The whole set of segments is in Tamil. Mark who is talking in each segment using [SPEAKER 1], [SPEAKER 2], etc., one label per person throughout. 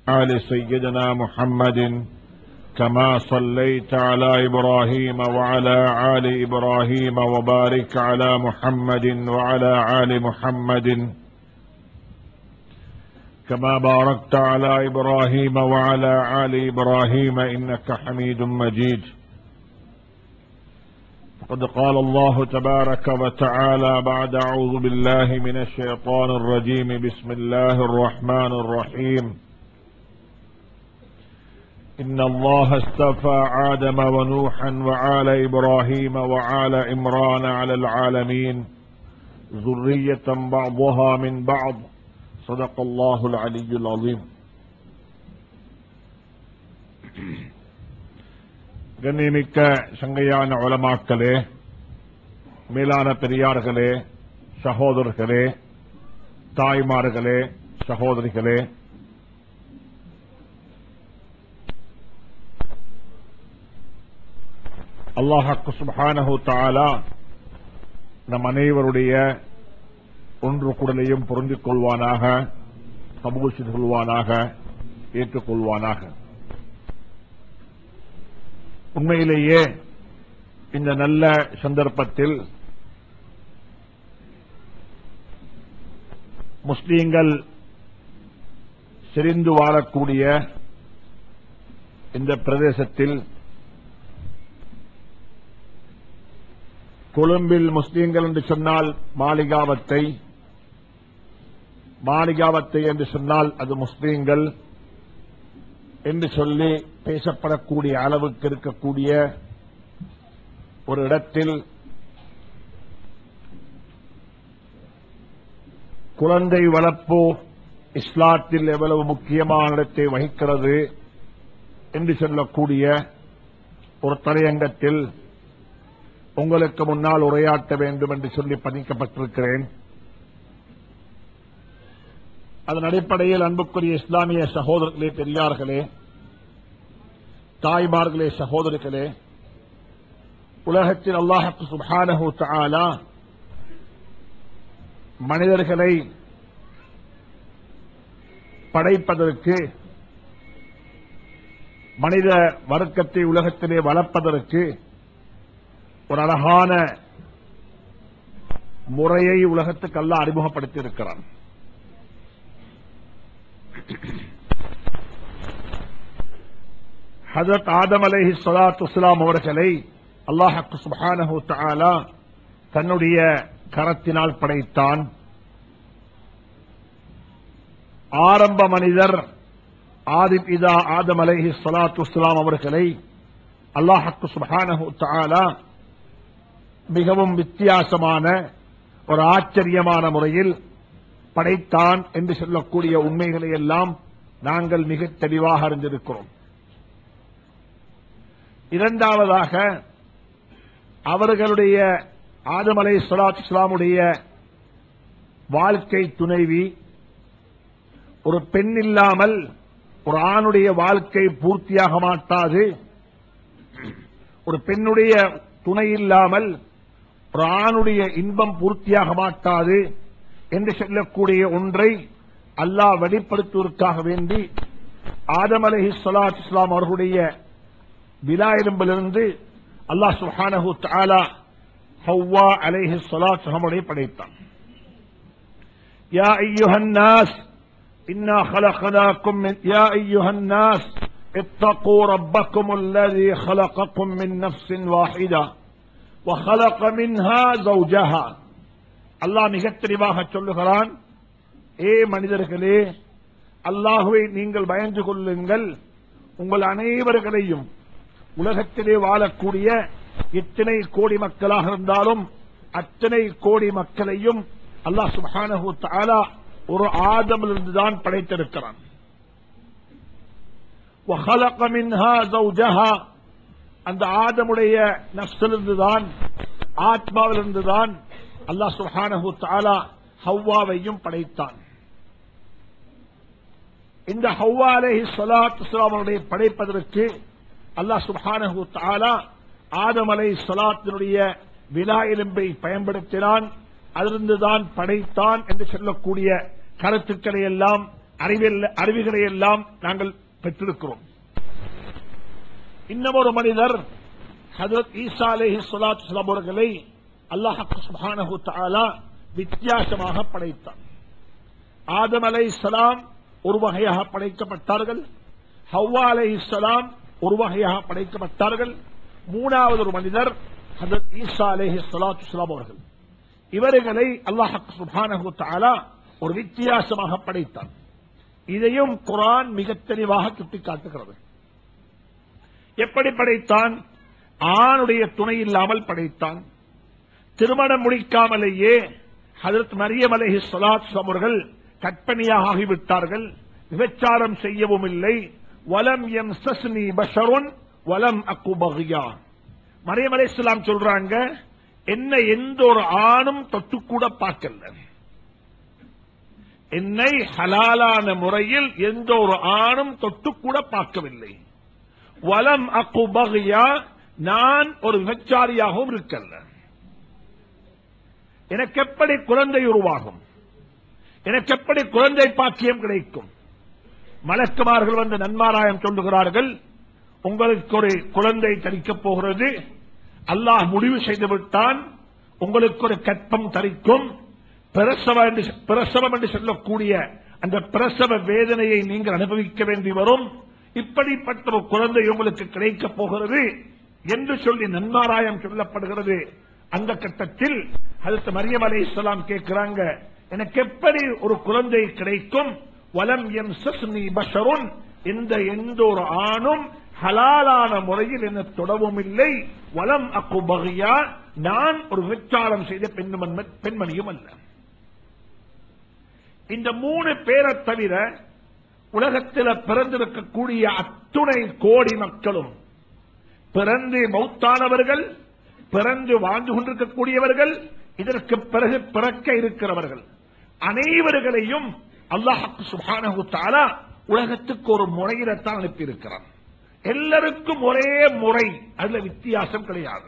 [SPEAKER 1] آل سيدنا محمد كما صليت على إبراهيم وعلى آل إبراهيم وبارك على محمد وعلى آل محمد كما باركت على إبراهيم وعلى آل إبراهيم إنك حميد مجيد قد قال الله تبارك وتعالى بعد أعوذ بالله من الشيطان الرجيم بسم الله الرحمن الرحيم إن الله استفى آدم ونوحا وعال إبراهيم وعال إمران على العالمين ذرية بعضها من بعض صدق الله العلي العظيم கண்ணியமிக்க சங்கையான உலமாக்களே மேலான பெரியார்களே சகோதரர்களே தாய்மார்களே சகோதரிகளே அல்லாஹாக்கு சுபானஹு தாலா நம் அனைவருடைய ஒன்று குடலையும் பொருந்திக் கொள்வானாக கபூல் செய்து கொள்வானாக ஏற்றுக்கொள்வானாக உண்மையிலேயே இந்த நல்ல சந்தர்ப்பத்தில் முஸ்லீம்கள் செறிந்து வாழக்கூடிய இந்த பிரதேசத்தில் கொழும்பில் முஸ்லீம்கள் என்று சொன்னால் மாளிகாவத்தை மாளிகாவத்தை என்று சொன்னால் அது முஸ்லீம்கள் என்று சொல்லி பேசப்படக்கூடிய அளவுக்கு இருக்கக்கூடிய ஒரு இடத்தில் குழந்தை வளர்ப்பு இஸ்லாத்தில் எவ்வளவு முக்கியமான இடத்தை வகிக்கிறது என்று சொல்லக்கூடிய ஒரு தலையங்கத்தில் உங்களுக்கு முன்னால் உரையாற்ற வேண்டும் என்று சொல்லி பதிக்கப்பட்டிருக்கிறேன் அதன் அடிப்படையில் அன்புக்குரிய இஸ்லாமிய சகோதரர்களே பெரியார்களே தாய்மார்களே சகோதரர்களே உலகத்தில் அல்லாஹத்து சுபானஹு தாலா மனிதர்களை படைப்பதற்கு மனித வர்க்கத்தை உலகத்திலே வளர்ப்பதற்கு ஒரு அழகான முறையை உலகத்துக்கு அல்ல அறிமுகப்படுத்தி இருக்கிறான் ஹசரத் ஆதம் அலேஹி சலாத் இஸ்லாம் அவர்களை அல்லாஹக்கு சுபானஹு தாலா தன்னுடைய கரத்தினால் படைத்தான் ஆரம்ப மனிதர் ஆதிப் இதா ஆதம் அலேஹி சலாத்து இஸ்லாம் அவர்களை அல்லாஹக்கு சுபானஹு தாலா மிகவும் வித்தியாசமான ஒரு ஆச்சரியமான முறையில் படைத்தான் என்று சொல்லக்கூடிய உண்மைகளை எல்லாம் நாங்கள் மிக தெளிவாக அறிந்திருக்கிறோம் இரண்டாவதாக அவர்களுடைய ஆதமலை சலாத் இஸ்லாமுடைய வாழ்க்கை துணைவி ஒரு பெண் இல்லாமல் ஒரு ஆணுடைய வாழ்க்கை பூர்த்தியாக மாட்டாது ஒரு பெண்ணுடைய துணை இல்லாமல் ஒரு ஆணுடைய இன்பம் பூர்த்தியாக மாட்டாது என்று சொல்லக்கூடிய ஒன்றை அல்லாஹ் வெளிப்படுத்துவதற்காக வேண்டி ஆதம் அலஹி சலாத் இஸ்லாம் அவர்களுடைய விழா எலும்பிலிருந்து அல்லாஹ் சுஹானஹு தாலா ஹவ்வா அலைஹி சலாத் அவருடைய படைத்தான் யா ஐயுஹன் நாஸ் إنا خلقناكم من يا أيها الناس اتقوا ربكم الذي خلقكم من نفس واحدة وخلق منها زوجها அல்லாஹ் மிக தெளிவாக சொல்லுகிறான் ஏ மனிதர்களே அல்லாஹுவை நீங்கள் பயந்து கொள்ளுங்கள் உங்கள் அனைவர்களையும் உலகத்திலே வாழக்கூடிய எத்தனை கோடி மக்களாக இருந்தாலும் அத்தனை கோடி மக்களையும் அல்லாஹ் சுப்ஹானஹு தஆலா ஒரு ஆதமிலிருந்துதான் படைத்திருக்கிறான் وخلق منها زوجها அந்த ஆதமுடைய நப்சிலிருந்துதான் ஆத்மாவிலிருந்துதான் அல்லாஹ் சுஹானஹு தாலா ஹவ்வாவையும் படைத்தான் இந்த ஹவ்வா அலேஹி சலாத் இஸ்லாமனுடைய படைப்பதற்கு அல்லாஹ் சுப்ஹானஹு தஆலா ஆதம் அலை சலாத்தினுடைய விலா எலும்பை பயன்படுத்தினான் அதிலிருந்துதான் படைத்தான் என்று சொல்லக்கூடிய கருத்துக்களை எல்லாம் அறிவில் அறிவுகளை எல்லாம் நாங்கள் பெற்றிருக்கிறோம் இன்னும் ஒரு மனிதர் ஹதரத் ஈசா அலேஹி சொலாத் சலாம் அவர்களை அல்லாஹ் சுபானஹு தாலா வித்தியாசமாக படைத்தார் ஆதம் அலை சலாம் ஒரு வகையாக படைக்கப்பட்டார்கள் ஹவ்வா அலை சலாம் ஒரு வகையாக படைக்கப்பட்டார்கள் மூணாவது ஒரு மனிதர் ஹதரத் ஈசா அலேஹி சொலாத் சலாம் அவர்கள் இவர்களை அல்லாஹ் சுபானஹு தாலா ஒரு வித்தியாசமாக படைத்தார் இதையும் குரான் மிக தெளிவாக சுட்டிக்காட்டுகிறது எப்படி படைத்தான் ஆணுடைய துணை இல்லாமல் படைத்தான் திருமணம் முடிக்காமலேயே ஹதரத் மரியம் அலஹி சொலாத் அவர்கள் கற்பனையாக ஆகிவிட்டார்கள் விபச்சாரம் செய்யவும் இல்லை வலம் எம் சஸ்னி பஷருன் வலம் அக்கு பகியா மரியம் அலை சொல்றாங்க என்ன எந்த ஒரு ஆணும் தொட்டு கூட பார்க்கல என்னை ஹலாலான முறையில் எந்த ஒரு ஆணும் தொட்டு கூட பார்க்கவில்லை வலம் அக்கு பகியா நான் ஒரு விபச்சாரியாகவும் இருக்கல்ல எனக்கு எப்படி குழந்தை உருவாகும் எனக்கு எப்படி குழந்தை பாக்கியம் கிடைக்கும் மலக்குமார்கள் வந்து நன்மாராயம் சொல்லுகிறார்கள் உங்களுக்கு ஒரு குழந்தை தரிக்கப் போகிறது அல்லாஹ் முடிவு செய்து விட்டான் உங்களுக்கு ஒரு கற்பம் தரிக்கும் பிரசவம் என்று பிரசவம் என்று சொல்லக்கூடிய அந்த பிரசவ வேதனையை நீங்கள் அனுபவிக்க வேண்டி வரும் இப்படிப்பட்ட ஒரு குழந்தை உங்களுக்கு கிடைக்கப் போகிறது என்று சொல்லி நன்மாராயம் சொல்லப்படுகிறது அந்த கட்டத்தில் அடுத்த மரியம் அலை இஸ்லாம் கேட்கிறாங்க எனக்கு எப்படி ஒரு குழந்தை கிடைக்கும் வலம் எம் சஸ்னி பஷருன் இந்த எந்த ஒரு ஆணும் ஹலாலான முறையில் என்ன தொடவும் இல்லை வலம் அக்கு பகியா நான் ஒரு விச்சாரம் செய்த பெண்மணியும் அல்ல இந்த மூணு பேரை தவிர உலகத்தில் பிறந்திருக்கக்கூடிய அத்துணை கோடி மக்களும் பிறந்து மௌத்தானவர்கள் பிறந்து வாழ்ந்து கொண்டிருக்கக்கூடியவர்கள் இதற்கு பிறகு பிறக்க இருக்கிறவர்கள் அனைவர்களையும் அல்லாஹு சுபானு தாலா உலகத்துக்கு ஒரு முறையில்தான் அனுப்பியிருக்கிறான் எல்லாருக்கும் ஒரே முறை அதுல வித்தியாசம் கிடையாது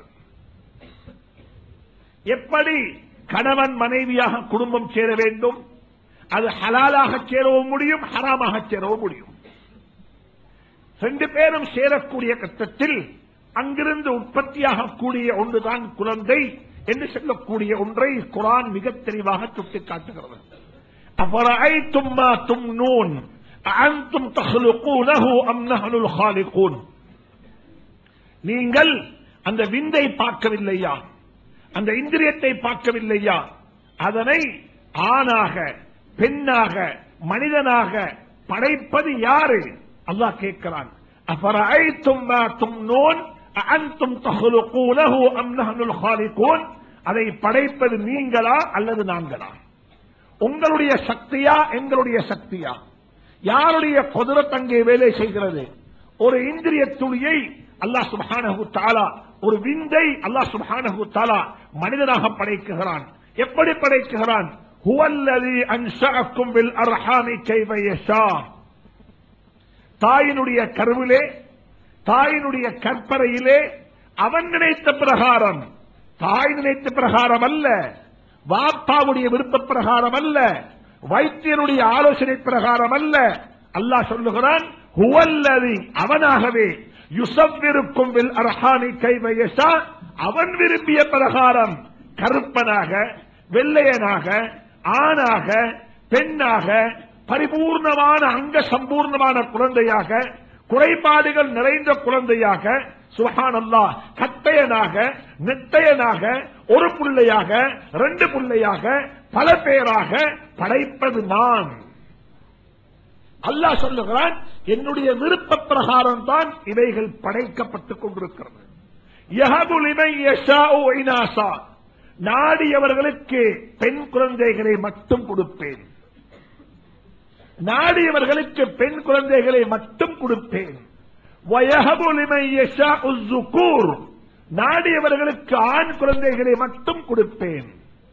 [SPEAKER 1] எப்படி கணவன் மனைவியாக குடும்பம் சேர வேண்டும் அது ஹலாலாக சேரவும் முடியும் ஹராமாக சேரவும் முடியும் ரெண்டு பேரும் சேரக்கூடிய கட்டத்தில் அங்கிருந்து உற்பத்தியாகக்கூடிய ஒன்றுதான் குழந்தை என்று சொல்லக்கூடிய ஒன்றை குரான் மிக தெளிவாக சுட்டிக்காட்டுகிறது أفرأيتم ما تمنون أأنتم تخلقونه أم نحن الخالقون நீங்கள் அந்த விந்தை பார்க்கவில்லையா அந்த இந்திரியத்தை பார்க்கவில்லையா அதனை ஆணாக பெண்ணாக மனிதனாக படைப்பது யாரு அல்லாஹ் கேட்கிறான் أفرأيتم ما تمنون أأنتم تخلقونه أم نحن الخالقون அதை படைப்பது நீங்களா அல்லது நாங்களா உங்களுடைய சக்தியா எங்களுடைய சக்தியா யாருடைய குதிரத் அங்கே வேலை செய்கிறது ஒரு இந்திரிய துளியை அல்லாஹ் சுபானஹு தாலா ஒரு விந்தை அல்லாஹ் சுபானஹு தாலா மனிதனாக படைக்குகிறான் எப்படி படைக்குகிறான் ஹுவல்லதி அன்ஷஅக்கும் பில் அர்ஹாமி கைஃப யஷா தாயினுடைய கருவிலே தாயினுடைய கற்பறையிலே அவன் நினைத்த பிரகாரம் தாய் நினைத்த பிரகாரம் அல்ல வாப்பாவுடைய விருப்ப பிரகாரம் அல்ல வைத்தியனுடைய ஆலோசனை பிரகாரம் அல்ல அல்லாஹ் சொல்லுகிறான் ஹுவல்லதி அவனாகவே யுசவ்விருக்கும் வில் அரஹானி கைவயசா அவன் விரும்பிய பிரகாரம் கருப்பனாக வெள்ளையனாக ஆணாக பெண்ணாக பரிபூர்ணமான அங்க சம்பூர்ணமான குழந்தையாக குறைபாடுகள் நிறைந்த குழந்தையாக சுஹான் அல்லா கட்டையனாக நெட்டையனாக ஒரு புள்ளையாக ரெண்டு புள்ளையாக பல பேராக படைப்பது நான் அல்லாஹ் சொல்லுகிறான் என்னுடைய விருப்ப பிரகாரம் தான் இவைகள் படைக்கப்பட்டுக் கொண்டிருக்கிறது யஹபுலிமை யஷாஉ இனாசா நாடியவர்களுக்கு பெண் குழந்தைகளை மட்டும் கொடுப்பேன் நாடியவர்களுக்கு பெண் குழந்தைகளை மட்டும் கொடுப்பேன் வயஹபுலிமை யஷாஉ ஸுகூர் நாடியவர்களுக்கு ஆண் குழந்தைகளை மட்டும் கொடுப்பேன்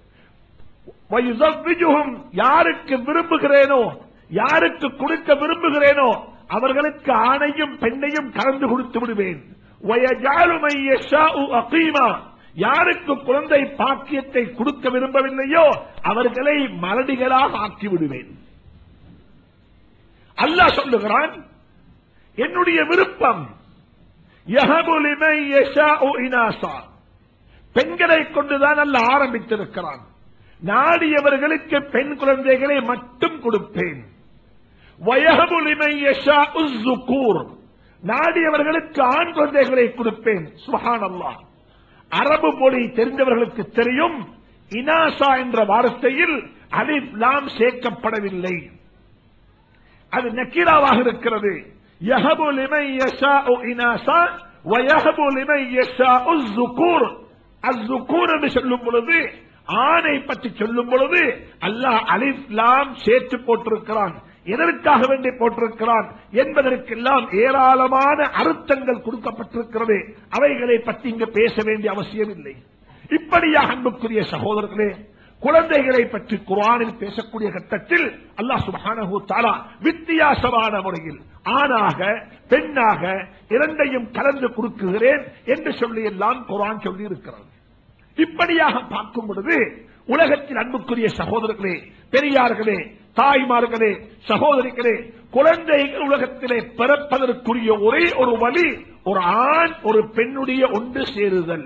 [SPEAKER 1] வயுசவ்விஜுஹும் யாருக்கு விரும்புகிறேனோ யாருக்கு கொடுக்க விரும்புகிறேனோ அவர்களுக்கு ஆணையும் பெண்ணையும் கலந்து கொடுத்து விடுவேன் வயஜாலுமை யஷாஉ அகீமா யாருக்கு குழந்தை பாக்கியத்தை கொடுக்க விரும்பவில்லையோ அவர்களை மலடிகளாக ஆக்கி விடுவேன் அல்லாஹ் சொல்லுகிறான் என்னுடைய விருப்பம் யஹபு லிமன் யஷாஉ இனாசா பெண்களை கொண்டுதான் அல்ல ஆரம்பித்திருக்கிறான் நாடியவர்களுக்கு பெண் குழந்தைகளை மட்டும் கொடுப்பேன் வயஹபு லிமன் யஷாஉ ஸுகூர் நாடியவர்களுக்கு ஆண் குழந்தைகளை கொடுப்பேன் சுப்ஹானல்லாஹ் அரபு மொழி தெரிந்தவர்களுக்கு தெரியும் இனாசா என்ற வார்த்தையில் அலிப் லாம் சேர்க்கப்படவில்லை அது நக்கீராவாக இருக்கிறது யஹபு லிமன் யஷாஉ இனாசா வயஹபு லிமன் யஷாஉ ஸுகூர் அஸ்ஸுகூர் என்று சொல்லும் பொழுது ஆணை பற்றி சொல்லும் பொழுது அல்லாஹ் அலிஃப் லாம் சேர்த்து போட்டிருக்கிறான் எதற்காக வேண்டி போட்டிருக்கிறான் என்பதற்கெல்லாம் ஏராளமான அர்த்தங்கள் கொடுக்கப்பட்டிருக்கிறது அவைகளை பற்றி இங்கு பேச வேண்டிய அவசியம் இல்லை இப்படியாக அன்புக்குரிய சகோதரர்களே குழந்தைகளை பற்றி குரானில் பேசக்கூடிய கட்டத்தில் அல்லாஹ் சுப்ஹானஹு தஆலா வித்தியாசமான முறையில் ஆணாக பெண்ணாக இரண்டையும் கலந்து கொடுக்குகிறேன் என்று சொல்லி எல்லாம் குரான் சொல்லி இருக்கிறது இப்படியாக பார்க்கும் பொழுது உலகத்தில் அன்புக்குரிய சகோதரர்களே பெரியார்களே தாய்மார்களே சகோதரிகளே குழந்தைகள் உலகத்திலே பிறப்பதற்குரிய ஒரே ஒரு வழி ஒரு ஆண் ஒரு பெண்ணுடைய ஒன்று சேருதல்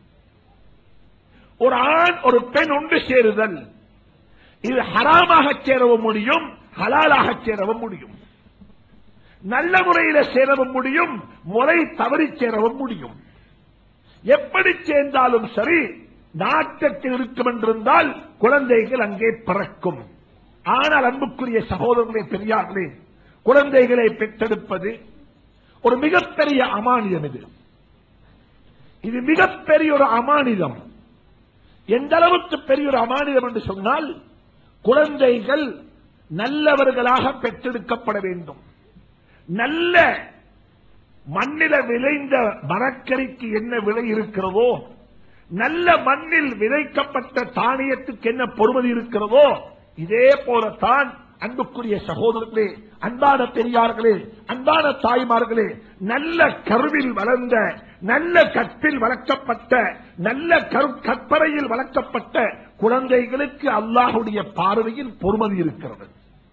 [SPEAKER 1] ஒரு ஆண் ஒரு பெண் ஒன்று சேருதல் இது ஹராமாக சேரவும் முடியும் ஹலாலாக சேரவும் முடியும் நல்ல முறையில சேரவும் முடியும் முறை தவறி சேரவும் முடியும் எப்படி சேர்ந்தாலும் சரி நாட்டத்தில் இருக்கும் என்றிருந்தால் குழந்தைகள் அங்கே பிறக்கும் ஆனால் அன்புக்குரிய சகோதரர்களே பெரியார்களே குழந்தைகளை பெற்றெடுப்பது ஒரு மிகப்பெரிய அமானிதம் இது இது மிகப்பெரிய ஒரு அமானிதம் எந்த அளவுக்கு பெரிய ஒரு அமானிதம் என்று சொன்னால் குழந்தைகள் நல்லவர்களாக பெற்றெடுக்கப்பட வேண்டும் நல்ல மண்ணில விளைந்த மரக்கறிக்கு என்ன விலை இருக்கிறதோ நல்ல மண்ணில் விதைக்கப்பட்ட தானியத்துக்கு என்ன பொறுமதி இருக்கிறதோ இதே போலத்தான் அன்புக்குரிய சகோதரர்களே அன்பான பெரியார்களே அன்பான தாய்மார்களே நல்ல கருவில் வளர்ந்த நல்ல கற்பில் வளர்க்கப்பட்ட நல்ல கரு கற்பறையில் வளர்க்கப்பட்ட குழந்தைகளுக்கு அல்லாஹுடைய பார்வையில் பொறுமதி இருக்கிறது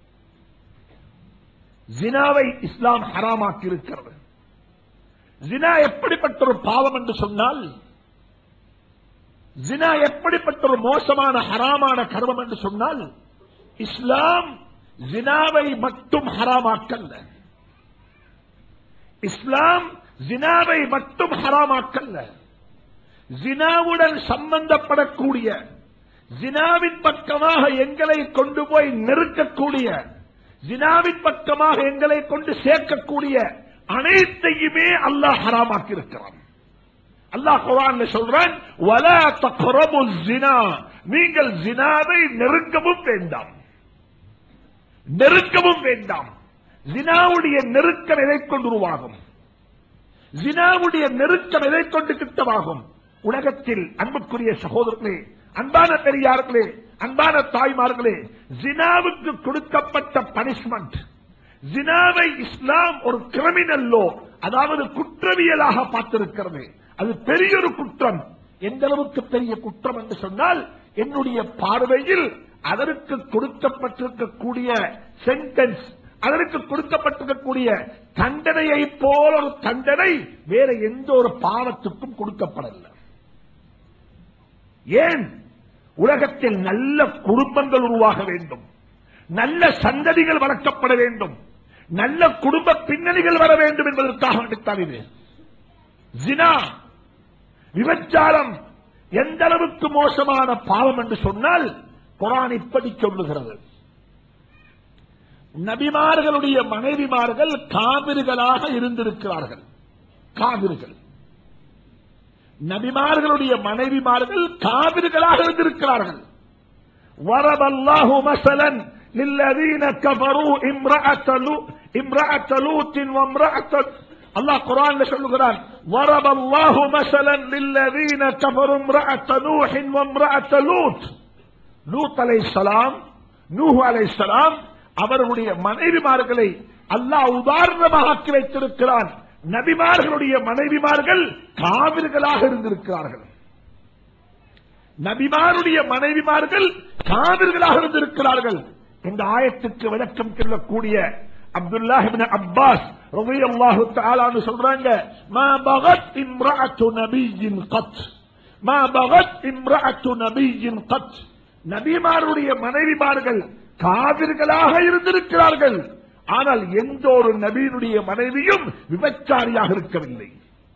[SPEAKER 1] ஜினாவை இஸ்லாம் ஹராமாக்கி இருக்கிறது ஜினா எப்படிப்பட்ட ஒரு பாவம் என்று சொன்னால் ஜினா எப்படிப்பட்ட ஒரு மோசமான ஹராமான கர்மம் என்று சொன்னால் இஸ்லாம் ஜினாவை மட்டும் ஹராமாக்கல்ல இஸ்லாம் ஜினாவை மட்டும் ஹராமாக்கல்ல ஜினாவுடன் சம்பந்தப்படக்கூடிய ஜினாவின் பக்கமாக எங்களை கொண்டு போய் நெருக்கக்கூடிய ஜினாவின் பக்கமாக எங்களை கொண்டு சேர்க்கக்கூடிய அனைத்தையுமே அல்லாஹ் ஹராமாக்கி இருக்கிறான் அல்லாஹ் குரான் சொல்றான் வலா தக்ரபு ஜினா நீங்கள் ஜினாவை நெருக்கவும் வேண்டாம் நெருக்கவும் வேண்டாம் ஜினாவுடைய நெருக்கம் எதை கொண்டு உருவாகும் ஜினாவுடைய நெருக்கம் எதை கொண்டு கிட்டமாகும் உலகத்தில் அன்புக்குரிய சகோதரர்களே அன்பான பெரியார்களே அன்பான தாய்மார்களே ஜினாவுக்கு கொடுக்கப்பட்ட பனிஷ்மெண்ட் ஜினாவை இஸ்லாம் ஒரு கிரிமினல் லோ அதாவது குற்றவியலாக பார்த்திருக்கிறது அது பெரிய ஒரு குற்றம் எந்த அளவுக்கு பெரிய குற்றம் என்று சொன்னால் என்னுடைய பார்வையில் அதற்கு கொடுக்கப்பட்டிருக்கக்கூடிய சென்டென்ஸ் அதற்கு கொடுக்கப்பட்டிருக்கக்கூடிய தண்டனையை போல ஒரு தண்டனை வேற எந்த ஒரு பாவத்துக்கும் கொடுக்கப்படவில்லை ஏன் உலகத்தில் நல்ல குடும்பங்கள் உருவாக வேண்டும் நல்ல சந்ததிகள் வளர்க்கப்பட வேண்டும் நல்ல குடும்ப பின்னணிகள் வர வேண்டும் என்பதற்காக வேண்டித்தான் இது ஜினா விபச்சாரம் எந்த அளவுக்கு மோசமான பாவம் என்று சொன்னால் குரான் இப்படி சொல்லுகிறது நபிமார்களுடைய மனைவிமார்கள் காவிர்களாக இருந்திருக்கிறார்கள் காவிர்கள் நபிமார்களுடைய மனைவிமார்கள் காவிர்களாக இருந்திருக்கிறார்கள் வரபல்லாஹு மசலன் للذين كفروا امرأة لو امرأة لوط وامرأة الله قرآن சொல்லுகிறான் ضرب الله مثلا للذين كفروا امرأة نوح وامرأة لوط லூத் அலைஹிஸ்ஸலாம் நூஹ் அலைஹிஸ்ஸலாம் அவர்களுடைய மனைவிமார்களை அல்லாஹ் உதாரணமாக ஆக்கி வைத்திருக்கிறான் நபிமார்களுடைய மனைவிமார்கள் காவிர்களாக இருந்திருக்கிறார்கள் நபிமாருடைய மனைவிமார்கள் காவிர்களாக இருந்திருக்கிறார்கள் இந்த ஆயத்துக்கு விளக்கம் சொல்லக்கூடிய அப்துல்லாஹ் இப்னு அப்பாஸ் ரலியல்லாஹு தஆலான்னு சொல்றாங்க மா பகத் இம்ரஅத்து நபியின் கத் மா பகத் இம்ரஅத்து நபியின் கத் நபிமாருடைய மனைவிமார்கள் காவிர்களாக இருந்திருக்கிறார்கள் ஆனால் எந்த ஒரு நபியினுடைய மனைவியும் விபச்சாரியாக இருக்கவில்லை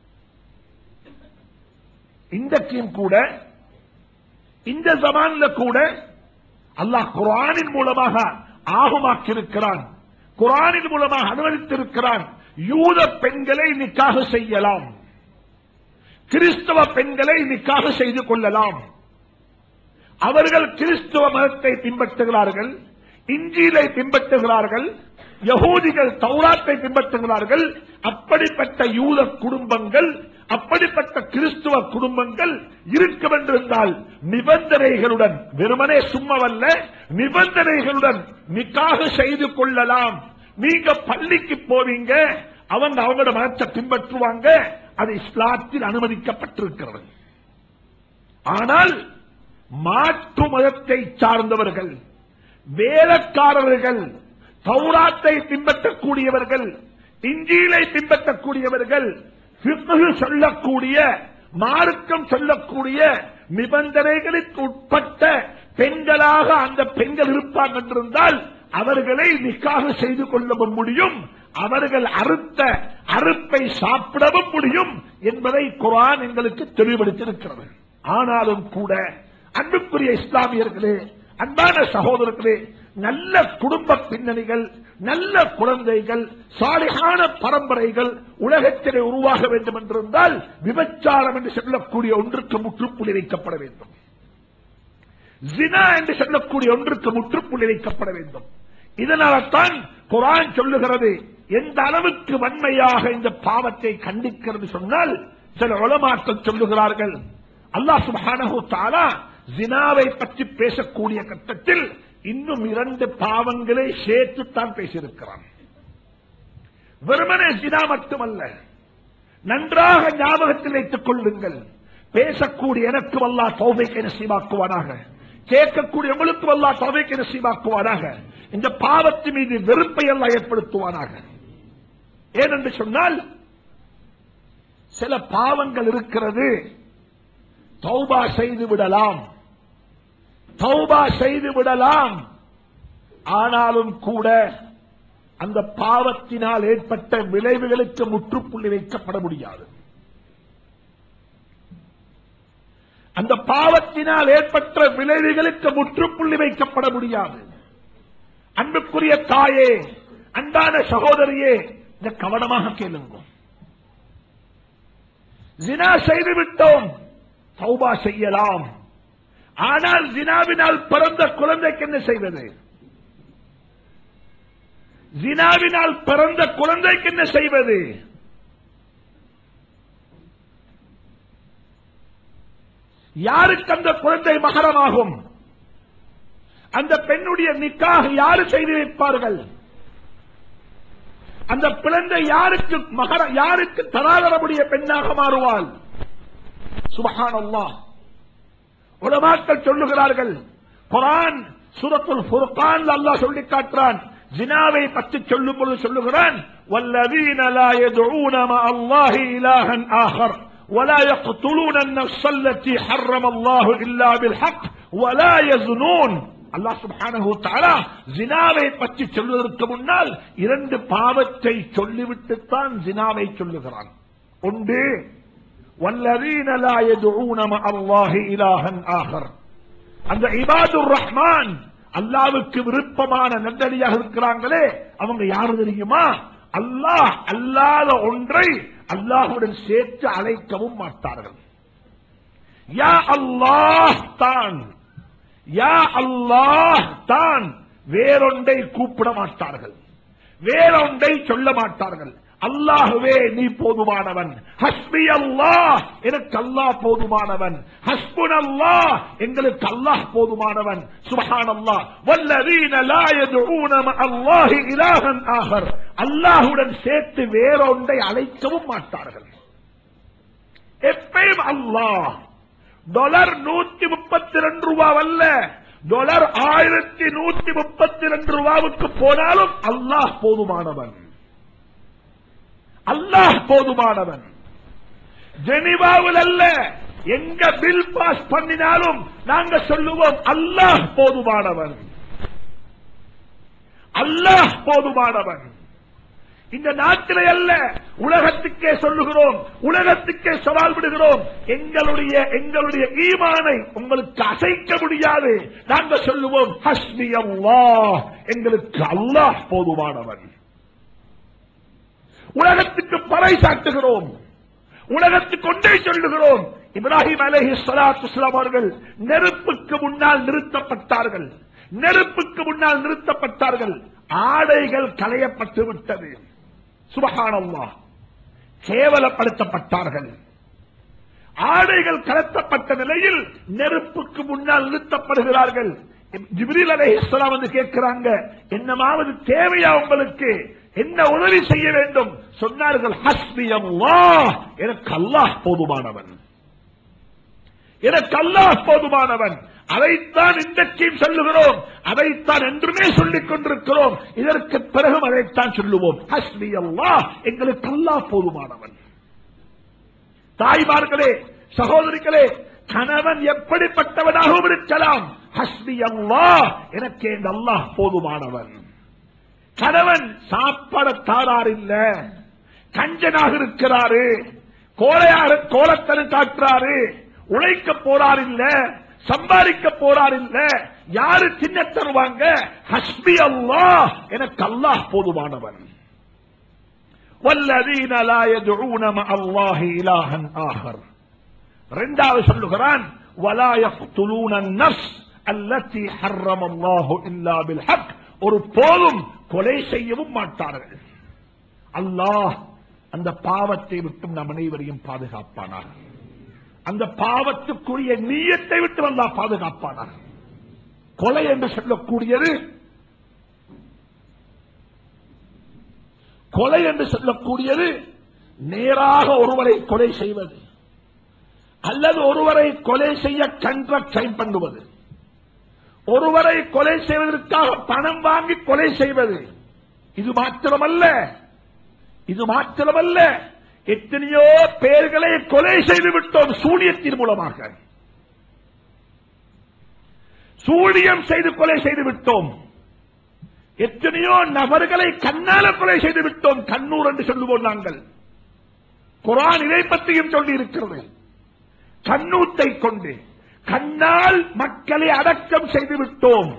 [SPEAKER 1] இன்றைக்கும் கூட இந்த ஜமான்ல கூட அல்லாஹ் குரானின் மூலமாக ஆகமாக்கியிருக்கிறான் குரானின் மூலமாக அனுமதித்திருக்கிறான் யூத பெண்களை நிக்காக செய்யலாம் கிறிஸ்தவ பெண்களை நிக்காக செய்து கொள்ளலாம் அவர்கள் கிறிஸ்துவ மதத்தை பின்பற்றுகிறார்கள் இஞ்சியிலை பின்பற்றுகிறார்கள் யகூதிகள் தௌராத்தை பின்பற்றுகிறார்கள் அப்படிப்பட்ட யூத குடும்பங்கள் அப்படிப்பட்ட கிறிஸ்துவ குடும்பங்கள் இருக்கும் என்றிருந்தால் நிபந்தனைகளுடன் வெறுமனே சும்மவல்ல நிபந்தனைகளுடன் நிக்காக செய்து கொள்ளலாம் நீங்க பள்ளிக்கு போவீங்க அவங்க அவங்களோட மதத்தை பின்பற்றுவாங்க அது இஸ்லாத்தில் அனுமதிக்கப்பட்டிருக்கிறது ஆனால் மாற்று மதத்தை சார்ந்தவர்கள் வேலைக்காரர்கள் தௌராத்தை பின்பற்றக்கூடியவர்கள் இஞ்சியிலை பின்பற்றக்கூடியவர்கள் ஃபிக்ஹ் சொல்லக்கூடிய மார்க்கம் சொல்லக்கூடிய நிபந்தனைகளுக்கு உட்பட்ட பெண்களாக அந்த பெண்கள் இருப்பாங்க என்றிருந்தால் அவர்களை நிக்காக செய்து கொள்ளவும் முடியும் அவர்கள் அறுத்த அறுப்பை சாப்பிடவும் முடியும் என்பதை குரான் எங்களுக்கு தெளிவுபடுத்தியிருக்கிறது ஆனாலும் கூட அன்புக்குரிய இஸ்லாமியர்களே அன்பான சகோதரர்களே நல்ல குடும்ப பின்னணிகள் நல்ல குழந்தைகள் சாலிகான பரம்பரைகள் உலகத்திலே உருவாக வேண்டும் என்றிருந்தால் விபச்சாரம் என்று சொல்லக்கூடிய ஒன்றுக்கு முற்றுப்புள்ளி வைக்கப்பட வேண்டும் ஜினா என்று சொல்லக்கூடிய ஒன்றுக்கு முற்றுப்புள்ளி வைக்கப்பட வேண்டும் இதனால்தான் குரான் சொல்லுகிறது எந்த அளவுக்கு வன்மையாக இந்த பாவத்தை கண்டிக்கிறது சொன்னால் சில உலமாக்கள் சொல்லுகிறார்கள் அல்லாஹ் சுப்ஹானஹு தஆலா ஜினாவை பற்றி பேசக்கூடிய கட்டத்தில் இன்னும் இரண்டு பாவங்களை சேர்த்துத்தான் பேசியிருக்கிறான் வெறுமனே ஜினா மட்டுமல்ல நன்றாக ஞாபகத்தில் வைத்துக் கொள்ளுங்கள் பேசக்கூடிய எனக்கு அல்லாஹ் தௌபைக்கு நசீபாக்குவானாக கேட்கக்கூடிய உங்களுக்கு அல்லாஹ் தௌபைக்கு நசீபாக்குவானாக இந்த பாவத்து மீது வெறுப்பை எல்லாம் ஏற்படுத்துவானாக ஏனென்று சொன்னால் சில பாவங்கள் இருக்கிறது தௌபா செய்து விடலாம் தௌபா செய்து விடலாம் ஆனாலும் கூட அந்த பாவத்தினால் ஏற்பட்ட விளைவுகளுக்கு முற்றுப்புள்ளி வைக்கப்பட முடியாது அந்த பாவத்தினால் ஏற்பட்ட விளைவுகளுக்கு முற்றுப்புள்ளி வைக்கப்பட முடியாது அன்புக்குரிய தாயே அன்பான சகோதரியே இந்த கவனமாக கேளுங்க ஜினா செய்து விட்டோம் தௌபா செய்யலாம் ஆனால் ஜினாவினால் பிறந்த குழந்தைக்கு என்ன செய்வது ஜினாவினால் பிறந்த குழந்தைக்கு என்ன செய்வது யாருக்கு அந்த குழந்தை மகரமாகும் அந்த பெண்ணுடைய நிக்காக யாரு செய்து வைப்பார்கள் அந்த குழந்தை யாருக்கு மகர யாருக்கு தராதரமுடைய பெண்ணாக மாறுவாள் சுபஹான் அல்லாஹ் உலமாக்கள் சொல்லுகிறார்கள் குரான் சூரத்துல் ஃபுர்கான் அல்லாஹ் சொல்லி காட்டுறான் ஜினாவை பற்றி சொல்லும் பொழுது சொல்லுகிறான் والذين لا يدعون مع الله إلها آخر ولا يقتلون النفس التي حرم الله إلا بالحق ولا يزنون அல்லாஹ் சுப்ஹானஹு தஆலா ஜினாவை பற்றி சொல்வதற்கு முன்னால் இரண்டு பாவத்தை சொல்லிவிட்டுத்தான் ஜினாவை சொல்லுகிறான் ஒன்று والذين لا يدعون مع الله إلها آخر அந்த இபாதுர் ரஹ்மான் அல்லாவுக்கு விருப்பமான நெல்லடியாக இருக்கிறாங்களே அவங்க யாரு தெரியுமா அல்லாஹ் அல்லாத ஒன்றை அல்லாஹுடன் சேர்த்து அழைக்கவும் மாட்டார்கள் யா அல்லாஹ் தான் யா அல்லாஹ் தான் வேறொன்றை கூப்பிட மாட்டார்கள் வேறொன்றை சொல்ல மாட்டார்கள் அல்லாஹுவே நீ போதுமானவன் ஹஸ்பி அல்லாஹ் எனக்கு அல்லாஹ் போதுமானவன் ஹஸ்புன் அல்லாஹ் எங்களுக்கு அல்லாஹ் போதுமானவன் சுபஹான் அல்லாஹ் வல்லதீன லா யதுஊன அல்லாஹி இலாஹன் ஆகர் அல்லாஹுடன் சேர்த்து வேறொன்றை அழைக்கவும் மாட்டார்கள் எப்பயும் அல்லாஹ் டாலர் நூத்தி முப்பத்தி ரெண்டு ரூபாய் அல்ல டாலர் ஆயிரத்தி நூத்தி முப்பத்தி ரெண்டு ரூபாவுக்கு போனாலும் அல்லாஹ் போதுமானவன் அல்லாஹ் போதுமானவன் ஜெனிவாவில் அல்ல எங்க பில் பாஸ் பண்ணினாலும் நாங்க சொல்லுவோம் அல்லாஹ் போதுமானவன் அல்லாஹ் போதுமானவன் இந்த நாட்டிலே அல்ல உலகத்துக்கே சொல்லுகிறோம் உலகத்துக்கே சவால் விடுகிறோம் எங்களுடைய எங்களுடைய ஈமானை உங்களுக்கு அசைக்க முடியாது நாங்கள் சொல்லுவோம் ஹஸ்மி அல்லாஹ் எங்களுக்கு அல்லாஹ் போதுமானவன் உலகத்துக்கு பறை சாட்டுகிறோம் உலகத்துக்கு கொண்டே சொல்லுகிறோம் இப்ராஹிம் அலஹி சலாத்து அவர்கள் நெருப்புக்கு முன்னால் நிறுத்தப்பட்டார்கள் நெருப்புக்கு முன்னால் நிறுத்தப்பட்டார்கள் ஆடைகள் களையப்பட்டு விட்டது சுபகானல்லா கேவலப்படுத்தப்பட்டார்கள் ஆடைகள் கலத்தப்பட்ட நிலையில் நெருப்புக்கு முன்னால் நிறுத்தப்படுகிறார்கள் ஜிப்ரீல் அலை இஸ்லாம் வந்து கேட்கிறாங்க என்னமாவது தேவையா உங்களுக்கு என்ன உதவி செய்ய வேண்டும் சொன்னார்கள் ஹஸ்பி அல்லாஹ் எனக்கு அல்லாஹ் போதுமானவன் எனக்கு அல்லாஹ் போதுமானவன் அதைத்தான் இன்றைக்கும் சொல்லுகிறோம் அதைத்தான் என்றுமே சொல்லிக் கொண்டிருக்கிறோம் இதற்கு பிறகும் அதைத்தான் சொல்லுவோம் ஹஸ்பி அல்லாஹ் எங்களுக்கு அல்லாஹ் போதுமானவன் தாய்மார்களே சகோதரிகளே கணவன் எப்படிப்பட்டவனாகவும் இருக்கலாம் ஹஸ்பி அல்லாஹ் எனக்கு எங்க அல்லாஹ் போதுமானவன் கணவன் சாப்பாட தாரார் இல்ல கஞ்சனாக இருக்கிறாரு கோலையாக கோலத்தனம் காட்டுறாரு உழைக்க போறார் இல்ல சம்பாதிக்க போறார் இல்ல யாரு சின்ன தருவாங்க ஹஸ்பி அல்லாஹ் எனக்கு அல்லாஹ் போதுமானவன் والذين لا يدعون مع الله إلها آخر ரெண்டாவது சொல்லுகிறான் ولا يقتلون النفس التي حرم الله إلا بالحق ஒரு போதும் கொலை செய்யவும் மாட்டார்கள் அல்லாஹ் அந்த பாவத்தை விட்டும் நம் அனைவரையும் பாதுகாப்பானார் அந்த பாவத்துக்குரிய நீயத்தை விட்டு அல்லாஹ் பாதுகாப்பானார் கொலை என்று சொல்லக்கூடியது கொலை என்று சொல்லக்கூடியது நேராக ஒருவரை கொலை செய்வது அல்லது ஒருவரை கொலை செய்ய கண்ட்ராக்ட் சைன் பண்ணுவது ஒருவரை கொலை செய்வதற்காக பணம் வாங்கி கொலை செய்வது இது மாத்திரமல்ல இது மாத்திரமல்ல எத்தனையோ பேர்களை கொலை செய்து விட்டோம் சூனியத்தின் மூலமாக சூனியம் செய்து கொலை செய்து விட்டோம் எத்தனையோ நபர்களை கண்ணால கொலை செய்து விட்டோம் கண்ணூர் என்று சொல்லுவோம் நாங்கள் குரான் இதை பற்றியும் சொல்லி இருக்கிறது கண்ணூத்தை கொண்டு கண்ணால் மக்களை அடக்கம் செய்து விட்டோம்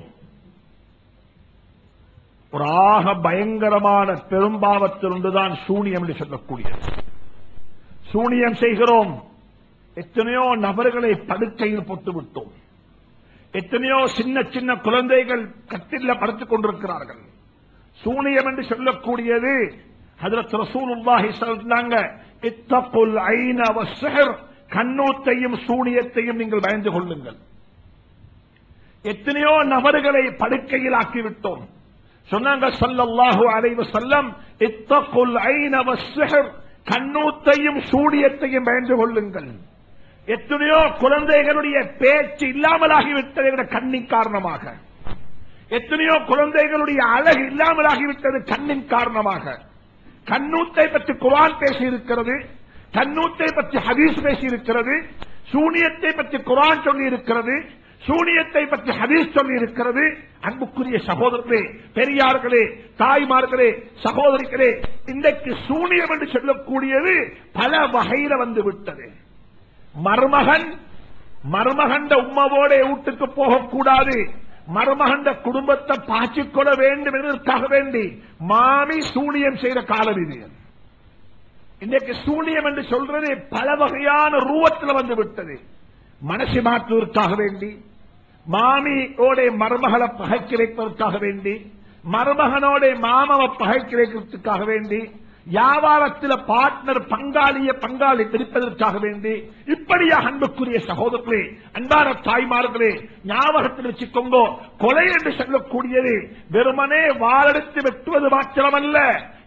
[SPEAKER 1] ஒரு ஆக பயங்கரமான பெரும்பாவத்திலிருந்துதான் சூனியம் என்று சொல்லக்கூடியது சூனியம் செய்கிறோம் எத்தனையோ நபர்களை படுக்கையில் போட்டு விட்டோம் எத்தனையோ சின்ன சின்ன குழந்தைகள் கட்டில படுத்துக் கொண்டிருக்கிறார்கள் சூனியம் என்று சொல்லக்கூடியது ஹஜரத் ரசூலுல்லாஹி சொன்னாங்க இத்தகுல் ஐன வஸ்ஸஹர் கண்ணூத்தையும் சூனியத்தையும் நீங்கள் பயந்து கொள்ளுங்கள் எத்தனையோ நபர்களை படுக்கையில் ஆக்கிவிட்டோம் சொன்னாங்க ஸல்லல்லாஹு அலைஹி வஸல்லம் இத்தகுல் ஐன வஸ்ஸஹர் கண்ணூத்தையும் சூனியத்தையும் பயந்து கொள்ளுங்கள் எத்தனையோ குழந்தைகளுடைய பேச்சு இல்லாமலாகிவிட்டது கண்ணின் காரணமாக எத்தனையோ குழந்தைகளுடைய அழகு இல்லாமலாகிவிட்டது கண்ணின் காரணமாக கண்ணூத்தை பற்றி குரான் பேசி இருக்கிறது கண்ணூத்தை பற்றி ஹதீஸ் பேசி இருக்கிறது சூனியத்தை பற்றி குரான் சொல்லி இருக்கிறது சூனியத்தை பற்றி ஹதீஸ் சொல்லி இருக்கிறது அன்புக்குரிய சகோதரர்களே பெரியார்களே தாய்மார்களே சகோதரிகளே இன்றைக்கு சூனியம் என்று சொல்லக்கூடியது பல வகையில வந்து விட்டது மருமகன் மருமகண்ட உம்மவோட வீட்டுக்கு போகக்கூடாது மருமகண்ட குடும்பத்தை பாய்ச்சிக்கொள்ள வேண்டும் என்பதற்காக வேண்டி மாமி சூனியம் செய்த காலம் இது இன்றைக்கு சூனியம் என்று சொல்றது பல வகையான ரூபத்தில் வந்து விட்டது மனசு மாற்றுவதற்காக வேண்டி மாமியோட மருமகளை பகைக்க வைப்பதற்காக வேண்டி மருமகனோட மாமாவை பகைக்க வைக்கிறதுக்காக வேண்டி வியாபாரத்தில் பார்ட்னர் பங்காளிய பங்காளி பிரிப்பதற்காக வேண்டி இப்படியாக அன்புக்குரிய சகோதரர்களே அன்பான தாய்மார்களே ஞாபகத்தில் வச்சுக்கோங்க கொலை என்று சொல்லக்கூடியது வெறுமனே வாழெடுத்து வெட்டுவது மாத்திரமல்ல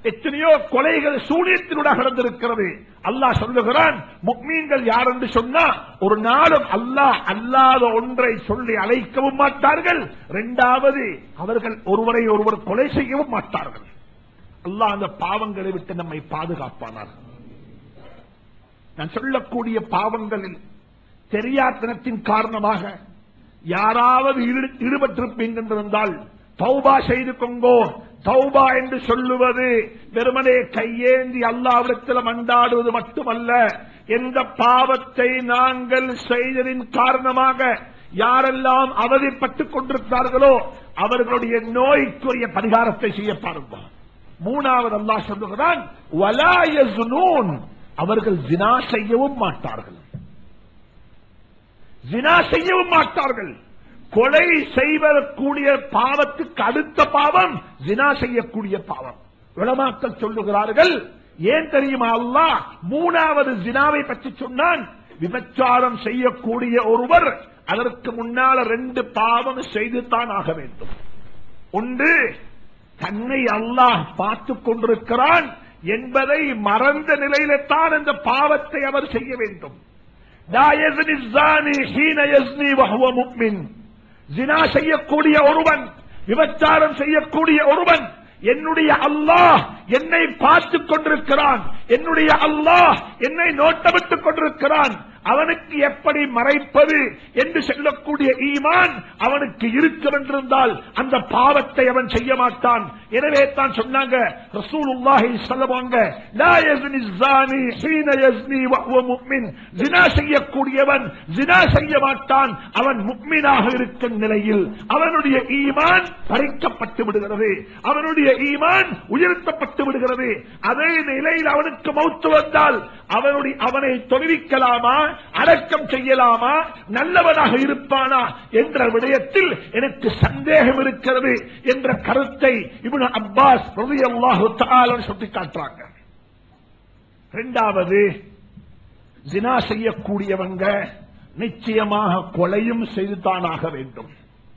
[SPEAKER 1] எத்தனையோ கொலைகள் சூனியத்தினூடாக நடந்திருக்கிறது அல்லாஹ் சொல்லுகிறான் முக்மீன்கள் யார் என்று சொன்னா ஒரு நாளும் அல்லாஹ் அல்லாத ஒன்றை சொல்லி அழைக்கவும் மாட்டார்கள் இரண்டாவது அவர்கள் ஒருவரை ஒருவர் கொலை செய்யவும் மாட்டார்கள் அல்லாஹ் அந்த பாவங்களை விட்டு நம்மை பாதுகாப்பானார் நான் சொல்லக்கூடிய பாவங்களில் தெரியாத்தனத்தின் காரணமாக யாராவது ஈடு- ஈடுபட்டிருப்பீங்க என்றிருந்தால் தௌபா செய்து கொங்கோ தௌபா என்று சொல்லுவது வெறுமனே கையேந்தி அல்லாவிடத்தில் மண்டாடுவது மட்டுமல்ல எந்த பாவத்தை நாங்கள் செய்ததின் காரணமாக யாரெல்லாம் அவதிப்பட்டுக் கொண்டிருக்கிறார்களோ அவர்களுடைய நோய்க்குரிய பரிகாரத்தை செய்ய பாருங்கள் மூணாவது அல்லாஹ் சொல்லுகிறான் "வலா யஸ்னூன்." அவர்கள் ஜினா செய்யவும் மாட்டார்கள் ஜினா செய்யவும் மாட்டார்கள் கொலை செய்வதற்குரிய பாவத்துக்கு அடுத்த பாவம் ஜினா செய்யக்கூடிய பாவம் உலமாக்கள் சொல்லுகிறார்கள் ஏன் தெரியுமா அல்லாஹ் மூணாவது ஜினாவை பற்றி சொன்னான் விபச்சாரம் செய்யக்கூடிய ஒருவர் அதற்கு முன்னால ரெண்டு பாவம் செய்துதான் ஆக வேண்டும் ஒன்று தன்னை அல்லாஹ் பார்த்துக் கொண்டிருக்கிறான் என்பதை மறந்த நிலையில்தான் அந்த பாவத்தை அவர் செய்ய வேண்டும் லா யஸ்னி الزاني حين يزني وهو مؤمن. ஜினா செய்யக்கூடிய ஒருவன் விபச்சாரம் செய்யக்கூடிய ஒருவன் என்னுடைய அல்லாஹ் என்னை பார்த்துக் கொண்டிருக்கிறான் என்னுடைய அல்லாஹ் என்னை நோட்டமிட்டுக் கொண்டிருக்கிறான் அவனுக்கு எப்படி மறைப்பது என்று சொல்லக்கூடிய ஈமான் அவனுக்கு இருக்கும் என்றிருந்தால் அந்த பாவத்தை அவன் செய்ய மாட்டான் எனவே தான் சொன்னாங்க ரசூலுல்லாஹி சொல்லுவாங்க லா யஸ்னி الزاني حين يزني وهو مؤمن ஜினா செய்யக்கூடியவன் ஜினா செய்ய மாட்டான் அவன் முக்மீனாக இருக்கும் நிலையில் அவனுடைய ஈமான் பறிக்கப்பட்டு விடுகிறது அவனுடைய ஈமான் உயர்த்தப்பட்டு விடுகிறது அதே நிலையில் அவனுக்கு மௌத்து வந்தால் அவனுடைய அவனை தொழுவிக்கலாமா அடக்கம் செய்யலாமா நல்லவனாக இருப்பானா என்ற விடயத்தில் எனக்கு சந்தேகம் இருக்கிறது என்ற கருத்தை இப்னு அப்பாஸ் ரலியல்லாஹு தஆலா சுட்டிக்காட்டுறாங்க இரண்டாவது ஜினா செய்யக்கூடியவங்க நிச்சயமாக கொலையும் செய்துதானாக வேண்டும்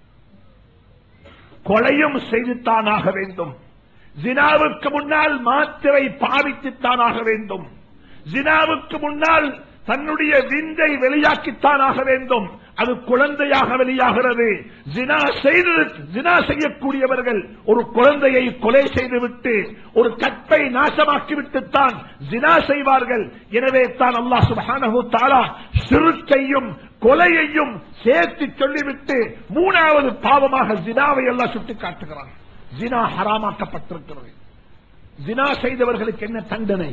[SPEAKER 1] கொலையும் செய்துத்தானாக வேண்டும் ஜினாவுக்கு முன்னால் மாத்திரை பாவித்துத்தானாக வேண்டும் ஜினாவுக்கு முன்னால் தன்னுடைய விந்தை வெளியாக்கித்தானாக வேண்டும் அது குழந்தையாக வெளியாகிறது ஜினா செய்து ஜினா செய்யக்கூடியவர்கள் ஒரு குழந்தையை கொலை செய்துவிட்டு ஒரு கற்பை நாசமாக்கிவிட்டுத்தான் ஜினா செய்வார்கள் எனவே தான் அல்லாஹ் சுப்ஹானஹு தஆலா சிறுக்கையும் கொலையையும் சேர்த்து சொல்லிவிட்டு மூணாவது பாவமாக ஜினாவை எல்லாம் சுட்டி காட்டுகிறான் ஜினா ஹராமாக்கப்பட்டிருக்கிறது ஜினா செய்தவர்களுக்கு என்ன தண்டனை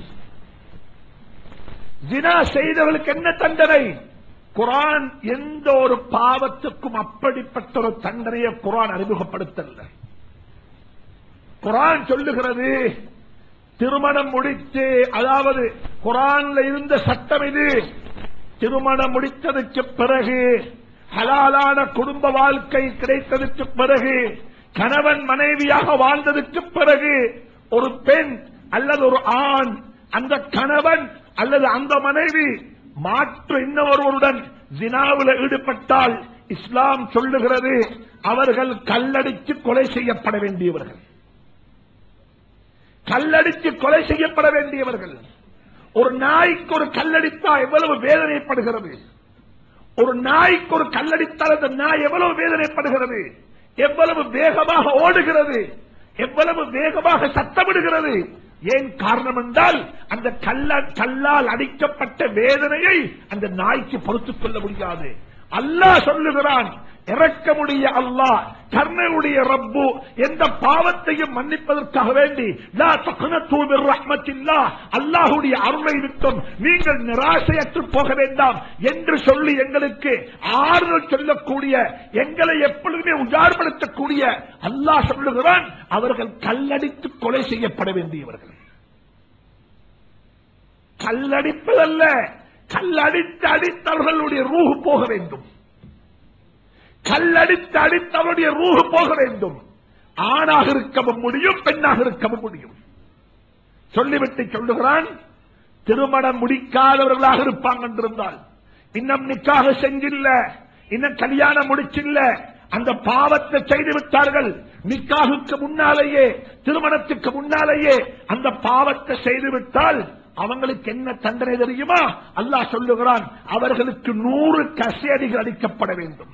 [SPEAKER 1] ஜினா செய்தவர்களுக்கு என்ன தண்டனை குரான் எந்த ஒரு பாவத்துக்கும் அப்படிப்பட்ட ஒரு தண்டனையை குரான் அறிமுகப்படுத்தல குரான் சொல்லுகிறது திருமணம் முடித்து அதாவது குரான்ல இருந்த சட்டம் இது திருமணம் முடித்ததுக்கு பிறகு ஹலாலான குடும்ப வாழ்க்கை கிடைத்ததுக்கு பிறகு கணவன் மனைவியாக வாழ்ந்ததுக்கு பிறகு ஒரு பெண் அல்லது ஒரு ஆண் அந்த கணவன் அல்லது அந்த மனைவி மாற்று இன்னொருவருடன் ஜினாவில் ஈடுபட்டால் இஸ்லாம் சொல்லுகிறது அவர்கள் கல்லடித்து கொலை செய்யப்பட வேண்டியவர்கள் கல்லடித்து கொலை செய்யப்பட வேண்டியவர்கள் ஒரு நாய்க்கு ஒரு கல்லடித்தா எவ்வளவு வேதனைப்படுகிறது ஒரு நாய்க்கு ஒரு கல்லடித்தால் அந்த நாய் எவ்வளவு வேதனைப்படுகிறது எவ்வளவு வேகமாக ஓடுகிறது எவ்வளவு வேகமாக சத்தமிடுகிறது ஏன் காரணம் என்றால் அந்த கல்ல கல்லால் அடிக்கப்பட்ட வேதனையை அந்த நாய்க்கு பொறுத்துக் கொள்ள முடியாது அல்லாஹ் சொல்லுகிறான் இறக்கமுடைய அல்லாஹ் கர்ணனுடைய ரப்பு எந்த பாவத்தையும் மன்னிப்பதற்காக வேண்டி லா தக்னது மிர் ரஹ்மத்தில்லாஹ் அல்லாஹ்வுடைய அருளை விட்டும் நீங்கள் நிராசையற்று போக வேண்டாம் என்று சொல்லி எங்களுக்கு ஆறுதல் சொல்லக்கூடிய எங்களை எப்பொழுதுமே உஜார்படுத்தக்கூடிய அல்லாஹ் சொல்லுகிறான் அவர்கள் கல்லடித்து கொலை செய்யப்பட வேண்டியவர்கள் கல்லடிப்பதல்ல கல்லடித்து அடித்தவர்களுடைய ரூஹு போக வேண்டும் கல்லடித்து அடித்தவருடைய ரூஹு போக வேண்டும் ஆணாக இருக்கவும் முடியும் பெண்ணாக இருக்கவும் முடியும் சொல்லிவிட்டு சொல்லுகிறான் திருமணம் முடிக்காதவர்களாக இருப்பாங்க என்றிருந்தால் இன்னும் நிக்காக செஞ்சில்ல இன்னும் கல்யாணம் முடிச்சில்ல அந்த பாவத்தை செய்து விட்டார்கள் நிக்காகுக்கு முன்னாலேயே திருமணத்துக்கு முன்னாலேயே அந்த பாவத்தை செய்து விட்டால் அவங்களுக்கு என்ன தண்டனை தெரியுமா அல்லாஹ் சொல்லுகிறான் அவர்களுக்கு நூறு கசேடிகள் அளிக்கப்பட வேண்டும்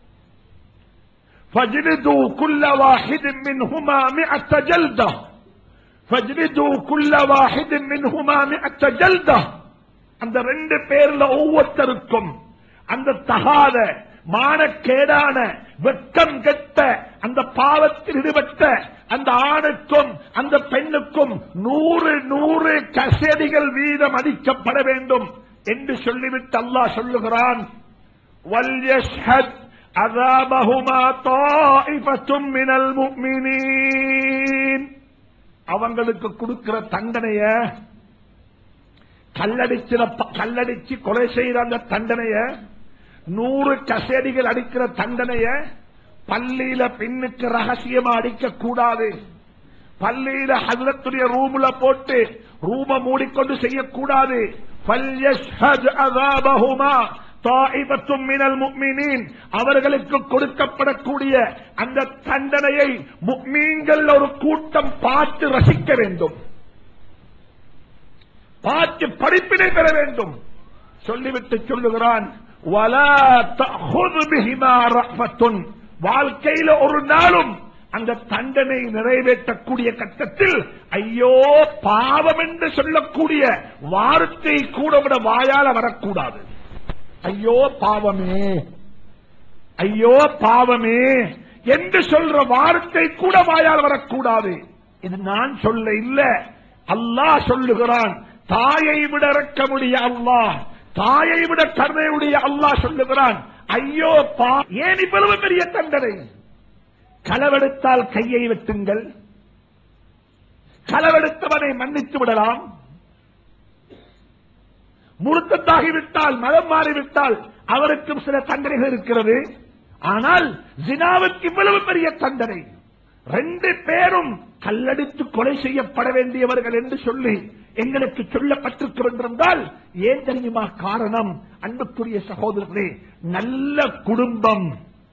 [SPEAKER 1] فاجلدوا كل واحد منهما مئة جلدة فاجلدوا كل واحد منهما مئة جلدة அந்த ரெண்டு பேர்ல ஒவ்வொருத்தருக்கும் அந்த தகாத மானக்கேடான வெட்கம் கெட்ட அந்த பாவத்தில் ஈடுபட்ட அந்த ஆணுக்கும் அந்த பெண்ணுக்கும் நூறு நூறு கசேடிகள் வீதம் அளிக்கப்பட வேண்டும் என்று சொல்லிவிட்டு அல்லாஹ் சொல்லுகிறான் وَلْيَشْهَدْ عَذَابَهُمَا طَائِفَةٌ مِنَ الْمُؤْمِنِينَ அவங்களுக்கு கொடுக்கிற தண்டனைய கல்லடிச்சிற கல்லடிச்சு கொலை செய்த அந்த தண்டனைய நூறு கசேடிகள் அடிக்கிற தண்டனைய பள்ளியில பெண்ணுக்கு ரகசியமா அடிக்க கூடாது பள்ளியில ஹசரத்துடைய ரூம்ல போட்டு ரூம மூடிக்கொண்டு செய்யக்கூடாது فَلْيَشْهَدْ عَذَابَهُمَا طَائِفَةٌ مِنَ الْمُؤْمِنِينَ அவர்களுக்கு கொடுக்கப்படக்கூடிய அந்த தண்டனையை முக்மீன்கள் ஒரு கூட்டம் பார்த்து ரசிக்க வேண்டும் பார்த்து படிப்பினை பெற வேண்டும் சொல்லிவிட்டு சொல்லுகிறான் "வலா தஅஹுது பிஹிமா ரஃபத்துன்." வாழ்க்கையில ஒரு நாளும் அந்த தண்டனை நிறைவேற்றக்கூடிய கட்டத்தில் ஐயோ பாவம் என்று சொல்லக்கூடிய வார்த்தை கூட விட வாயால வரக்கூடாது ஐயோ பாவமே ஐயோ பாவமே என்று சொல்ற வார்த்தை கூட வாயால் வரக்கூடாது இது நான் சொல்ல இல்ல அல்லாஹ் சொல்லுகிறான் தாயை விட இறக்க முடிய அல்லாஹ் தாயை விட கருணையுடைய அல்லாஹ் சொல்லுகிறான் ஐயோ பா ஏன் இவ்வளவு பெரிய தண்டனை களவெடுத்தால் கையை வெட்டுங்கள் களவெடுத்தவனை மன்னித்து விடலாம் முழுக்கத்தாகிவிட்டால் மதம் மாறிவிட்டால் அவருக்கும் சில தண்டனைகள் இருக்கிறது ஆனால் ஜினாவுக்கு இவ்வளவு பெரிய தண்டனை ரெண்டு பேரும் கல்லடித்து கொலை செய்யப்பட வேண்டியவர்கள் என்று சொல்லி எங்களுக்கு சொல்லப்பட்டிருக்கின்றால் ஏன் தெரியுமா காரணம் அன்புக்குரிய சகோதரர்களே நல்ல குடும்பம்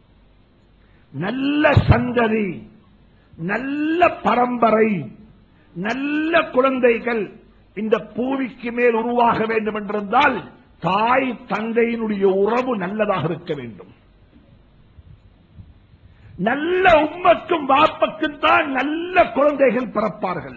[SPEAKER 1] நல்ல சந்ததி நல்ல பரம்பரை நல்ல குழந்தைகள் இந்த பூமிக்கு மேல் உருவாக வேண்டும் என்றிருந்தால் தாய் தந்தையினுடைய உறவு நல்லதாக இருக்க வேண்டும் நல்ல உம்மக்கும் வாப்பக்கும் தான் நல்ல குழந்தைகள் பிறப்பார்கள்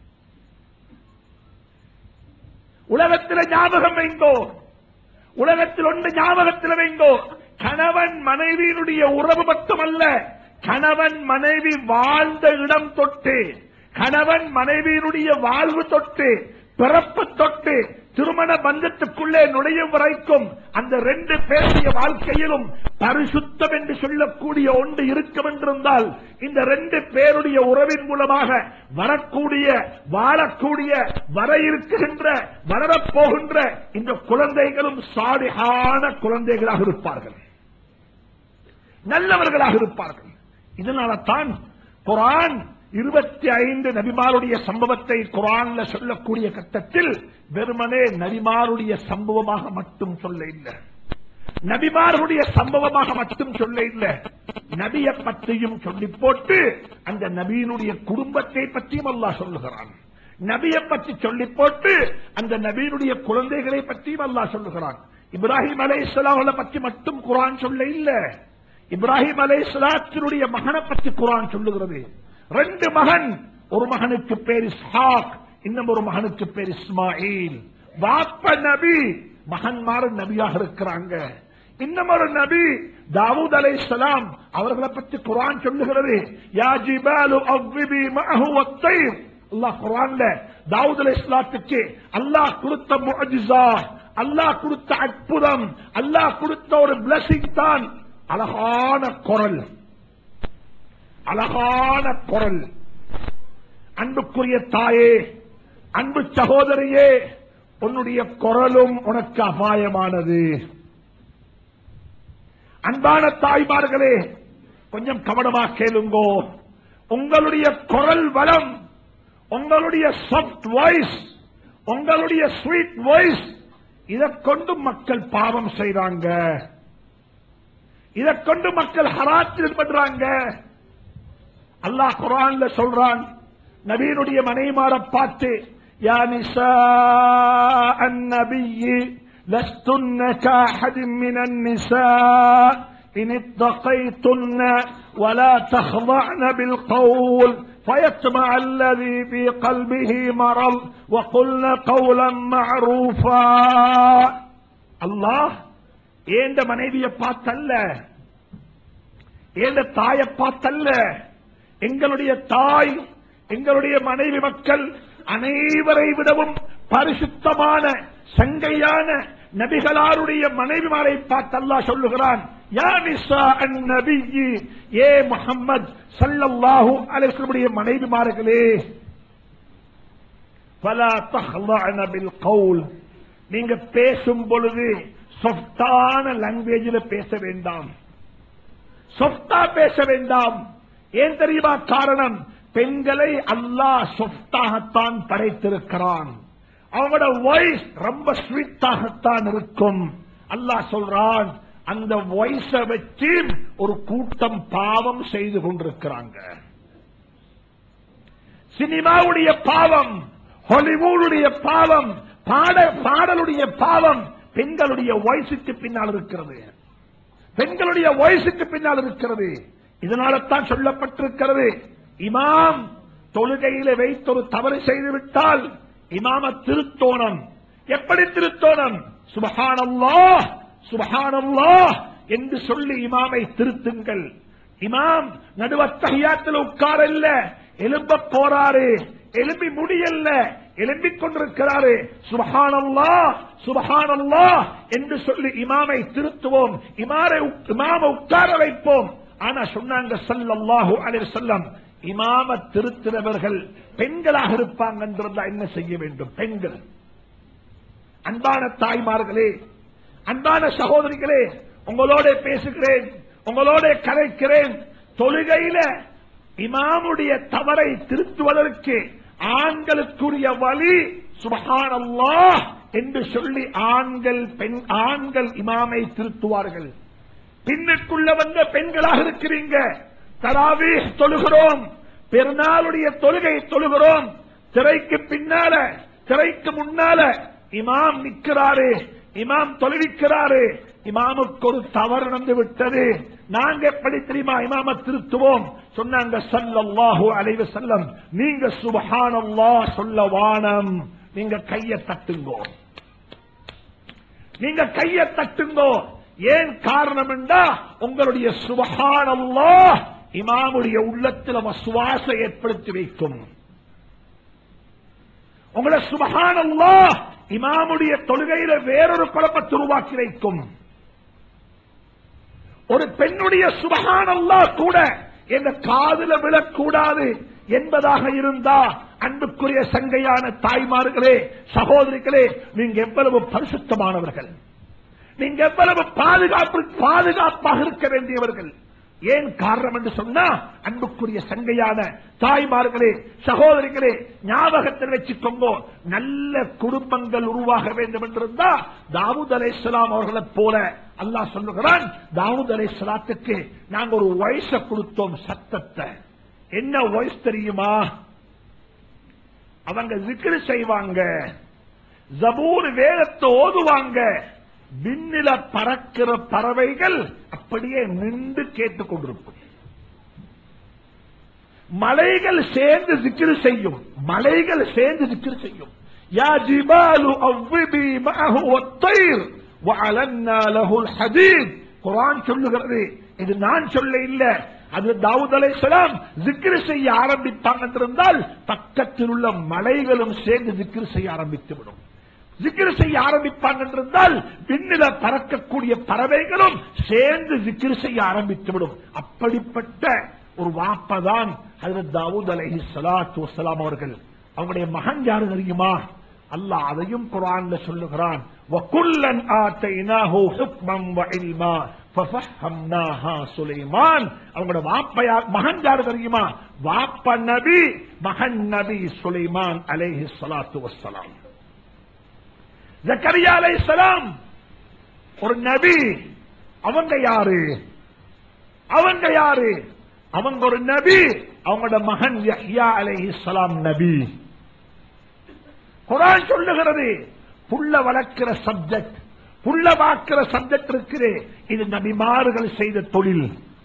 [SPEAKER 1] உலகத்தில் ஞாபகம் வைங்கோ உலகத்தில் ஒன்று ஞாபகத்தில் வைங்கோ கணவன் மனைவியினுடைய உறவு மட்டுமல்ல கணவன் மனைவி வாழ்ந்த இடம் தொட்டு கணவன் மனைவியினுடைய வாழ்வு தொட்டு பிறப்பு தொட்டு திருமண பந்தத்துக்குள்ளே நுழையும் வரைக்கும் அந்த ரெண்டு பேருடைய வாழ்க்கையிலும் பரிசுத்தம் என்று சொல்லக்கூடிய ஒன்று இருக்கும் என்றிருந்தால் இந்த ரெண்டு பேருடைய உறவின் மூலமாக வரக்கூடிய வாழக்கூடிய வர இருக்குகின்ற வளரப்போகின்ற இந்த குழந்தைகளும் சாடிகான குழந்தைகளாக இருப்பார்கள் நல்லவர்களாக இருப்பார்கள் இதனால தான் குரான் இருபத்தி ஐந்து நபிமாருடைய சம்பவத்தை குரான்ல சொல்லக்கூடிய கட்டத்தில் வெறுமனே நபிமாருடைய சம்பவமாக மட்டும் சொல்ல இல்லை நபிமாருடைய சம்பவமாக மட்டும் சொல்ல இல்லை நபியை பற்றியும் சொல்லி போட்டு அந்த நபியினுடைய குடும்பத்தை பற்றியும் அல்லாஹ் சொல்லுகிறான் நபியை பற்றி சொல்லி போட்டு அந்த நபியினுடைய குழந்தைகளை பற்றியும் அல்லாஹ் சொல்லுகிறான் இப்ராஹிம் அலை இஸ்லாமலை பற்றி மட்டும் குரான் சொல்ல இல்ல இப்ராஹிம் அலை இஸ்லாத்தினுடைய மகனை பற்றி குரான் சொல்லுகிறது ரெண்டு மகன் ஒரு மகனுக்கு பேர் இஸ்ஹாக் இன்னும் ஒரு மகனுக்கு பேர் இஸ்மாயில் வாப்ப நபி மகன்மார் நபியாக இருக்கிறாங்க இன்னும் ஒரு நபி தாவூத் அலை சலாம் அவர்களை பற்றி குரான் சொல்லுகிறது யா ஜிபாலு அவ்விபி மஅஹு வத்தைர் அல்லாஹ் குரான்ல தாவூத் அலை இஸ்லாத்துக்கு அல்லாஹ் கொடுத்த முஅஜிசா அல்லாஹ் கொடுத்த அற்புதம் அல்லாஹ் கொடுத்த ஒரு பிளஸிங் தான் அழகான குரல் அழகான குரல் அன்புக்குரிய தாயே அன்பு சகோதரியே உன்னுடைய குரலும் உனக்கு அபாயமானது அன்பான தாய்மார்களே கொஞ்சம் கவனமா கேளுங்கோ உங்களுடைய குரல் வளம் உங்களுடைய சாஃப்ட் வாய்ஸ் உங்களுடைய ஸ்வீட் வாய்ஸ் இதை கொண்டு மக்கள் பாவம் செய்றாங்க இதை கொண்டு மக்கள் ஹராத்தில் பண்றாங்க அல்லாஹ் குரான்ல சொல்றான் நபீனுடைய மனைமார பார்த்து யா நிசா النبي لستن كأحد من النساء إن اتقيتن ولا تخضعن بالقول فيطمع الذي في قلبه مرض وقلن قولا معروفا الله ஏண்ட மனைவியை பார்த்தல்ல ஏண்ட தாயை பார்த்தல்ல எங்களுடைய தாய் எங்களுடைய மனைவி மக்கள் அனைவரை விடவும் பரிசுத்தமான சங்கையான நபிகளாருடைய மனைவிமாரை பார்த்து அல்லாஹ் சொல்லுகிறான் யா நிசா அந்நபியி ஏ முஹம்மத் ஸல்லல்லாஹு அலைஹி வஸல்லம் மனைவிமார்களே ஃபலா தஹ்லஅன பில் கவுல் நீங்க பேசும் பொழுது சொஃப்டான லாங்குவேஜில் பேச வேண்டாம் சொஃப்டா பேச வேண்டாம் ஏன் தெரியுமா காரணம் பெண்களை அல்லாஹ் சொஃப்டாகத்தான் படைத்திருக்கிறான் அவங்களோட வாய்ஸ் ரொம்ப ஸ்வீட்டாகத்தான் இருக்கும் அல்லாஹ் சொல்றான் அந்த வாய்ஸ வச்சு ஒரு கூட்டம் பாவம் செய்து கொண்டிருக்கிறாங்க சினிமாவுடைய பாவம் ஹாலிவுடைய பாவம் பாட பாடலுடைய பாவம் பெண்களுடைய வயசுக்கு பின்னால் இருக்கிறது பெண்களுடைய வயசுக்கு பின்னால் இருக்கிறது இதனால தான் சொல்லப்பட்டிருக்கிறது இமாம் தொழுகையில வைத்தொரு தவறு செய்து விட்டால் இமாம திருத்தோணம் எப்படி திருத்தோணம் சுபஹானல்லா சுபஹானல்லா என்று சொல்லி இமாமை திருத்துங்கள் இமாம் நடுவத்தகையாத்தில் உட்கார இல்ல எலும்ப போறாரு எலும்பி முடியல்ல எழும்பிக் கொண்டிருக்கிறாரு சுபஹானல்லா சுபஹானல்லா என்று சொல்லி இமாமை திருத்துவோம் இமாரை இமாம உட்கார வைப்போம் ஆனா சொன்னாங்க ஸல்லல்லாஹு அலைஹி வஸல்லம் இமாம திருத்தினவர்கள் பெண்களாக இருப்பாங்க என்றிருந்தா என்ன செய்ய வேண்டும் பெண்கள் அன்பான தாய்மார்களே அன்பான சகோதரிகளே உங்களோட பேசுகிறேன் உங்களோட கலைக்கிறேன் தொழுகையில இமாமுடைய தவறை திருத்துவதற்கு ஆண்களுக்குரிய வழி சுபஹானல்லாஹ் என்று சொல்லி ஆண்கள் பெண் ஆண்கள் இமாமை திருத்துவார்கள் பின்னுக்குள்ள வந்த பெண்களாக இருக்கிறீங்க தராவி தொழுகிறோம் பெருநாளுடைய தொழுகை தொழுகிறோம் திரைக்கு பின்னால திரைக்கு முன்னால இமாம் நிற்கிறாரு இமாம் தொழுவிக்கிறாரு இமாமுக்கு ஒரு தவறு நடந்து விட்டது நாங்க எப்படி தெரியுமா இமாம திருத்துவோம் சொன்னாங்க சல்லல்லாஹு அலைவ செல்லம் நீங்க சுபஹானல்லாஹ் சொல்ல வானம் நீங்க கைய தட்டுங்கோ நீங்க கைய தட்டுங்கோ ஏன் காரணம் என்றா உங்களுடைய சுபஹானல்லாஹ் இமாமுடைய உள்ளத்தில் வசுவாச ஏற்படுத்தி வைக்கும் உங்களை சுபஹானல்லாஹ் இமாமுடைய தொழுகையில வேறொரு குழப்பத்தை உருவாக்கி வைக்கும் ஒரு பெண்ணுடைய சுபஹானல்லாஹ் கூட எந்த காதுல விழக்கூடாது என்பதாக இருந்தா அன்புக்குரிய சங்கையான தாய்மார்களே சகோதரிகளே நீங்க எவ்வளவு பரிசுத்தமானவர்கள் நீங்க எவ்வளவு பாதுகாப்பு பாதுகாப்பாக இருக்க வேண்டியவர்கள் ஏன் காரணம் என்று சொன்னா அன்புக்குரிய சங்கையான தாய்மார்களே சகோதரிகளே ஞாபகத்தில் வச்சுக்கோங்க நல்ல குடும்பங்கள் உருவாக வேண்டும் என்றிருந்தா தாவூத் அலை இஸ்லாம் அவர்களை போல அல்லாஹ் சொல்லுகிறான் தாவூத் அலை இஸ்லாத்துக்கு நாங்க ஒரு வயசை கொடுத்தோம் சத்தத்தை என்ன வயசு தெரியுமா அவங்க விக்கிரி செய்வாங்க ஜபூர் வேதத்தை ஓதுவாங்க விண்ணில பறக்கிற பறவைகள் அப்படியே நின்று கேட்டுக் கொண்டிருக்கும் மலைகள் சேர்ந்து சிக்கிரு செய்யும் மலைகள் சேர்ந்து சிக்கிரு செய்யும் யா ஜிபாலு அவ்விபி மஅஹு வத்தைர் வஅலன்னா லஹுல் ஹதீத் குர்ஆன் சொல்லுகிறது இது நான் சொல்ல இல்ல அது தாவூத் அலைஹிஸ்ஸலாம் zikr செய்ய ஆரம்பித்தாங்க என்றிருந்தால் பக்கத்தில் உள்ள மலைகளும் சேர்ந்து zikr செய்ய ஆரம்பித்து விடும் ஜிக்கிர் செய்ய ஆரம்பிப்பாங்க என்றிருந்தால் விண்ணில பறக்கக்கூடிய பறவைகளும் சேர்ந்து ஜிக்கிர் செய்ய ஆரம்பித்து விடும் அப்படிப்பட்ட ஒரு வாப்பதான் ஹஜரத் தாவூத் அலைஹி ஸலாத்து வஸலாம் அவர்கள் அவங்களுடைய மகன் யாரு தெரியுமா அல்லாஹ் அதையும் குர்ஆன்ல சொல்லுகிறான் وَكُلًّا آتَيْنَاهُ حُكْمًا وَعِلْمًا فَفَهَّمْنَاهَا சுலைமான் அவங்களோட வாப்ப யார் மகன் யாரு தெரியுமா வாப்ப நபி மகன் நபி சுலைமான் அலைஹி ஸலாத்து வஸ்ஸலாம் ஜக்கரியா அலைஹிஸ்ஸலாம் ஒரு நபி அவங்க யாரு அவங்க யாரு அவங்க ஒரு நபி அவங்களோட மகன் யஹ்யா அலைஹிஸ்ஸலாம் நபி குரான் சொல்லுகிறது புள்ள வளர்க்கிற சப்ஜெக்ட் புள்ள வாக்குற சப்ஜெக்ட் இருக்குது இது நபிமார்கள் செய்த தொழில்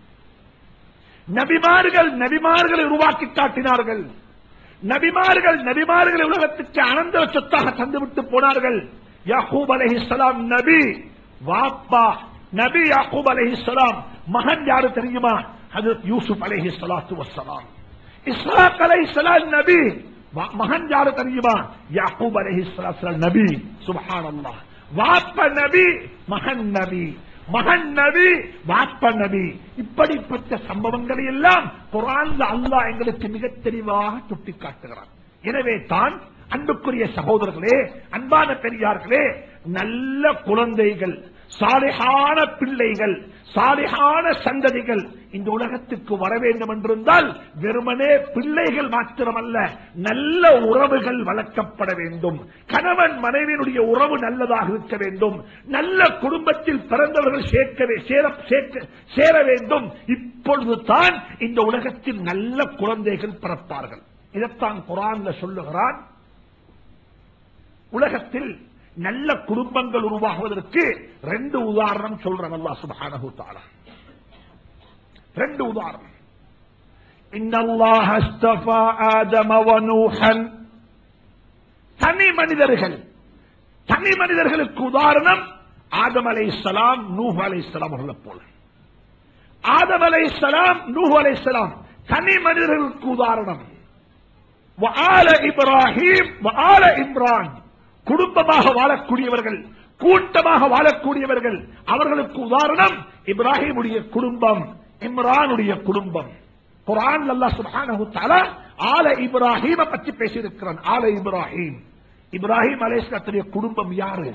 [SPEAKER 1] நபிமார்கள் நபிமார்களை உருவாக்கி காட்டினார்கள் நபிமார்கள் நபிமார்களை உலகத்துக்கு அனந்த சொத்தாக தந்துவிட்டு போனார்கள் யாக்கூப் அலைஹிஸ்ஸலாம் நபி வாப்பா நபி யாக்கூப் அலைஹிஸ்ஸலாம் மகன் யாரு தெரியுமா ஹஜரத் யூசுப் அலைஹிஸ்ஸலாத்து வஸ்ஸலாம் இஸ்ஹாக் அலைஹிஸ்ஸலாம் நபி ம- மகன் யாரு தெரியுமா யாக்கூப் அலைஹிஸ்ஸலாம் நபி சுப்ஹானல்லாஹ் வாப்ப நபி மகன் நபி மகன் நபி வாப்ப நபி இப்படிப்பட்ட சம்பவங்களை எல்லாம் குரான்ல அல்லாஹ் எங்களுக்கு மிக தெளிவாக சுட்டிக்காட்டுகிறான் எனவே தான் அன்புக்குரிய சகோதரர்களே அன்பான பெரியார்களே நல்ல குழந்தைகள் சாலிகான பிள்ளைகள் சாலிகான சந்ததிகள் இந்த உலகத்துக்கு வர வேண்டும் என்றிருந்தால் வெறுமனே பிள்ளைகள் மாத்திரமல்ல நல்ல உறவுகள் வளர்க்கப்பட வேண்டும் கணவன் மனைவியினுடைய உறவு நல்லதாக இருக்க வேண்டும் நல்ல குடும்பத்தில் பிறந்தவர்கள் சேர்க்கவே சேர சேர்க்க- சேர வேண்டும் இப்பொழுது தான் இந்த உலகத்தில் நல்ல குழந்தைகள் பிறப்பார்கள் இதைத்தான் குரான்ல சொல்லுகிறான் உலகத்தில் நல்ல குடும்பங்கள் உருவாகுவதற்கு ரெண்டு உதாரணம் சொல்றேன் அல்லாஹ் சுப்ஹானஹு தஆலா ரெண்டு உதாரணம் இன்னல்லாஹ அஸ்தஃபா ஆதம வ நூஹன் தனி மனிதர்கள் தனி மனிதர்களுக்கு உதாரணம் ஆதம் அலைஹிஸ்ஸலாம் நூஹ் அலைஹிஸ்ஸலாம் அவர்களை போல ஆதம் அலைஹிஸ்ஸலாம் நூஹ் அலைஹிஸ்ஸலாம் தனி மனிதர்களுக்கு உதாரணம் وآل இப்ராஹிம் وآل இம்ரான் குடும்பமாக வாழக்கூடியவர்கள் கூட்டமாக வாழக்கூடியவர்கள் அவர்களுக்கு உதாரணம் இப்ராஹிமுடைய குடும்பம் இம்ரானுடைய குடும்பம் குரான் அல்லாஹ் சுப்ஹானஹு தஆலா ஆல இப்ராஹிம பற்றி பேசியிருக்கிறான் ஆல இப்ராஹிம் இப்ராஹிம் அலைஹிஸ்ஸலாத்துடைய குடும்பம் யாரு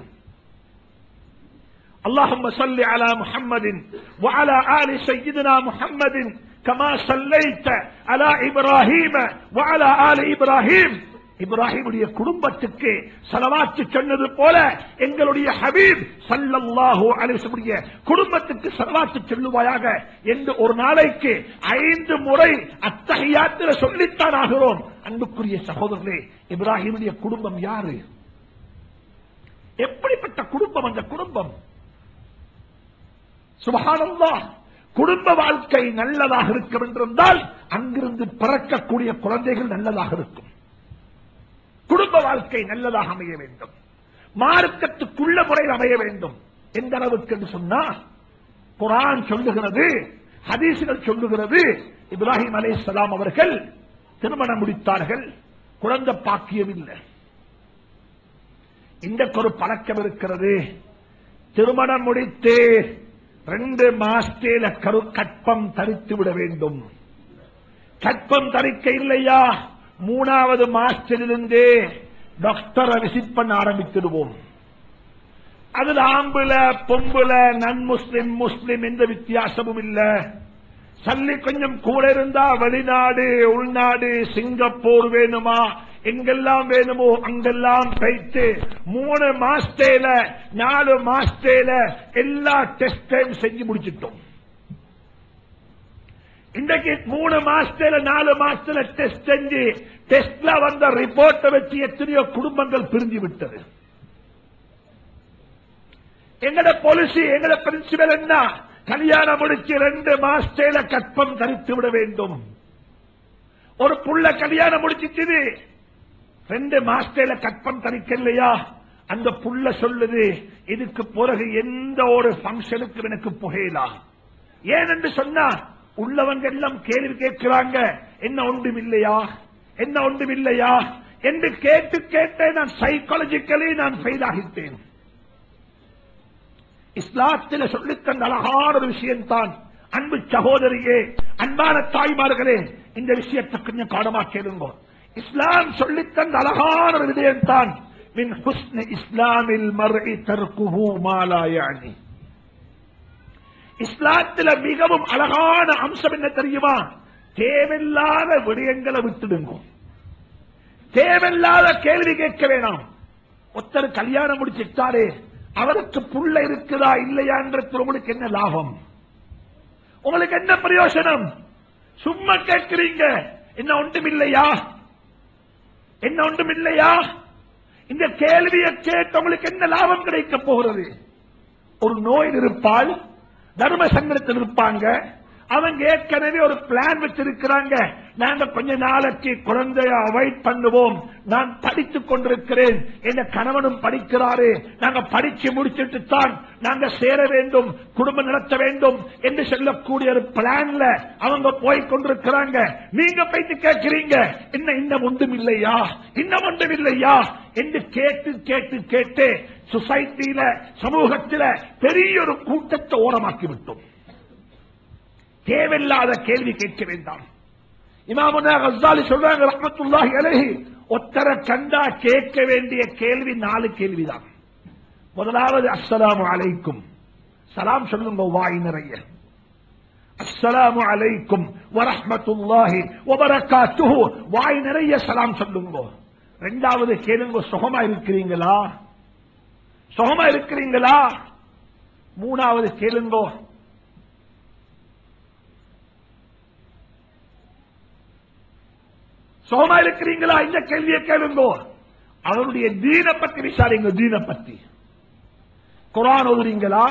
[SPEAKER 1] اللهم صل على محمد وعلى آل سيدنا محمد كما صليت على إبراهيم وعلى آل إبراهيم இப்ராஹிமுடைய குடும்பத்துக்கு சலவாத்து சொன்னது போல எங்களுடைய ஹபீப் சல்லல்லாஹு அலிசமுடைய குடும்பத்துக்கு சலவாத்து சொல்லுவாயாக என்று ஒரு நாளைக்கு ஐந்து முறை அத்தகையாத்திர சொல்லித்தான் ஆகிறோம் அன்புக்குரிய சகோதரர்களே இப்ராஹிமுடைய குடும்பம் யாரு எப்படிப்பட்ட குடும்பம் அந்த குடும்பம் சுபஹானல்லாஹ் குடும்ப வாழ்க்கை நல்லதாக இருக்கும் என்றிருந்தால் அங்கிருந்து பிறக்கக்கூடிய குழந்தைகள் நல்லதாக இருக்கும் குடும்ப வாழ்க்கை நல்லதாக அமைய வேண்டும் மார்க்கத்துக்குள்ள முறையில் அமைய வேண்டும் எந்த அளவுக்கு என்று சொன்னா குரான் சொல்லுகிறது ஹதீசுகள் சொல்லுகிறது இப்ராஹிம் அலைஹிஸ்ஸலாம் அவர்கள் திருமணம் முடித்தார்கள் குழந்தை பாக்கியம் இல்லை இன்றைக்கு ஒரு பழக்கம் இருக்கிறது திருமணம் முடித்து ரெண்டு மாசத்தில கரு கற்பம் தரித்து விட வேண்டும் கற்பம் தரிக்க இல்லையா மூணாவது மாசத்திலிருந்தே டாக்டரை விசிட் பண்ண ஆரம்பித்திடுவோம் அதுல ஆம்புல பொம்புல நன் முஸ்லிம் முஸ்லிம் எந்த வித்தியாசமும் இல்ல சல்லி கொஞ்சம் கூட இருந்தா வெளிநாடு உள்நாடு சிங்கப்பூர் வேணுமா எங்கெல்லாம் வேணுமோ அங்கெல்லாம் போயிட்டு மூணு மாசத்தேல நாலு மாசத்தேல எல்லா டெஸ்டையும் செஞ்சு முடிச்சிட்டோம் இன்றைக்கு மூணு மாசத்துல நாலு மாசத்துல டெஸ்ட் செஞ்சு டெஸ்ட்ல வந்த ரிப்போர்ட்டை வச்சு எத்தனையோ குடும்பங்கள் பிரிஞ்சு விட்டது எங்கட பாலிசி எங்கட பிரின்சிபல் என்ன கல்யாணம் முடிச்சு ரெண்டு மாசத்துல கற்பம் தரித்து விட வேண்டும் ஒரு புள்ள கல்யாணம் முடிச்சிச்சு ரெண்டு மாசத்துல கற்பம் தரிக்கலையா அந்த புள்ள சொல்லுது இதுக்கு பிறகு எந்த ஒரு பங்கனுக்கு எனக்கு புகையலாம் ஏன் என்று சொன்னா உள்ளவங்க எல்லாம் கேள்வி கேட்கிறாங்க என்ன ஒன்றும் இல்லையா என்ன ஒன்றும் இல்லையா என்று கேட்டு கேட்டே நான் சைக்காலஜிக்கலி நான் ஃபெயில் ஆகிட்டேன் இஸ்லாத்தில் சொல்லித்தந்த அழகான ஒரு விஷயம் தான் அன்பு சகோதரியே அன்பான தாய்மார்களே இந்த விஷயத்தை கொஞ்சம் காரணமா கேளுங்க இஸ்லாம் சொல்லித்தந்த அழகான ஒரு விடயம் தான் மின் ஹுஸ்ன இஸ்லாமில் மர்இ தர்குஹு மா லா யானி இஸ்லாத்துல மிகவும் அழகான அம்சம் என்ன தெரியுமா தேவையில்லாத விடயங்களை விட்டுடுங்க தேவையில்லாத கேள்வி கேட்க வேணாம் ஒருத்தர் கல்யாணம் முடிச்சிட்டாரே அவருக்கு புள்ள இருக்குதா இல்லையா என்ற உங்களுக்கு என்ன லாபம் உங்களுக்கு என்ன பிரயோஜனம் சும்மா கேட்கிறீங்க என்ன ஒன்றும் இல்லையா என்ன ஒன்றும் இல்லையா இந்த கேள்வியை கேட்டு உங்களுக்கு என்ன லாபம் கிடைக்க போகிறது ஒரு நோய் இருப்பால் தர்ம சங்கடத்தில் இருப்பாங்க அவங்க ஏற்கனவே ஒரு பிளான் வச்சிருக்கிறாங்க நாங்க கொஞ்ச நாளைக்கு குழந்தைய அவாய்ட் பண்ணுவோம் நான் படித்துக் கொண்டிருக்கிறேன் என் கணவனும் படிக்கிறாரு நாங்க படிச்சு முடிச்சிட்டு தான் நாங்க சேர வேண்டும் குடும்பம் நடத்த வேண்டும் என்று சொல்லக்கூடிய ஒரு பிளான்ல அவங்க போய் கொண்டிருக்கிறாங்க நீங்க போயிட்டு கேட்கிறீங்க என்ன இன்னும் ஒன்றும் இல்லையா இன்னும் ஒன்றும் இல்லையா என்று கேட்டு கேட்டு கேட்டு சொசைட்டியில சமூகத்தில பெரிய ஒரு கூட்டத்தை ஓரமாக்கி விட்டோம் தேவையில்லாத கேள்வி கேட்க வேண்டாம் இமாமுனா கஸ்தாலி சொல்றாங்க ரஹ்மத்துல்லாஹி அலைஹி ஒத்தர கண்டா கேட்க வேண்டிய கேள்வி நாலு கேள்விதான் முதலாவது அஸ்ஸலாமு அலைக்கும் சலாம் சொல்லுங்க வாய் நிறைய அஸ்ஸலாமு அலைக்கும் வரஹ்மத்துல்லாஹி வபரகாத்துஹு வாய் நிறைய சலாம் சொல்லுங்க ரெண்டாவது கேளுங்க சுகமா இருக்கிறீங்களா சுகமா இருக்கிறீங்களா மூணாவது கேளுங்கோ சுகமா இருக்கிறீங்களா இந்த கேள்வியை கேளுங்கோ அவருடைய தீன பத்தி விசாரிங்க தீன பத்தி குரான் ஓதுறீங்களா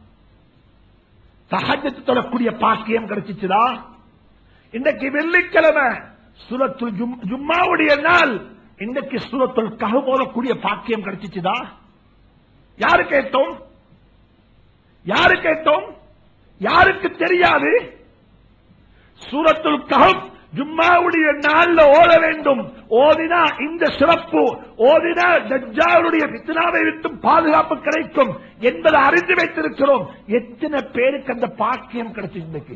[SPEAKER 1] தஹஜத்து தொழக்கூடிய பாக்கியம் கிடைச்சிச்சுதா இன்றைக்கு வெள்ளிக்கிழமை சுரத்துல் ஜும்- ஜும்மாவுடைய நாள் இன்றைக்கு சூரத்துல் கஹ் போதக்கூடிய பாக்கியம் கிடைச்சிச்சுதா யாரு கேட்டோம் யாரு கேட்டோம் யாருக்கு தெரியாது சூரத்துல் கஹப் ஜும்மாவுடைய நாள்ல ஓத வேண்டும் ஓதினா இந்த சிறப்பு ஓதினா தஜ்ஜாலுடைய பித்னாவை விட்டு பாதுகாப்பு கிடைக்கும் என்பதை அறிந்து வைத்திருக்கிறோம் எத்தனை பேருக்கு அந்த பாக்கியம் கிடைச்சு இன்னைக்கு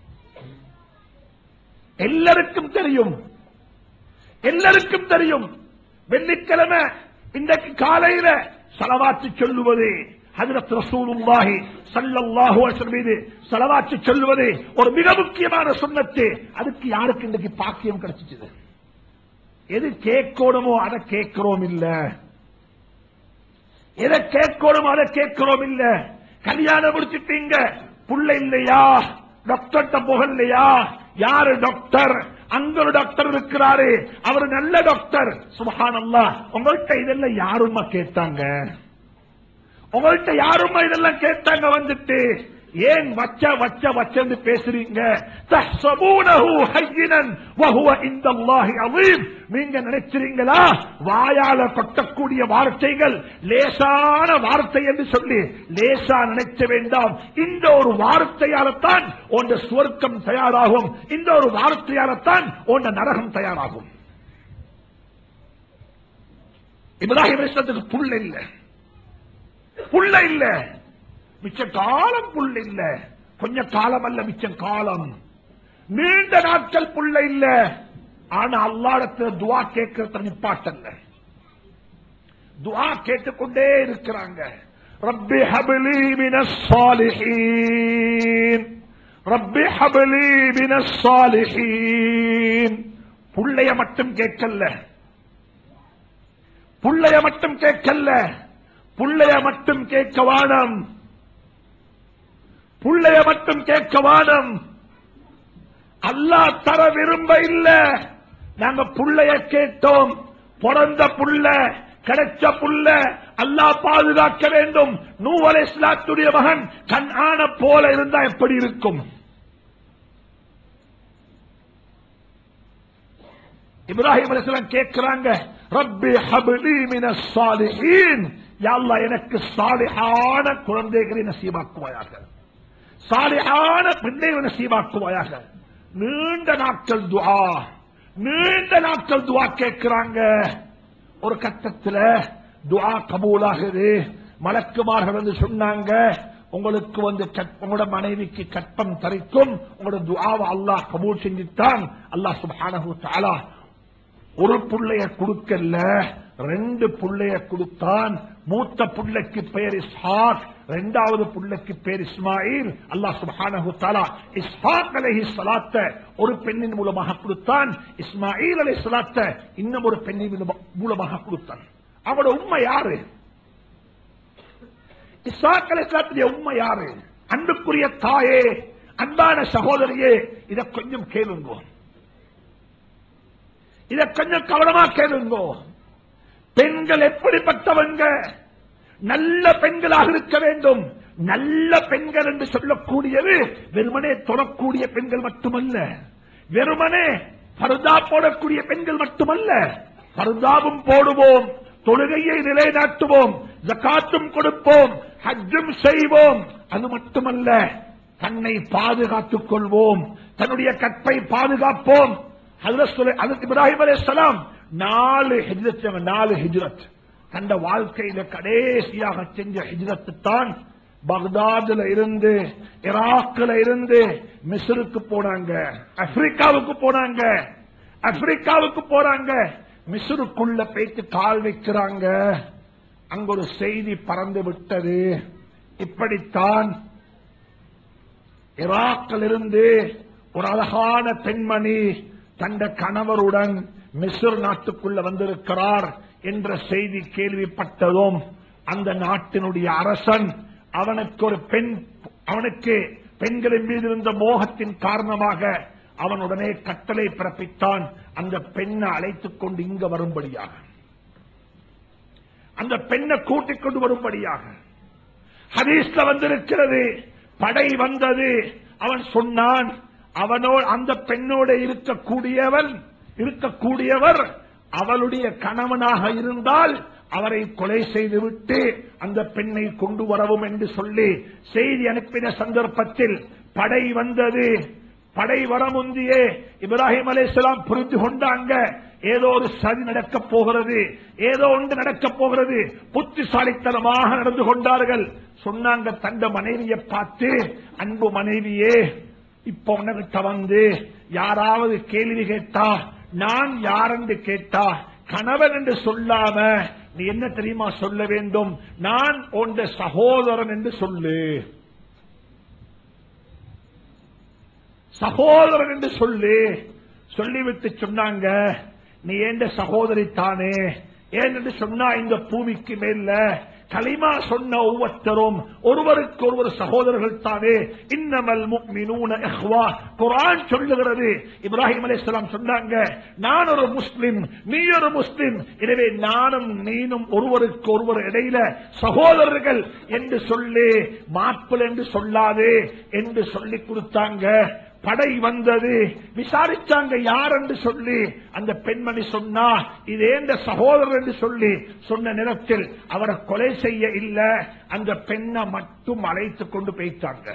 [SPEAKER 1] எல்லாருக்கும் தெரியும் எல்லாருக்கும் தெரியும் வெள்ளிக்கிழமை இன்றைக்கு காலையில சலவாத்து சொல்லுவது ஹஜரத் ரசூலுல்லாஹி ஸல்லல்லாஹு அலைஹி வஸல்லம் மீது ஸலவாத்து சொல்லுவது ஒரு மிக முக்கியமான சுன்னத்து அதுக்கு யாருக்கு இன்றைக்கு பாக்கியம் கிடைச்சிச்சு எது கேட்கணுமோ அதை கேட்கிறோம் இல்ல எதை கேட்கணுமோ அதை கேட்கிறோம் இல்ல கல்யாணம் முடிச்சிட்டீங்க புள்ள இல்லையா டாக்டர்கிட்ட புகழ்லையா யாரு டாக்டர் அங்க ஒரு டாக்டர் இருக்கிறாரு அவர் நல்ல டாக்டர் சுபஹானல்லாஹ் உங்கள்கிட்ட இதெல்லாம் யாருமா கேட்டாங்க உங்கள்கிட்ட யாருமா இதெல்லாம் கேட்டாங்க வந்துட்டு ஏன் வச்ச வச்ச வச்சன்னு பேசுறீங்க தஹ்சபூனஹு ஹய்யினன் வஹுவ இந்தல்லாஹி அலீம் நீங்க நினைக்கிறீங்களா வாயால கொட்டக்கூடிய வார்த்தைகள் லேசான வார்த்தை என்று சொல்லி லேசா நினைக்க வேண்டாம் இந்த ஒரு வார்த்தையால்தான் உண்ட சுவர்க்கம் தயாராகும் இந்த ஒரு வார்த்தையால்தான் உண்ட நரகம் தயாராகும் இப்ராஹிம் அலிஸ்லாத்துக்கு புல் இல்லை புள்ள இல்ல மிச்ச காலம் புள்ள இல்ல கொஞ்ச காலம் அல்ல மிச்சம் காலம் நீண்ட நாட்கள் புள்ள இல்ல ஆனா அல்லாடத்துல துவா கேட்கறத நிப்பாட்டல்ல துவா கேட்டுக்கொண்டே இருக்கிறாங்க ரப்பி ஹபிலி மினஸ் சாலிஹீன் ரப்பி ஹபிலி மினஸ் சாலிஹீன் புள்ளைய மட்டும் கேட்கல புள்ளைய மட்டும் கேட்கல புள்ளைய மட்டும் கேட்க வானம் புள்ளைய மட்டும் கேட்க வானம் அல்லாஹ் தர விரும்ப இல்ல நாங்க புள்ளைய கேட்டோம் பிறந்த புள்ள கிடைச்ச புள்ள அல்லாஹ் பாதுகாக்க வேண்டும் நூவல் இஸ்லாத்துடைய மகன் கண் ஆன போல இருந்தா எப்படி இருக்கும் இப்ராஹிம் அலிஸ்லாம் கேட்கிறாங்க ரப்பி ஹபிலி மினஸ் சாலிஹீன் யா அல்லாஹ் எனக்கு சாலிஹான குழந்தைகளை நசீபாக்குவாயாக சாலிஹான பிள்ளைகளை நசீபாக்குவாயாக நீண்ட நாட்கள் துஆ நீண்ட நாட்கள் துஆ கேட்கிறாங்க ஒரு கட்டத்துல துஆ கபூலாகுது மலக்குமார்கள் வந்து சொன்னாங்க உங்களுக்கு வந்து கற்ப- உங்களோட மனைவிக்கு கற்பம் தரிக்கும் உங்களோட துஆவை அல்லாஹ் கபூல் செஞ்சுத்தான் அல்லாஹ் சுப்ஹானஹு வ தஆலா ஒரு புள்ளைய கொடுக்கல ரெண்டு புள்ளைய கொடுத்தான் மூத்த புள்ளைக்கு பெயர் இஸ்ஹாக் இரண்டாவது புள்ளைக்கு பேர் இஸ்மாயில் அல்லாஹ் சுப்ஹானஹு தஆலா இஸ்ஹாக் அலைஹி ஸலாத்த ஒரு பெண்ணின் மூலமாக கொடுத்தான் இஸ்மாயில் அலைஹி ஸலாத்த இன்னும் ஒரு பெண்ணின் மூலமா- மூலமாக கொடுத்தான் அவனோட உண்மை யாரு இஸ்ஹாக் அலைஹி ஸலாத்துடைய உண்மை யாரு அன்புக்குரிய தாயே அன்பான சகோதரியே இதை கொஞ்சம் கேளுங்கோ இதை கொஞ்சம் கவனமா கேளுங்கோ பெண்கள் எப்படிப்பட்டவங்க நல்ல பெண்களாக இருக்க வேண்டும் நல்ல பெண்கள் என்று சொல்லக்கூடியது வெறுமனே தொடக்கூடிய பெண்கள் மட்டுமல்ல வெறுமனே பருதா போடக்கூடிய பெண்கள் மட்டுமல்ல பருதாவும் போடுவோம் தொழுகையை நிலைநாட்டுவோம் ஜக்காத்தும் கொடுப்போம் ஹஜ்ஜும் செய்வோம் அது மட்டுமல்ல தன்னை பாதுகாத்துக் கொள்வோம் தன்னுடைய கற்பை பாதுகாப்போம் அதற்கு இப்ராஹிம் அலைஹிஸ்ஸலாம் நாலு ஹிஜ்ரத் நாலு ஹிஜ்ரத் தந்த வாழ்க்கையில கடைசியாக செஞ்ச ஹிஜ்ரத்து தான் பக்தாதுல இருந்து ஈராக்ல இருந்து மிஸ்ருக்கு போனாங்க ஆப்பிரிக்காவுக்கு போனாங்க ஆப்பிரிக்காவுக்கு போறாங்க மிஸ்ருக்குள்ள போயிட்டு கால் வைக்கிறாங்க அங்க ஒரு செய்தி பறந்து விட்டது இப்படித்தான் ஈராக்கில் இருந்து ஒரு அழகான பெண்மணி தந்த கணவருடன் மிஸ்ர் நாட்டுக்குள்ள வந்திருக்கிறார் என்ற செய்தி கேள்விப்பட்டதும் அந்த நாட்டினுடைய அரசன் அவனுக்கு ஒரு பெண் அவனுக்கு பெண்களின் மீது இருந்த மோகத்தின் காரணமாக அவனுடனே கட்டளை பிறப்பித்தான் அந்த பெண்ணை அழைத்துக் கொண்டு இங்க வரும்படியாக அந்த பெண்ணை கூட்டிக் கொண்டு வரும்படியாக ஹதீஸ்ல வந்திருக்கிறது படை வந்தது அவன் சொன்னான் அவனோடு அந்த பெண்ணோட இருக்கக்கூடியவன் இருக்கக்கூடியவர் அவளுடைய கணவனாக இருந்தால் அவரை கொலை செய்துவிட்டு அந்த பெண்ணை கொண்டு வரவும் என்று சொல்லி செய்தி அனுப்பின சந்தர்ப்பத்தில் படை வந்தது படை வர முந்தியே இப்ராஹிம் அலைஹிஸ்ஸலாம் புரிந்து கொண்டாங்க ஏதோ ஒரு சதி நடக்கப் போகிறது ஏதோ ஒன்று நடக்கப் போகிறது புத்திசாலித்தனமாக நடந்து கொண்டார்கள் சொன்னாங்க தந்த மனைவியை பார்த்து அன்பு மனைவியே இப்ப உனக்கிட்ட வந்து யாராவது கேள்வி கேட்டா நான் யார் என்று கேட்டா கணவன் என்று சொல்லாம நீ என்ன தெரியுமா சொல்ல வேண்டும் நான் உண்ட சகோதரன் என்று சொல்லு சகோதரன் என்று சொல்லு சொல்லிவிட்டு சொன்னாங்க நீ ஏண்ட சகோதரி தானே ஏன் என்று சொன்னா இந்த பூமிக்கு மேல களிமா சொன்ன ஒவ்வொருத்தரும் ஒருவருக்கு ஒருவர் சகோதரர்கள் தானே இன்னமல் முக்மினூன இஹ்வா குர்ஆன் சொல்லுகிறது இப்ராஹிம் அலைஹிஸ்ஸலாம் சொன்னாங்க நான் ஒரு முஸ்லிம் நீ ஒரு முஸ்லிம் எனவே நானும் நீனும் ஒருவருக்கு ஒருவர் இடையில சகோதரர்கள் என்று சொல்லி மாப்பிள் என்று சொல்லாதே என்று சொல்லி கொடுத்தாங்க படை வந்தது விசாரிச்சாங்க யார் என்று சொல்லி அந்த பெண்மணி சொன்னா இது ஏந்த சகோதரர் என்று சொல்லி சொன்ன நேரத்தில் அவரை கொலை செய்ய இல்ல அந்த பெண்ணை மட்டும் அழைத்துக் கொண்டு போயிட்டாங்க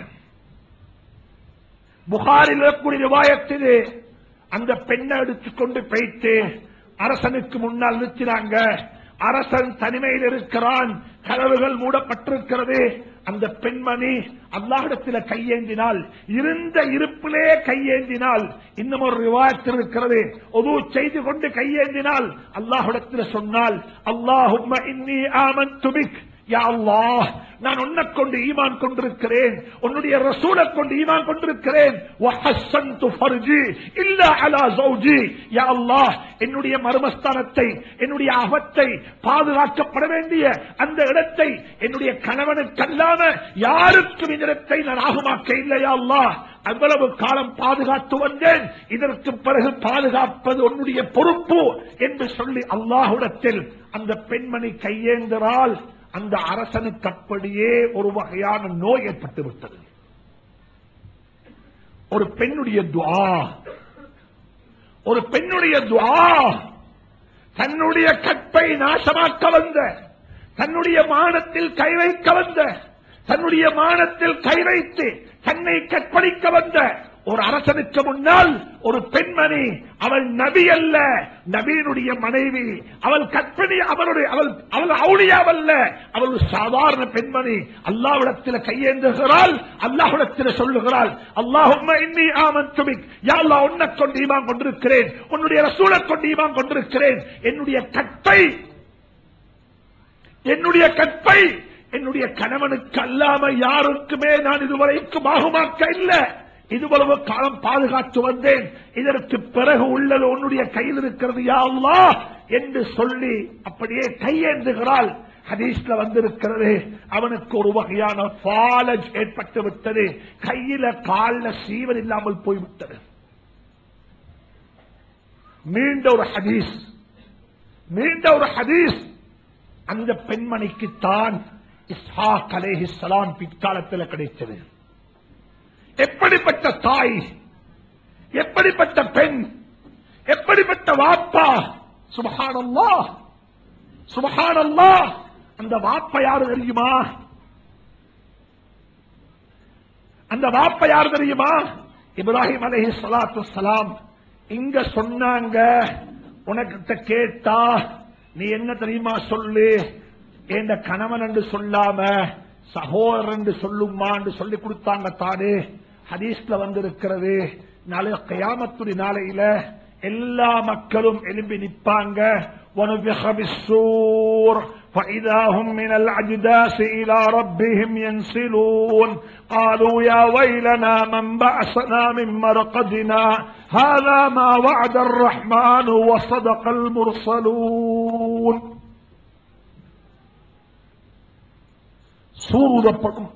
[SPEAKER 1] புகாரில் இருக்கக்கூடிய விவாயத்தில் அந்த பெண்ணை எடுத்துக்கொண்டு போயிட்டு அரசனுக்கு முன்னால் நிறுத்தினாங்க அரசன் தனிமையில் இருக்கிறான் கதவுகள் மூடப்பட்டிருக்கிறது அந்த பெண்மணி அல்லாஹிடத்தில் கையேந்தினால் இருந்த இருப்பிலே கையேந்தினால் இன்னும் ஒரு விவாதத்தில் இருக்கிறது ஒரு செய்து கொண்டு கையேந்தினால் அல்லாஹிடத்தில் சொன்னால் அல்லாஹும்ம இன்னி ஆமன் துபிக் யா அல்லாஹ் நான் உன்னை கொண்டு ஈமான் கொண்டிருக்கிறேன் உன்னுடைய ரசூலை கொண்டு ஈமான் கொண்டிருக்கிறேன் வஹஸ்ஸன்து ஃபர்ஜி இல்லா அலா ஜௌஜி யா அல்லாஹ் என்னுடைய மர்மஸ்தானத்தை என்னுடைய அகத்தை பாதுகாக்கப்பட வேண்டிய அந்த இடத்தை என்னுடைய கணவனுக்கு அல்லாம யாருக்கும் இந்த இடத்தை நான் ஆகுமாக்க இல்லையா அல்லாஹ் அவ்வளவு காலம் பாதுகாத்து வந்தேன் இதற்கு பிறகு பாதுகாப்பது உன்னுடைய பொறுப்பு என்று சொல்லி அல்லாஹுடத்தில் அந்த பெண்மணி கையேந்திரால் அந்த அரசனுக்கு அப்படியே ஒரு வகையான நோய் ஏற்பட்டு விட்டது ஒரு பெண்ணுடைய துவா ஒரு பெண்ணுடைய துவா தன்னுடைய கற்பை நாசமாக்க வந்த தன்னுடைய மானத்தில் கை வைக்க வந்த தன்னுடைய மானத்தில் கை வைத்து தன்னை கற்பழிக்க வந்த ஒரு அரசனுக்கு முன்னால் ஒரு பெண்மணி அவள் நபி அல்ல நபியினுடைய மனைவி அவள் கற்பனை அவளுடைய அவள் அவள் அவுளியாவல்ல அவள் ஒரு சாதாரண பெண்மணி அல்லாவிடத்தில் கையேந்துகிறாள் அல்லாஹ்விடத்தில் சொல்லுகிறாள் அல்லாஹும்ம இன்னி ஆமன் துமிக் யாழ்லா உன்னை கொண்டு ஈமான் கொண்டிருக்கிறேன் உன்னுடைய ரசூலை கொண்டு ஈமான் கொண்டிருக்கிறேன் என்னுடைய கற்பை என்னுடைய கற்பை என்னுடைய கணவனுக்கு அல்லாம யாருக்குமே நான் இதுவரைக்கும் ஆகுமாக்க இல்ல இதுவளவு காலம் பாதுகாத்து வந்தேன் இதற்கு பிறகு உள்ளது உன்னுடைய கையில் இருக்கிறது யா அல்லாஹ் என்று சொல்லி அப்படியே கையேந்துகிறாள் ஹதீஸ்ல வந்திருக்கிறது அவனுக்கு ஒரு வகையான ஃபாலஜ் ஏற்பட்டு விட்டது கையில கால்ல சீவல் இல்லாமல் போய்விட்டது மீண்ட ஒரு ஹதீஸ் மீண்ட ஒரு ஹதீஸ் அந்த பெண்மணிக்கு தான் இஸ்ஹாக் அலைஹிஸ்ஸலாம் பிற்காலத்தில் கிடைத்தது எப்படிப்பட்ட தாய் எப்படிப்பட்ட பெண் எப்படிப்பட்ட வாப்பா சுபஹானல்லாஹ் சுபஹானல்லாஹ் அந்த வாப்பா யாரு தெரியுமா அந்த வாப்பா யாரு தெரியுமா இப்ராஹிம் அலைஹி ஸலாத்து வஸ்ஸலாம் இங்க சொன்னாங்க உனக்கிட்ட கேட்டா நீ என்ன தெரியுமா சொல்லு என் கணவன் என்று சொல்லாம சகோதரன் என்று சொல்லுமா என்று சொல்லி கொடுத்தாங்க தானே ஹதீஸ்ல வந்திருக்கிறது நாளை கயாமத்துடைய நாளையில எல்லா மக்களும் எழும்பி நிப்பாங்க وَنُفِخَ بِالصُّورِ فَإِذَا هُمْ مِنَ الْأَجْدَاثِ إِلَى رَبِّهِمْ يَنْسِلُونَ قَالُوا يَا وَيْلَنَا مَنْ بَعَثَنَا مِنْ مَرْقَدِنَا هَذَا مَا وَعَدَ الرَّحْمَنُ وَصَدَقَ الْمُرْسَلُونَ சூருதப்படும்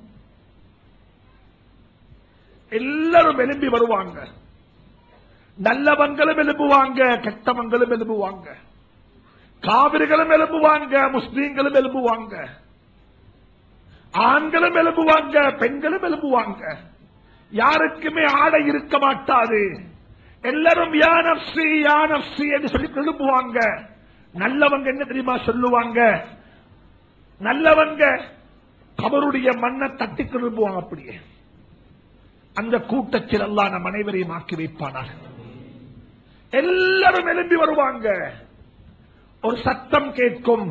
[SPEAKER 1] எல்லாரும் எழும்பி வருவாங்க நல்லவங்களும் எழுப்புவாங்க கெட்டவங்களும் எழுப்புவாங்க காவிரிகளும் எழுப்புவாங்க முஸ்லீம்களும் எழுப்புவாங்க ஆண்களும் எழுப்புவாங்க பெண்களும் எழுப்புவாங்க யாருக்குமே ஆடை இருக்க மாட்டாது எல்லாரும் யானப்சி யானப்சி என்று சொல்லி எழுப்புவாங்க நல்லவங்க என்ன தெரியுமா சொல்லுவாங்க நல்லவங்க கபருடைய மண்ணை தட்டி எழுப்புவாங்க அப்படியே அந்த கூட்டத்தில் எல்லாம் நம் அனைவரையும் ஆக்கி வைப்பானார் எல்லாரும் எழும்பி வருவாங்க ஒரு சத்தம் கேட்கும்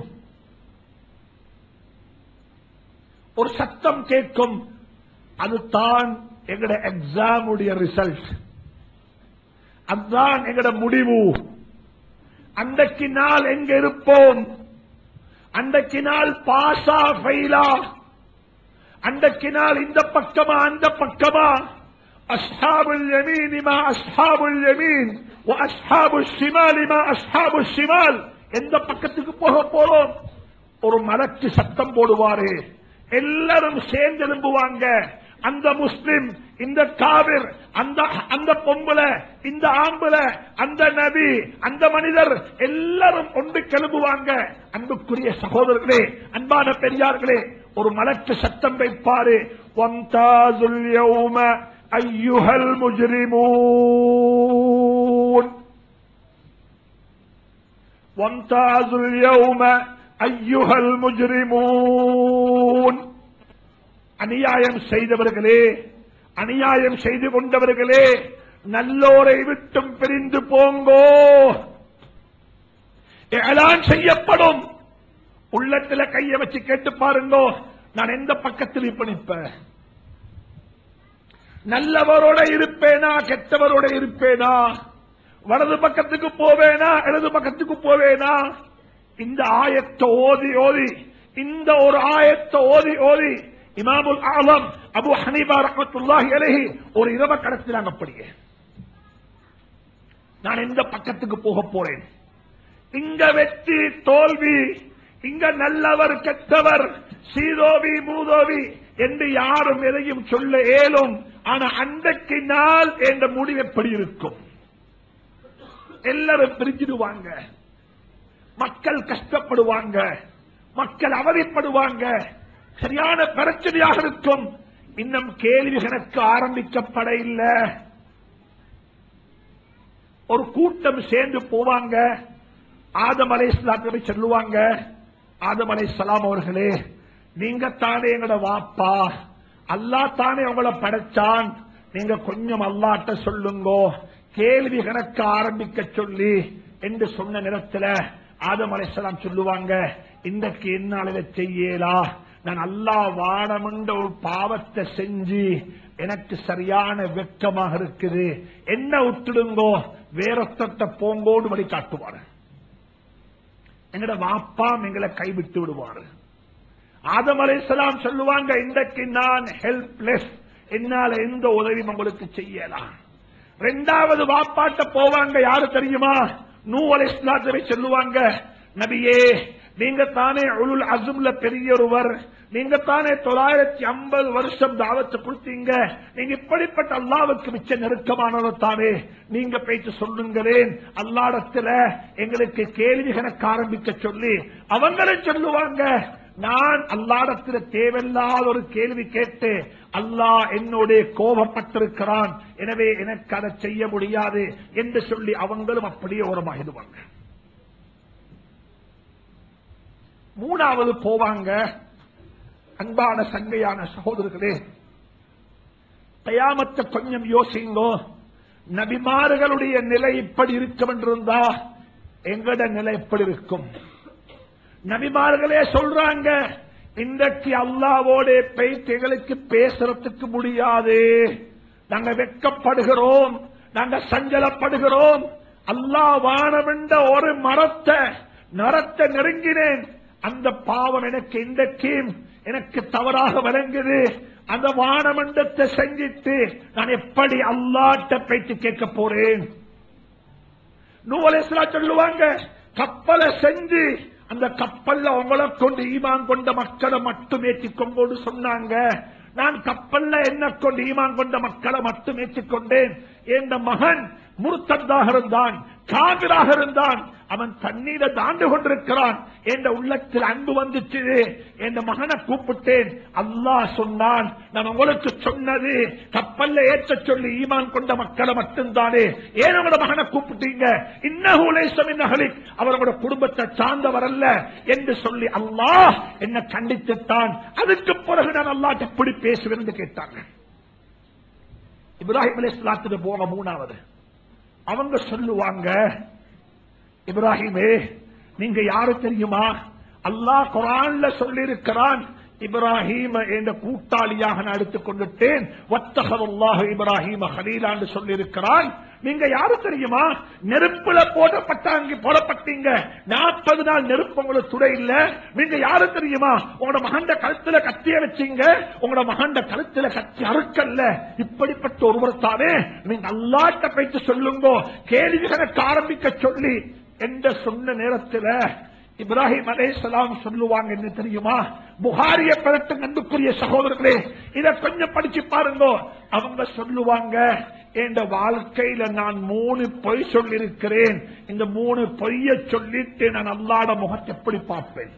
[SPEAKER 1] ஒரு சத்தம் கேட்கும் அதுதான் எங்கட எக்ஸாம் உடைய ரிசல்ட் அதுதான் எங்கட முடிவு அன்றைக்கு நாள் எங்க இருப்போம் அன்றைக்கு நாள் பாசா ஃபெயிலா அன்றைக்கு நாள் இந்த பக்கமா அந்த பக்கமா أصحاب اليمين ما أصحاب اليمين وأصحاب الشمال ما أصحاب الشمال எந்த பக்கத்துக்கு போக போறோம் ஒரு மலக்கு சத்தம் போடுவாரு எல்லாரும் சேர்ந்து எழும்புவாங்க அந்த முஸ்லிம் இந்த காவிர் அந்த அந்த பொம்பளை இந்த ஆம்பளை அந்த நபி அந்த மனிதர் எல்லாரும் ஒன்று கிளம்புவாங்க அன்புக்குரிய சகோதரர்களே அன்பான பெரியார்களே ஒரு மலக்கு சத்தம் வைப்பாரு வந்தாசுல் யௌம ஐயுஹல் முஜ்ரிமூன் وامتازوا اليوم أيها المجرمون அநியாயம் செய்தவர்களே அநியாயம் செய்து கொண்டவர்களே நல்லோரை விட்டும் பிரிந்து போங்கோ ஏலான் செய்யப்படும் உள்ளத்துல கைய வச்சு கேட்டு பாருங்கோ நான் எந்த பக்கத்தில் இப்ப நிற்பேன் நல்லவரோட இருப்பேனா கெட்டவரோட இருப்பேனா வலது பக்கத்துக்கு போவேனா இடது பக்கத்துக்கு போவேனா இந்த ஆயத்தை ஓதி ஓதி இந்த ஒரு ஆயத்தை ஓதி ஓதி இமாமுல் ஆலம் அபு ஹனீபா ரஹமத்துல்லாஹி அலைஹி ஒரு இரவ கடத்தினாங்க அப்படியே நான் எந்த பக்கத்துக்கு போக போறேன் இங்க வெற்றி தோல்வி இங்க நல்லவர் கெட்டவர் சீதோவி மூதோவி என்று யாரும் எதையும் சொல்ல இயலும் ஆனா அன்றைக்கு நாள் என்ற முடிவு எப்படி இருக்கும் எல்லாரும் பிரிஞ்சிடுவாங்க மக்கள் கஷ்டப்படுவாங்க மக்கள் அவதிப்படுவாங்க சரியான பிரச்சனையாக இருக்கும் இன்னும் கேள்வி கணக்கு ஆரம்பிக்கப்பட இல்லை ஒரு கூட்டம் சேர்ந்து போவாங்க ஆதம் அலை சொல்லுவாங்க ஆதம் அலை அவர்களே நீங்க தானே எங்களோட வாப்பா அல்லா தானே உங்களை படைச்சான் நீங்க கொஞ்சம் அல்லாட்ட சொல்லுங்கோ கேள்வி கணக்க ஆரம்பிக்க சொல்லி என்று சொன்ன நேரத்தில் ஆதம் அலைசலாம் சொல்லுவாங்க இன்றைக்கு என்னால் இதை செய்யலா நான் அல்லா வானமுண்ட ஒரு பாவத்தை செஞ்சு எனக்கு சரியான வெட்கமாக இருக்குது என்ன விட்டுடுங்கோ வேறொத்த போங்கோடு வழி காட்டுவாரு எங்கட வாப்பாம் எங்களை கைவிட்டு விடுவாரு ஆதம் அலைசலாம் சொல்லுவாங்க இன்றைக்கு நான் ஹெல்ப்லெஸ் என்னால எந்த உதவியும் உங்களுக்கு செய்யலாம் ரெண்டாவது வாப்பாட்ட போவாங்க யாரு தெரியுமா நூ அலை சொல்லுவாங்க நபியே நீங்க தானே உலுல் அசும்ல பெரியொருவர் நீங்க தானே தொள்ளாயிரத்தி ஐம்பது வருஷம் தாவத்தை கொடுத்தீங்க நீங்க இப்படிப்பட்ட அல்லாவுக்கு மிச்ச நெருக்கமானவர் தானே நீங்க போயிட்டு சொல்லுங்களேன் அல்லாடத்துல எங்களுக்கு கேள்வி கணக்கு ஆரம்பிக்க சொல்லி அவங்களே சொல்லுவாங்க நான் அல்லாடத்துல தேவையில்லாத ஒரு கேள்வி கேட்டு அல்லாஹ் என்னோட கோபப்பட்டிருக்கிறான் எனவே எனக்கு அதை செய்ய முடியாது என்று சொல்லி அவங்களும் அப்படியே ஓரமாகிடுவாங்க மூணாவது போவாங்க அன்பான சங்கையான சகோதரர்களே கயாமத்தை கொஞ்சம் யோசிங்கோ நபிமார்களுடைய நிலை இப்படி இருக்கும் என்றிருந்தா எங்கட நிலை எப்படி இருக்கும் நபிமார்களே சொல்றாங்க இன்றைக்கு அல்லாவோட பேச்சு எங்களுக்கு பேசுறதுக்கு முடியாது நாங்க வெட்கப்படுகிறோம் நாங்க சஞ்சலப்படுகிறோம் அல்லாஹ் வானமென்ற ஒரு மரத்தை நரத்தை நெருங்கினேன் அந்த பாவம் எனக்கு இன்றைக்கு எனக்கு தவறாக விளங்குது அந்த வானமண்டத்தை செஞ்சிட்டு நான் எப்படி அல்லாட்ட பேச்சு கேட்க போறேன் நூலேஸ்வரா சொல்லுவாங்க கப்பலை செஞ்சு அந்த கப்பல்ல உங்களை கொண்டு ஈமான் கொண்ட மக்களை மட்டும் ஏற்றிக்கொண்டு சொன்னாங்க நான் கப்பல்ல என்ன கொண்டு ஈமான் கொண்ட மக்களை மட்டும் ஏற்றிக்கொண்டேன் என் மகன் முருத்தந்தாக இருந்தான் காவிராக இருந்தான் அவன் தண்ணீரை தாண்டு கொண்டிருக்கிறான் என்ற உள்ளத்தில் அன்பு வந்துச்சு என் மகனை கூப்பிட்டேன் அல்லாஹ் சொன்னான் நான் உங்களுக்கு சொன்னது கப்பல்ல ஏற்ற சொல்லி ஈமான் கொண்ட மக்களை மட்டும்தானே ஏன் உங்களோட மகனை கூப்பிட்டீங்க இன்னகுலேசம் நகலிக் அவர் உங்களோட குடும்பத்தை சார்ந்தவர் அல்ல என்று சொல்லி அல்லாஹ் என்ன கண்டித்துத்தான் அதுக்கு பிறகு நான் அல்லாஹ் எப்படி பேசுவேன் என்று கேட்டாங்க இப்ராஹிம் அலி போக மூணாவது அவங்க சொல்லுவாங்க இப்ராஹிமே நீங்க யாரு தெரியுமா அல்லாஹ் குரான்ல சொல்லியிருக்கிறான் இப்ராஹிம் என்ற கூட்டாளியாக நான் எடுத்துக் கொண்டுட்டேன் வத்தகல்லாஹ் இப்ராஹிம ஹலீலான்னு சொல்லியிருக்கிறான் நீங்க யாரு தெரியுமா நெருப்புல போடப்பட்டாங்க போடப்பட்டீங்க நாற்பது நாள் நெருப்பு உங்களுக்கு துடை இல்ல நீங்க யாரு தெரியுமா உங்களோட மகண்ட கழுத்துல கத்திய வச்சீங்க உங்களோட மகண்ட கழுத்துல கத்தி அறுக்கல்ல இப்படிப்பட்ட ஒருவர்தானே நீங்க அல்லாட்ட போயிட்டு சொல்லுங்க கேள்வி கணக்கு ஆரம்பிக்க சொல்லி என்ற சொன்ன நேரத்தில் இப்ராஹிம் அலைசலாம் சொல்லுவாங்க என்ன தெரியுமா புகாரிய பதட்டம் கண்டுக்குரிய சகோதரர்களே இத கொஞ்சம் படிச்சு பாருங்க அவங்க சொல்லுவாங்க என் வாழ்க்கையில நான் மூணு பொய் சொல்லியிருக்கிறேன் இந்த மூணு பொய்ய சொல்லிட்டு நான் அல்லாட முகத்தை எப்படி பார்ப்பேன்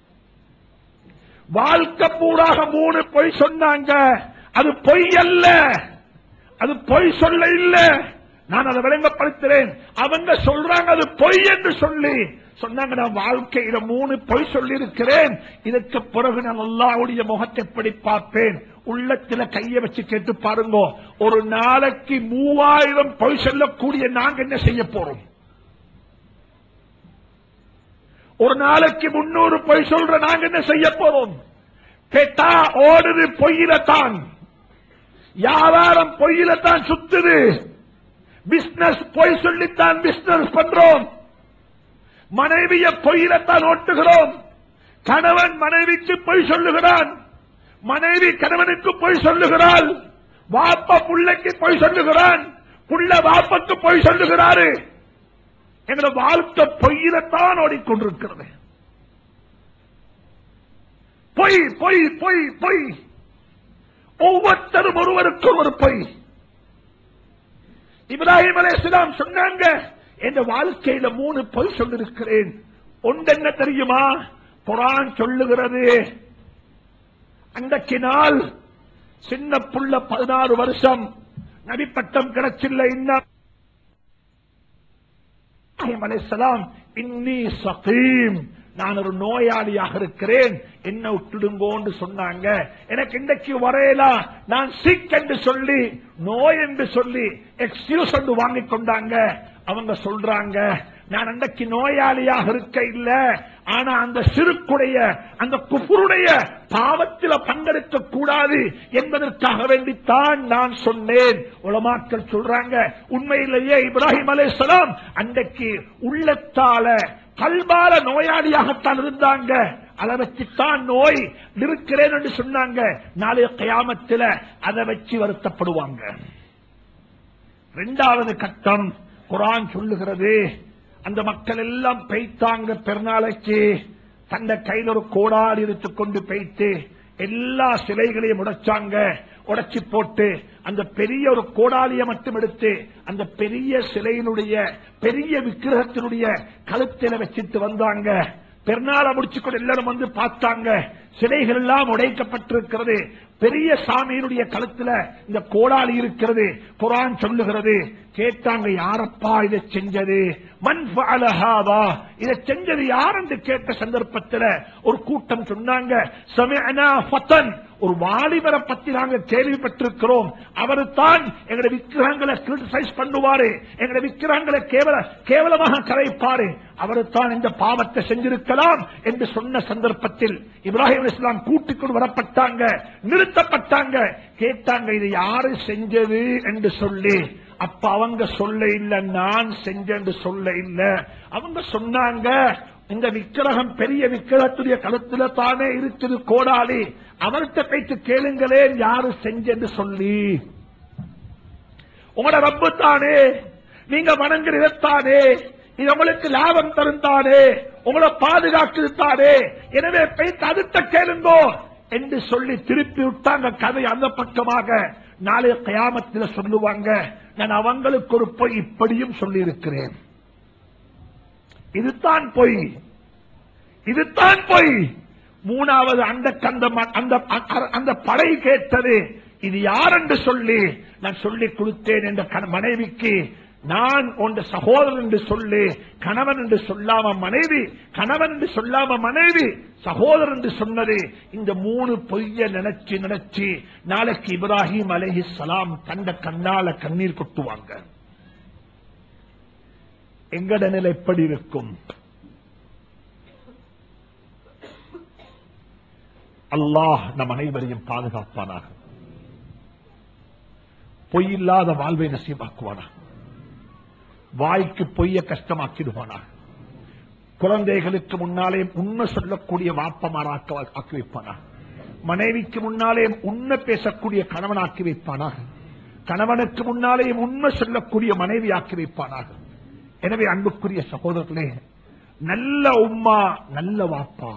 [SPEAKER 1] வாழ்க்கை பூராக மூணு பொய் சொன்னாங்க அது பொய் அல்ல அது பொய் சொல்ல இல்ல நான் அதை விளங்கப்படுத்துறேன் அவங்க சொல்றாங்க அது பொய் என்று சொல்லி சொன்னாங்க நான் வாழ்க்கையில மூணு பொய் சொல்லி இருக்கிறேன் இதற்கு பிறகு நான் அல்லாவுடைய முகத்தை எப்படி பார்ப்பேன் உள்ளத்துல கைய வச்சு கேட்டு பாருங்க ஒரு நாளைக்கு மூவாயிரம் பொய் சொல்லக்கூடிய நாங்க என்ன செய்ய போறோம் ஒரு நாளைக்கு முன்னூறு பொய் சொல்ற நாங்க என்ன செய்ய போறோம் கேட்டா ஓடுது பொய்யில தான் வியாபாரம் பொய்யில தான் சுத்துது பிசினஸ் பொய் சொல்லித்தான் பிசினஸ் பண்றோம் மனைவிய பொய்யிலத்தான் ஓட்டுகிறோம் கணவன் மனைவிக்கு பொய் சொல்லுகிறான் மனைவி கணவனுக்கு பொய் சொல்லுகிறாள் வாப்பா புள்ளைக்கு பொய் சொல்லுகிறான் புள்ள வாப்பக்கு பொய் சொல்லுகிறாரு எங்களோட வாழ்க்கை பொய்யிலத்தான் ஓடிக்கொண்டிருக்கிறது பொய் பொய் பொய் பொய் ஒவ்வொருத்தரும் ஒருவருக்கு ஒரு பொய் இப்ராஹிம் அலையாம் சொன்னாங்க என் வாழ்க்கையில மூணு பொய் சொல்லிருக்கிறேன் ஒன்று என்ன தெரியுமா குரான் சொல்லுகிறது அன்றைக்கு நாள் சின்ன புள்ள பதினாறு வருஷம் நபிப்பட்டம் கிடைச்சில்ல இன்னும் அலைசலாம் இன்னி சகீம் நான் ஒரு நோயாளியாக இருக்கிறேன் என்ன விட்டுடுங்கோன்னு சொன்னாங்க எனக்கு இன்றைக்கு வரையலா நான் சிக் என்று சொல்லி நோய் என்று சொல்லி எக்ஸ்கியூஸ் என்று வாங்கி கொண்டாங்க அவங்க சொல்றாங்க நான் அன்றைக்கு நோயாளியாக இருக்க இல்ல ஆனா அந்த சிறுக்குடைய அந்த குஃபுருடைய பாவத்தில பங்கெடுக்க கூடாது என்பதற்காக வேண்டித்தான் நான் சொன்னேன் உலமாக்கள் சொல்றாங்க உண்மையிலேயே இப்ராஹிம் அலைசலாம் அன்றைக்கு உள்ளத்தால கல்பால நோயாளியாகத்தான் இருந்தாங்க அதை வச்சுத்தான் நோய் இருக்கிறேன் என்று சொன்னாங்க நாளைய கயாமத்தில் அதை வச்சு வருத்தப்படுவாங்க இரண்டாவது கட்டம் குரான் சொல்லுகிறது அந்த மக்கள் எல்லாம் பெய்த்தாங்க பெருநாளைக்கு தந்த கையில் ஒரு கோடாடி எடுத்துக் கொண்டு போயிட்டு எல்லா சிலைகளையும் உடைச்சாங்க உடைச்சி போட்டு அந்த பெரிய ஒரு கோடாலியை மட்டும் எடுத்து அந்த பெரிய சிலையினுடைய பெரிய விக்கிரகத்தினுடைய கழுத்தில வச்சிட்டு வந்தாங்க பெருநாளை முடிச்சுக்கொண்டு எல்லாரும் வந்து பார்த்தாங்க சிலைகள் எல்லாம் உடைக்கப்பட்டிருக்கிறது பெரிய சாமியினுடைய கழுத்துல இந்த கோடாலி இருக்கிறது குரான் சொல்லுகிறது கேட்டாங்க யாரப்பா இதை செஞ்சது மண் ஃபஅலஹாதா இதை செஞ்சது யார் என்று கேட்ட சந்தர்ப்பத்தில் ஒரு கூட்டம் சொன்னாங்க சமிஅனா ஃபதன் ஒரு வாலிபரை பத்தி நாங்க கேள்விப்பட்டிருக்கிறோம் அவரு தான் எங்களுடைய விக்கிரகங்களை கிரிட்டிசைஸ் பண்ணுவாரு எங்களுடைய விக்கிரகங்களை கேவல கேவலமாக கரைப்பாரு அவரு தான் இந்த பாவத்தை செஞ்சிருக்கலாம் என்று சொன்ன சந்தர்ப்பத்தில் இப்ராஹிம் இஸ்லாம் கூட்டிக் கொண்டு வரப்பட்டாங்க நிறுத்தப்பட்டாங்க கேட்டாங்க இது யாரு செஞ்சது என்று சொல்லி அப்ப அவங்க சொல்ல இல்ல நான் செஞ்சேன்னு சொல்ல இல்ல அவங்க சொன்னாங்க இந்த விக்கிரகம் பெரிய விக்கிரகத்துடைய கழுத்துல தானே இருக்குது கோடாலி அவர்கிட்ட போயிட்டு கேளுங்களேன் யாரு செஞ்சென்று சொல்லி உங்களோட ரப்பு தானே நீங்க வணங்குறதானே இது உங்களுக்கு லாபம் தரும் தானே உங்களை பாதுகாக்குது தானே எனவே போயிட்டு அதுட்ட கேளுங்கோ என்று சொல்லி திருப்பி விட்டாங்க கதை அந்த பக்கமாக நாளைய கயாமத்தில் சொல்லுவாங்க நான் அவங்களுக்கு ஒரு பொய் இப்படியும் சொல்லி இருக்கிறேன் இதுதான் பொய் இதுதான் பொய் மூணாவது அந்த கந்த ம- அந்த அ- அந்த படை கேட்டது இது யார் என்று சொல்லி நான் சொல்லிக் கொடுத்தேன் என்ற கண- மனைவிக்கு நான் உண்ட சகோதரன் என்று சொல்லி கணவன் என்று சொல்லாம மனைவி கணவன் என்று சொல்லாம மனைவி சகோதரன் என்று சொன்னது இந்த மூணு பொய்ய நினைச்சு நினைச்சு நாளைக்கு இப்ராஹிம் அலைஹி சலாம் கண்ட கண்ணால கண்ணீர் கொட்டுவாங்க எங்கட நிலை எப்படி இருக்கும் அல்லாஹ் நம் அனைவரையும் பாதுகாப்பானாக பொய்யில்லாத வாழ்வை நசீபாக்குவானாக வாய்க்கு பொய்ய கஷ்டமாக்கிடுவானாக குழந்தைகளுக்கு முன்னாலே உண்மை சொல்லக்கூடிய வாப்பமாராக்க ஆக்கி வைப்பானாக மனைவிக்கு முன்னாலே உண்மை பேசக்கூடிய கணவனாக்கி வைப்பானாக கணவனுக்கு முன்னாலே உண்மை சொல்லக்கூடிய மனைவி ஆக்கி வைப்பானாக எனவே அன்புக்குரிய சகோதரர்களே நல்ல உம்மா நல்ல வாப்பா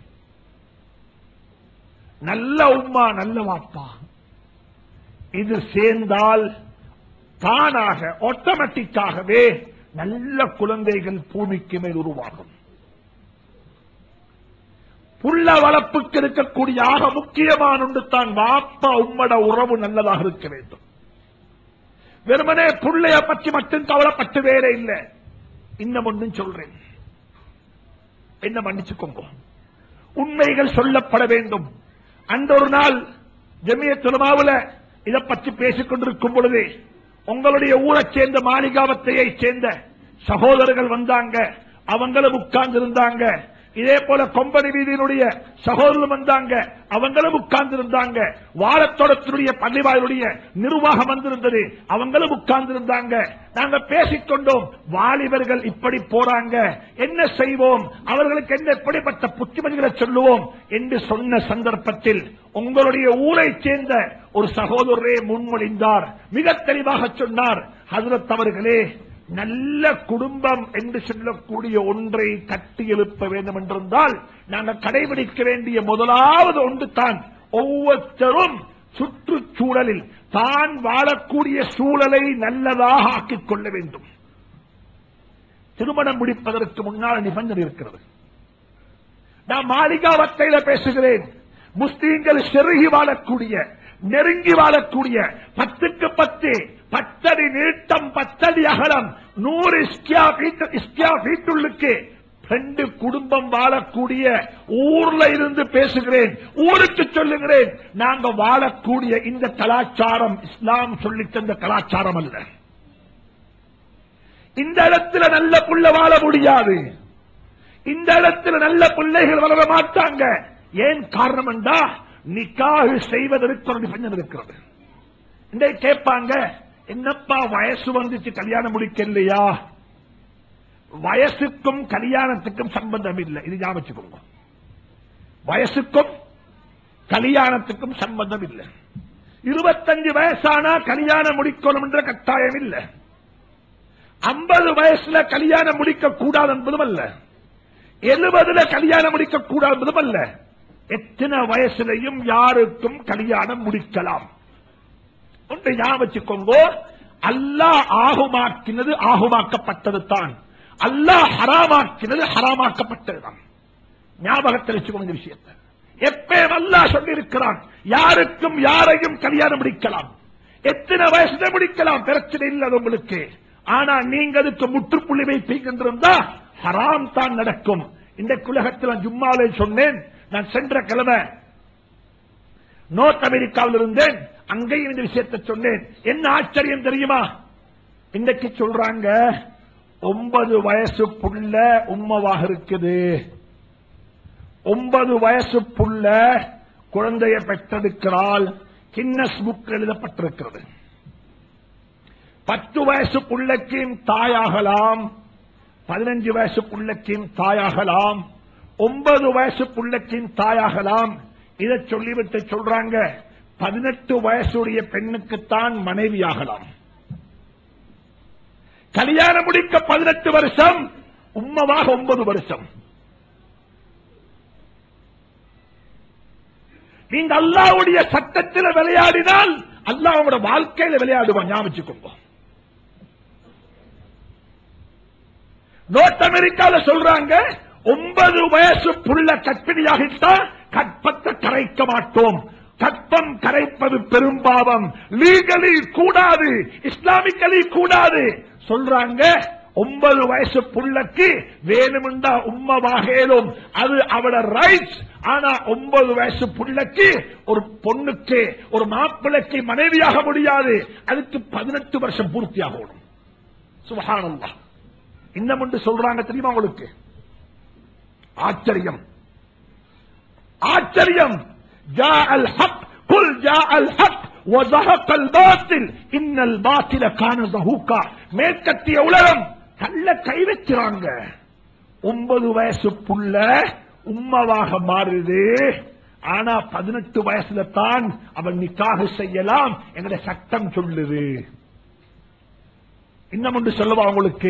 [SPEAKER 1] நல்ல உம்மா நல்ல வாப்பா இது சேர்ந்தால் தானாக ஆட்டோமேட்டிக்காகவே நல்ல குழந்தைகள் பூமிக்கு மேல் உருவாகும் புள்ள வளர்ப்புக்கு இருக்கக்கூடிய ஆக முக்கியமான ஒன்று தான் வாப்பா உம்மட உறவு நல்லதாக இருக்க வேண்டும் வெறுமனே புள்ளைய பற்றி மட்டும் கவலைப்பட்டு வேற இல்லை இன்னும் ஒன்றும் சொல்றேன் என்ன மன்னிச்சுக்கோங்க உண்மைகள் சொல்லப்பட வேண்டும் அந்த ஒரு நாள் ஜமிய துலமாவுல இதை பற்றி பேசிக் கொண்டிருக்கும் பொழுது உங்களுடைய ஊரைச் சேர்ந்த மாளிகாவத்தையை சேர்ந்த சகோதரர்கள் வந்தாங்க அவங்களும் உட்கார்ந்து இருந்தாங்க இதே போல கொம்பனி வீதியினுடைய சகோதரர்கள் வந்தாங்க அவங்களும் உட்கார்ந்து இருந்தாங்க வாழத்தோடத்தினுடைய பள்ளிவாயுடைய நிர்வாகம் வந்திருந்தது அவங்களும் உட்கார்ந்து இருந்தாங்க நாங்க பேசிக்கொண்டோம் வாலிபர்கள் இப்படி போறாங்க என்ன செய்வோம் அவர்களுக்கு என்ன எப்படிப்பட்ட புத்திமதிகளை சொல்லுவோம் என்று சொன்ன சந்தர்ப்பத்தில் உங்களுடைய ஊரைச் சேர்ந்த ஒரு சகோதரரே முன்மொழிந்தார் மிக தெளிவாக சொன்னார் ஹசரத் அவர்களே நல்ல குடும்பம் என்று சொல்லக்கூடிய ஒன்றை கட்டி எழுப்ப வேண்டும் என்றிருந்தால் நாங்கள் கடைபிடிக்க வேண்டிய முதலாவது ஒன்று தான் ஒவ்வொருத்தரும் சுற்றுச்சூழலில் தான் வாழக்கூடிய சூழலை நல்லதாக ஆக்கிக் கொள்ள வேண்டும் திருமணம் முடிப்பதற்கு முன்னால் நிபந்தனை இருக்கிறது நான் மாளிகாவத்தையில பேசுகிறேன் முஸ்லீம்கள் செருகி வாழக்கூடிய நெருங்கி வாழக்கூடிய பத்துக்கு பத்து பத்தடி நீட்டம் பத்தடி அகலம் நூறு இஸ்கியா ஃபீட் இஸ்கியா ஃபீட்டுள்ளுக்கு ரெண்டு குடும்பம் வாழக்கூடிய ஊர்ல இருந்து பேசுகிறேன் ஊருக்கு சொல்லுகிறேன் நாங்க வாழக்கூடிய இந்த கலாச்சாரம் இஸ்லாம் சொல்லித் தந்த கலாச்சாரம் அல்ல இந்த இடத்துல நல்ல புள்ள வாழ முடியாது இந்த இடத்துல நல்ல பிள்ளைகள் வளர மாட்டாங்க ஏன் காரணம் என்றா நிக்காகு செய்வதற்கு ஒரு நிபந்தனை இருக்கிறது இந்த கேட்பாங்க என்னப்பா வயசு வந்துச்சு கல்யாணம் முடிக்க இல்லையா வயசுக்கும் கல்யாணத்துக்கும் சம்பந்தம் இல்லை இது ஞாபகம் வச்சுக்கோங்க வயசுக்கும் கல்யாணத்துக்கும் சம்பந்தம் இல்லை இருபத்தஞ்சு வயசானா கல்யாணம் முடிக்கணும் என்ற கட்டாயம் இல்லை ஐம்பது வயசுல கல்யாணம் முடிக்க கூடாது என்பதும் அல்ல எழுபதுல கல்யாணம் முடிக்க கூடாது அல்ல எத்தனை வயசுலையும் யாருக்கும் கல்யாணம் முடிக்கலாம் ஒன்றை ஞாபகம் வச்சுக்கோங்க அல்லாஹ் ஆகுமாக்கினது ஆகுமாக்கப்பட்டது தான் அல்லாஹ் ஹராமாக்கினது ஹராமாக்கப்பட்டது தான் ஞாபகத்தில் வச்சுக்கோங்க இந்த விஷயத்தை எப்பே அல்லாஹ் சொல்லியிருக்கிறான் யாருக்கும் யாரையும் கல்யாணம் முடிக்கலாம் எத்தனை வயசுல முடிக்கலாம் பிரச்சனை இல்லை அது உங்களுக்கு ஆனா நீங்க அதுக்கு முற்றுப்புள்ளி வைப்பீங்கிருந்தா ஹராம் தான் நடக்கும் இந்த குலகத்தில் நான் ஜும்மாலே சொன்னேன் நான் சென்ற கிழமை நோர்த் அமெரிக்காவில் இருந்தேன் அங்கேயும் இந்த விஷயத்தை சொன்னேன் என்ன ஆச்சரியம் தெரியுமா இன்னைக்கு சொல்றாங்க ஒன்பது வயசு புள்ள உம்மவாக இருக்குது ஒன்பது வயசு புள்ள குழந்தையை பெற்றெடுக்கிறாள் கின்னஸ் புக் எழுதப்பட்டிருக்கிறது பத்து வயசு புள்ளைக்கும் தாயாகலாம் பதினஞ்சு வயசு புள்ளைக்கும் தாயாகலாம் ஒன்பது வயசு புள்ளைக்கும் தாயாகலாம் இதை சொல்லிவிட்டு சொல்றாங்க பதினெட்டு வயசுடைய பெண்ணுக்குத்தான் மனைவியாகலாம் கல்யாணம் முடிக்க பதினெட்டு வருஷம் உம்மவாக ஒன்பது வருஷம் நீங்க அல்லாவுடைய சட்டத்தில் விளையாடினால் அல்லாஹ் உங்களோட வாழ்க்கையில விளையாடுவான் ஞாபகிச்சுக்கோங்க நோர்த் அமெரிக்கால சொல்றாங்க ஒன்பது வயசு புள்ள கற்பிணியாகிட்டா கற்பத்தை கரைக்க மாட்டோம் கற்பம் கரைப்பது பெரும்பாவம் லீகலி கூடாது இஸ்லாமிக்கலி கூடாது சொல்றாங்க ஒன்பது வயசு புள்ளக்கு வேணுமெண்டா உம்மவாகேலும் அது அவட ரைட்ஸ் ஆனா ஒன்பது வயசு புள்ளக்கு ஒரு பொண்ணுக்கு ஒரு மாப்பிளைக்கு மனைவியாக முடியாது அதுக்கு பதினெட்டு வருஷம் பூர்த்தியாகணும் சுபஹானல்லாஹ் இன்னும் ஒன்று சொல்றாங்க தெரியுமா உங்களுக்கு ஆச்சரியம் ஆச்சரியம் ஜா அல் ஹக் குல் ஜா அல் ஹக் وزهق الباطل ان الباطل كان زهوقا மேற்கத்திய உலகம் கள்ள கை வச்சுறாங்க ஒன்பது வயசு புள்ள உம்மவாக மாறுது ஆனா பதினெட்டு வயசுல தான் அவன் நிக்காக செய்யலாம் எங்களுடைய சட்டம் சொல்லுது இன்னும் ஒன்று சொல்லவா உங்களுக்கு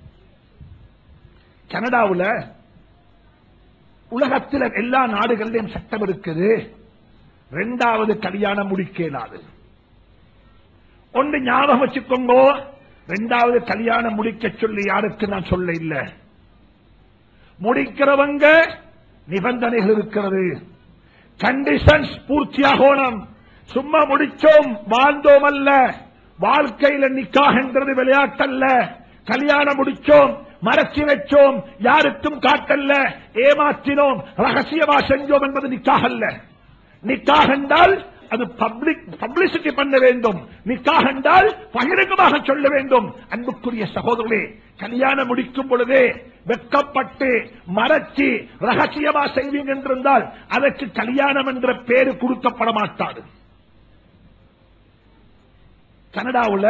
[SPEAKER 1] கனடாவுல உலகத்தில் எல்லா நாடுகளிலும் சட்டம் இருக்குது ரெண்டாவது கல்யாணம் முடிக்க இயலாது ஒன்று ஞாபகம் வச்சுக்கோங்க ரெண்டாவது கல்யாணம் முடிக்க சொல்லி யாருக்கு நான் சொல்ல இல்ல முடிக்கிறவங்க நிபந்தனைகள் இருக்கிறது கண்டிஷன்ஸ் பூர்த்தியாகணும் சும்மா முடிச்சோம் வாழ்ந்தோம் அல்ல வாழ்க்கையில நிக்காகன்றது விளையாட்டல்ல கல்யாணம் முடிச்சோம் மறைச்சி வச்சோம் யாருக்கும் காட்டல்ல ஏமாற்றினோம் ரகசியமா செஞ்சோம் என்பது நிக்காக அல்ல நிக்காக என்றால் அது பப்ளிக் பப்ளிசிட்டி பண்ண வேண்டும் நிக்காக என்றால் பகிரங்கமாக சொல்ல வேண்டும் அன்புக்குரிய சகோதரர்களே கல்யாணம் முடிக்கும் பொழுதே வெட்கப்பட்டு மறைச்சி ரகசியமா செய்வீங்க என்றிருந்தால் அதற்கு கல்யாணம் என்ற பேரு கொடுக்கப்பட மாட்டாது கனடாவுல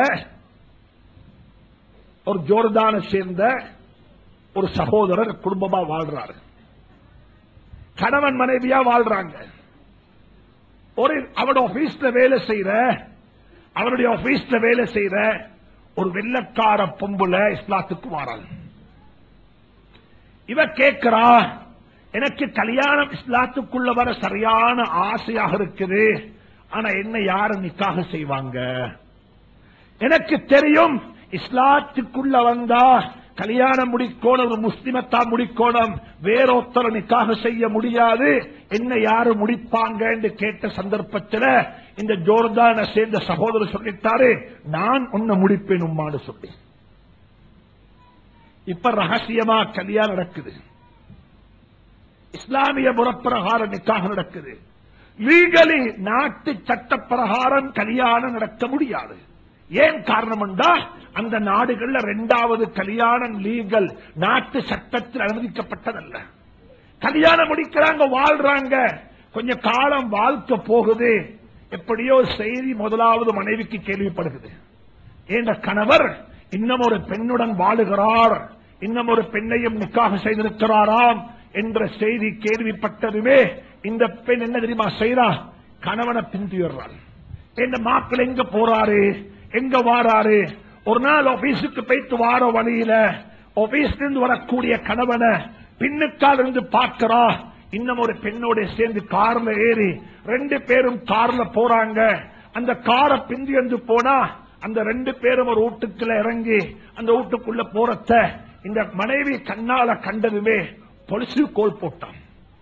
[SPEAKER 1] ஒரு ஜோர்தானை சேர்ந்த ஒரு சகோதரர் குடும்பமா வாழ்றாரு கணவன் மனைவியா வாழ்றாங்க ஒரு அவரோட ஆபீஸ்ல வேலை செய்யற அவருடைய ஆபீஸ்ல வேலை செய்யற ஒரு வெள்ளக்கார பொம்புல இஸ்லாத்துக்கு வாராள் இவ கேட்கிறா எனக்கு கல்யாணம் இஸ்லாத்துக்குள்ள வர சரியான ஆசையாக இருக்குது ஆனா என்ன யாரும் நிக்காக செய்வாங்க எனக்கு தெரியும் இஸ்லாத்துக்குள்ள வந்தா கல்யாணம் முடிக்கோணும் ஒரு முஸ்லிமத்தான் முடிக்கோணும் வேறொத்தர நிக்காக செய்ய முடியாது என்ன யாரு முடிப்பாங்க என்று கேட்ட சந்தர்ப்பத்தில் இந்த ஜோர்தான சேர்ந்த சகோதரர் சொல்லிட்டாரு நான் உன்னை முடிப்பேன் உம்மான்னு சொல்லி இப்ப ரகசியமா கல்யாணம் நடக்குது இஸ்லாமிய முறப்பிரகாரம் நிக்காக நடக்குது லீகலி நாட்டு சட்ட பிரகாரம் கல்யாணம் நடக்க முடியாது ஏன் காரணம் என்றா அந்த நாடுகள்ல இரண்டாவது கல்யாணம் லீகல் நாட்டு சட்டத்தில் அனுமதிக்கப்பட்டதல்ல கல்யாணம் முடிக்கிறாங்க வாழ்றாங்க கொஞ்ச காலம் வாழ்க்கை போகுது எப்படியோ செய்தி முதலாவது மனைவிக்கு கேள்விப்படுகிறது என்ற கணவர் இன்னும் ஒரு பெண்ணுடன் வாழுகிறார் இன்னும் ஒரு பெண்ணையும் நிக்காக செய்திருக்கிறாராம் என்ற செய்தி கேள்விப்பட்டதுமே இந்த பெண் என்ன தெரியுமா செய்யறா கணவனை பின்துயர்றாள் இந்த மாப்பிள்ளை எங்க போறாரு எங்க வாராரு ஒரு நாள் ஆபீஸுக்கு போயிட்டு வார வழியில ஆபீஸ்ல இருந்து வரக்கூடிய கணவனை பின்னுக்கால் இருந்து பார்க்கிறா இன்னும் ஒரு பெண்ணோட சேர்ந்து கார்ல ஏறி ரெண்டு பேரும் கார்ல போறாங்க அந்த காரை பிந்தி வந்து போனா அந்த ரெண்டு பேரும் ஒரு வீட்டுக்குள்ள இறங்கி அந்த வீட்டுக்குள்ள போறத இந்த மனைவி கண்ணால கண்டதுமே பொலிசு கோல் போட்டான்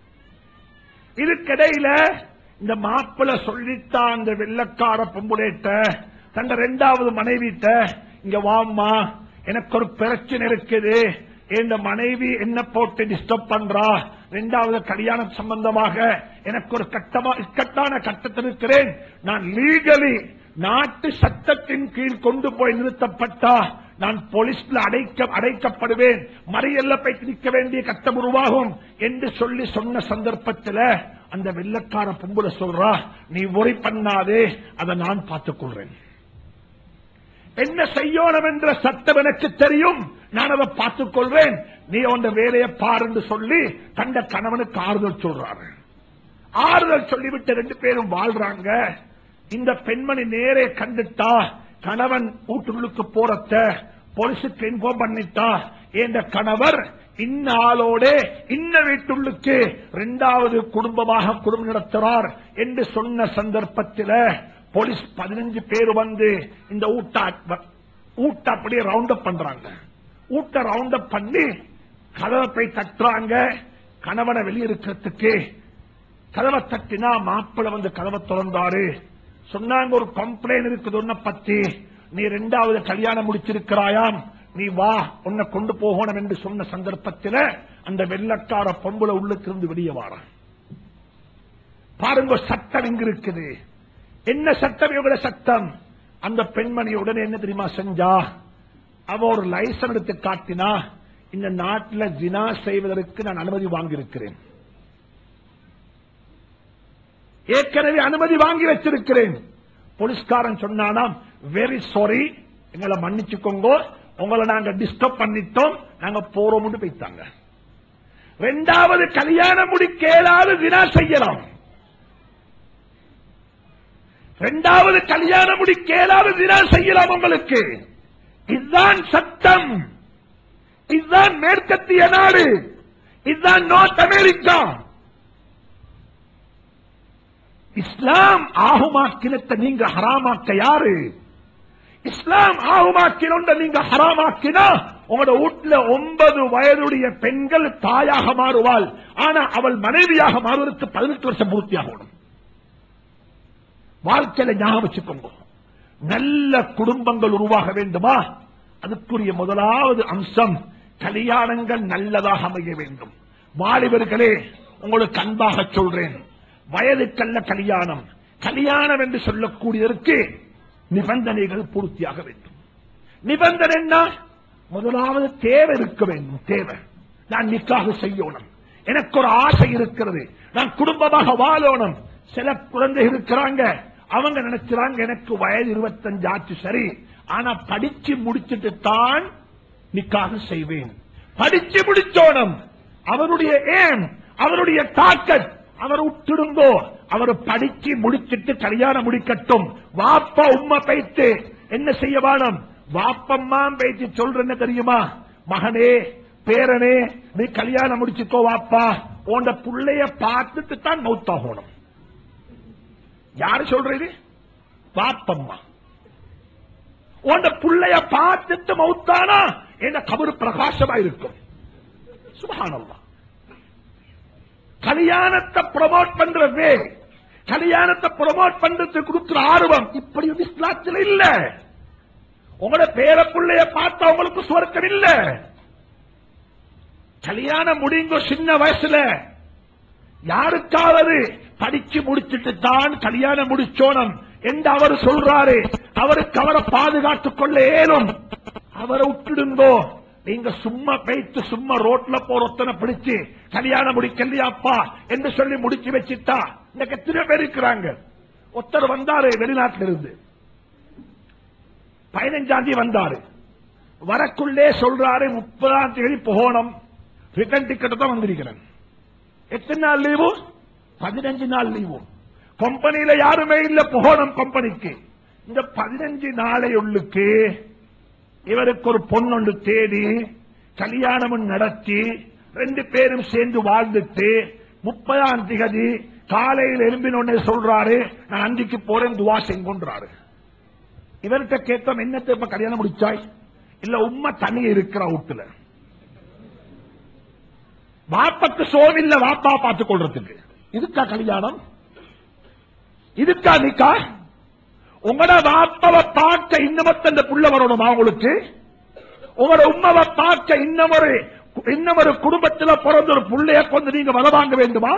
[SPEAKER 1] இதுக்கிடையில இந்த மாப்பிள்ள சொல்லித்தான் அந்த வெள்ளக்கார பொம்புலேட்ட தந்த ரெண்டாவது மனைவிட்ட இங்க வாம்மா எனக்கு ஒரு பிரச்சனை இருக்குது இந்த மனைவி என்ன போட்டு டிஸ்டர்ப் பண்றா ரெண்டாவது கல்யாணம் சம்பந்தமாக எனக்கு ஒரு கட்டமா இக்கட்டான கட்டத்தில் இருக்கிறேன் நான் லீகலி நாட்டு சட்டத்தின் கீழ் கொண்டு போய் நிறுத்தப்பட்டா நான் போலீஸ்ல அடைக்க அடைக்கப்படுவேன் மறியல்ல போய் நிற்க வேண்டிய கட்டம் உருவாகும் என்று சொல்லி சொன்ன சந்தர்ப்பத்தில் அந்த வெள்ளக்கார பொம்புல சொல்றா நீ ஒரி பண்ணாதே அதை நான் பார்த்துக் கொள்றேன் என்ன செய்யணும் என்ற சட்டம் எனக்கு தெரியும் நான் அதை பார்த்துக் கொள்வேன் நீ உன் வேலையை பாருன்னு சொல்லி கண்ட கணவனுக்கு ஆறுதல் சொல்றாரு ஆறுதல் சொல்லிவிட்டு ரெண்டு பேரும் வாழ்றாங்க இந்த பெண்மணி நேரே கண்டுட்டா கணவன் வீட்டுக்கு போறத போலீஸுக்கு இன்ஃபார்ம் பண்ணிட்டா என்ற கணவர் இன்ன ஆளோட இன்ன வீட்டுள்ளுக்கு இரண்டாவது குடும்பமாக குடும்பம் நடத்துறார் என்று சொன்ன சந்தர்ப்பத்தில் போலீஸ் பதினஞ்சு பேர் வந்து இந்த ஊட்ட ஊட்ட அப்படியே ரவுண்ட் அப் பண்றாங்க ஊட்ட ரவுண்ட் அப் பண்ணி கதவை போய் தட்டுறாங்க கணவனை வெளியிருக்கிறதுக்கு கதவை தட்டினா மாப்பிள்ள வந்து கதவை திறந்தாரு சொன்னாங்க ஒரு கம்ப்ளைண்ட் இருக்குது உன்னை பத்தி நீ ரெண்டாவது கல்யாணம் முடிச்சிருக்கிறாயாம் நீ வா உன்னை கொண்டு போகணும் என்று சொன்ன சந்தர்ப்பத்தில் அந்த வெள்ளக்கார பொம்புல உள்ளுக்கு இருந்து வெளியே வாரான் பாருங்க சட்டம் இங்க இருக்குது என்ன சட்டம் இவங்கள சட்டம் அந்த பெண்மணி உடனே என்ன தெரியுமா செஞ்சா அவ ஒரு லைசன் எடுத்து காட்டினா இந்த நாட்டில் ஜினா செய்வதற்கு நான் அனுமதி வாங்கியிருக்கிறேன் ஏற்கனவே அனுமதி வாங்கி வச்சிருக்கிறேன் போலீஸ்காரன் சொன்னானாம் வெரி சாரி எங்களை மன்னிச்சுக்கோங்க உங்களை நாங்க டிஸ்டர்ப் பண்ணிட்டோம் நாங்க போறோம் போய்த்தாங்க ரெண்டாவது கல்யாணம் முடிக்க ஏதாவது வினா செய்யலாம் ரெண்டாவது கல்யாணம் முடிக்க ஏதாவது வினா செய்யலாம் உங்களுக்கு இதுதான் சட்டம் இதுதான் மேற்கத்திய நாடு இதுதான் நார்த் அமெரிக்கா இஸ்லாம் ஆகுமாக்கினத்தை நீங்க ஹராமாக்க யாரு இஸ்லாம் ஆகுமாக்கினொண்ட நீங்க ஹராமாக்கினா உங்களோட வீட்டுல ஒன்பது வயதுடைய பெண்கள் தாயாக மாறுவாள் ஆனா அவள் மனைவியாக மாறுவதற்கு பதினெட்டு வருஷம் பூர்த்தியாகணும் வாழ்க்கையில ஞாபகம் வச்சுக்கோங்க நல்ல குடும்பங்கள் உருவாக வேண்டுமா அதுக்குரிய முதலாவது அம்சம் கல்யாணங்கள் நல்லதாக அமைய வேண்டும் வாலிபர்களே உங்களுக்கு அன்பாக சொல்றேன் வயதுக்கல்ல கல்யாணம் கல்யாணம் என்று சொல்லக்கூடியதற்கு நிபந்தனைகள் பூர்த்தியாக வேண்டும் நிபந்தனை என்ன முதலாவது தேவை இருக்க வேண்டும் தேவை நான் நிக்காக செய்யணும் எனக்கு ஒரு ஆசை இருக்கிறது நான் குடும்பமாக வாழணும் சில குழந்தை இருக்கிறாங்க அவங்க நினைக்கிறாங்க எனக்கு வயது இருபத்தஞ்சு ஆச்சு சரி ஆனா படிச்சு முடிச்சிட்டு தான் நிக்காக செய்வேன் படிச்சு முடிச்சோணும் அவருடைய ஏம் அவருடைய தாக்கத் அவர் விட்டுடுங்கோ அவர் படிச்சு முடிச்சிட்டு கல்யாணம் முடிக்கட்டும் வாப்பா உம்மா பைத்து என்ன செய்ய வேணும் வாப்பம்மா பைத்து சொல்ற என்ன தெரியுமா மகனே பேரனே நீ கல்யாணம் முடிச்சுக்கோ வாப்பா உண்ட புள்ளைய பார்த்துட்டு தான் மௌத்தாகணும் யாரு சொல்றது பாப்பம்மா உண்ட புள்ளைய பார்த்துட்டு மௌத்தானா என்ன கபரு பிரகாசமா இருக்கும் சுபஹானல்லாஹ் கல்யாணத்தை ப்ரமோட் பண்றது கல்யாணத்தை ப்ரமோட் பண்றதுக்கு கொடுக்கிற ஆர்வம் இப்படி ஒரு இஸ்லாத்தில் இல்ல உங்களோட பேர பிள்ளைய பார்த்தா உங்களுக்கு சுவர்க்கம் இல்ல கல்யாணம் முடிங்க சின்ன வயசுல யாருக்காவது படிச்சு முடிச்சிட்டு தான் கல்யாணம் முடிச்சோனம் என்று அவர் சொல்றாரு அவருக்கு அவரை பாதுகாத்துக் கொள்ள ஏனும் அவரை விட்டுடுங்கோ நீங்க சும்மா பேய்த்து சும்மா ரோட்ல போற ஒத்தனை பிடிச்சு கல்யாணம் முடிக்கலையாப்பா என்று சொல்லி முடிச்சு வச்சுட்டா இந்த எத்தனை பேர் இருக்கிறாங்க ஒருத்தர் வந்தாரு வெளிநாட்டில இருந்து பதினஞ்சாம் தேதி வந்தாரு வரக்குள்ளே சொல்றாரு முப்பதாம் தேதி போகணும் ரிட்டர்ன் டிக்கெட் தான் வந்திருக்கிறேன் எத்தனை நாள் லீவு பதினஞ்சு நாள் லீவு கம்பெனியில யாருமே இல்ல போகணும் கம்பெனிக்கு இந்த பதினஞ்சு நாளை உள்ளுக்கு இவருக்கு ஒரு பொண்ணொன்று தேடி கல்யாணமும் நடத்தி ரெண்டு பேரும் சேர்ந்து வாழ்ந்துட்டு முப்பதாம் திகதி காலையில் எழும்பினோடனே சொல்றாரு நான் அந்திக்கு போறேன் துவா செங்கொன்றாரு இவர்கிட்ட கேட்டோம் என்னத்தை இப்ப கல்யாணம் முடிச்சாய் இல்ல உண்மை தனி இருக்கிற வீட்டுல வாப்பக்கு சோவில்ல வாப்பா பார்த்துக் கொள்றதுக்கு இதுக்கா கல்யாணம் இதுக்கா நிக்கா உங்களோட வாப்பவை பார்க்க இன்னமத்த இந்த புள்ள வரணுமா உங்களுக்கு உங்களோட உண்மவை பார்க்க இன்னமொரு இன்னமொரு குடும்பத்தில் பிறந்த ஒரு புள்ளைய கொண்டு நீங்க வர வாங்க வேண்டுமா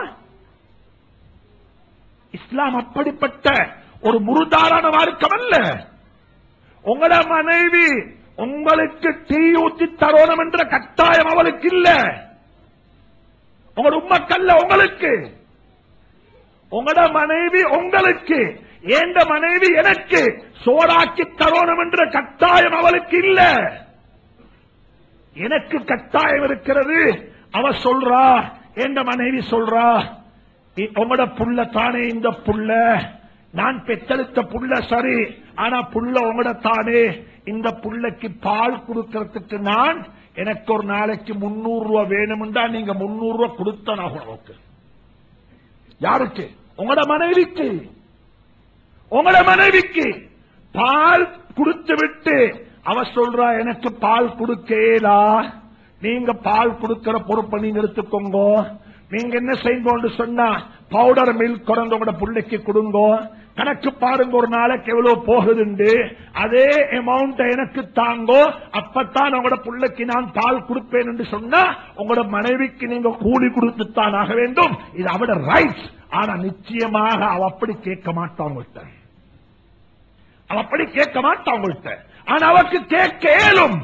[SPEAKER 1] இஸ்லாம் அப்படிப்பட்ட ஒரு முருதாரான மார்க்கம் அல்ல உங்களோட மனைவி உங்களுக்கு டீ ஊத்தி தரோணும் என்ற கட்டாயம் அவளுக்கு இல்ல உங்களோட உம்மக்கல்ல உங்களுக்கு உங்களோட மனைவி உங்களுக்கு ஏந்த மனைவி எனக்கு சோறாக்கி தரோணும் என்ற கட்டாயம் அவளுக்கு இல்ல எனக்கு கட்டாயம் இருக்கிறது அவ சொல்றா எந்த மனைவி சொல்றா இ- உங்களோட புள்ள தானே இந்த புள்ள நான் பெத்தெடுத்த புள்ள சரி ஆனா புள்ள உங்களோட தானே இந்த புள்ளைக்கு பால் கொடுக்கறதுக்கு நான் எனக்கு ஒரு நாளைக்கு முன்னூறு ரூபாய் வேணும்டா நீங்க முன்னூறு ரூபாய் கொடுத்தனா உனக்கு யாருக்கு உங்களோட மனைவிக்கு உங்களோட மனைவிக்கு பால் கொடுத்து விட்டு அவ சொல்றா எனக்கு பால் கொடுக்கலா நீங்க பால் கொடுக்கிற பொறுப்பை நீங்க எடுத்துக்கோங்க நீங்க என்ன செய்யுங்கன்னு சொன்னா பவுடர் மில்க் குறைந்த உங்களோட பிள்ளைக்கு கொடுங்க கணக்கு பாருங்க ஒரு நாளைக்கு எவ்வளவு போகுதுண்டு அதே அமௌண்ட் எனக்கு தாங்கோ அப்பத்தான் உங்களோட பிள்ளைக்கு நான் பால் கொடுப்பேன் என்று சொன்னா உங்களோட மனைவிக்கு நீங்க கூலி கொடுத்துத்தான் ஆக வேண்டும் இது அவட ரைட்ஸ் ஆனா நிச்சயமாக அவ அப்படி கேட்க மாட்டான் உங்கள்கிட்ட அவ அப்படி கேட்க மாட்டான் உங்கள்கிட்ட ஆனா அவருக்கு கேட்க இயலும்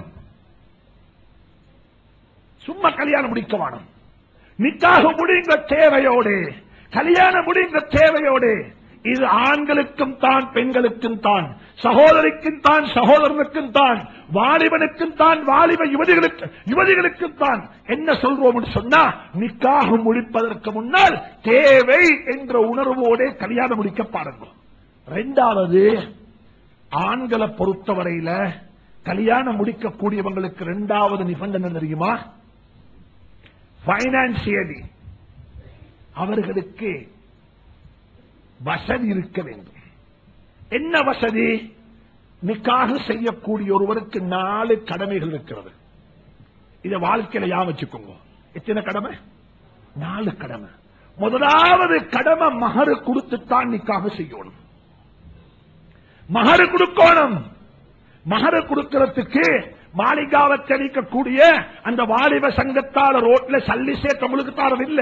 [SPEAKER 1] சும்மா கல்யாணம் முடிக்க வேணும் நிக்காக முடிங்க தேவையோடு கல்யாணம் முடிங்க தேவையோடு இது ஆண்களுக்கும் தான் பெண்களுக்கும் தான் சகோதரிக்கும் தான் சகோதரனுக்கும் தான் வாலிபனுக்கும் தான் வாலிப யுவதிகளுக்கு யுவதிகளுக்கும் தான் என்ன சொல்றோம் சொன்னா நிக்காக முடிப்பதற்கு முன்னால் தேவை என்ற உணர்வோடு கல்யாணம் முடிக்க பாருங்க ரெண்டாவது ஆண்களை பொறுத்தவரையில கல்யாணம் முடிக்கக்கூடியவங்களுக்கு இரண்டாவது நிபந்தனை தெரியுமா பைனான்சியலி அவர்களுக்கு வசதி இருக்க வேண்டும் என்ன வசதி நிக்காக செய்யக்கூடிய ஒருவருக்கு நாலு கடமைகள் இருக்கிறது இத வாழ்க்கையில யா வச்சுக்கோங்க எத்தனை கடமை நாலு கடமை முதலாவது கடமை மகரு கொடுத்துத்தான் நிக்காக செய்யணும் மகரு கொடுக்கணும் மகரு கொடுக்கிறதுக்கு மாளிகாவை தெளிக்கக்கூடிய அந்த வாலிப சங்கத்தால ரோட்ல சல்லி சேர்த்தவங்களுக்கு தாரம் இல்ல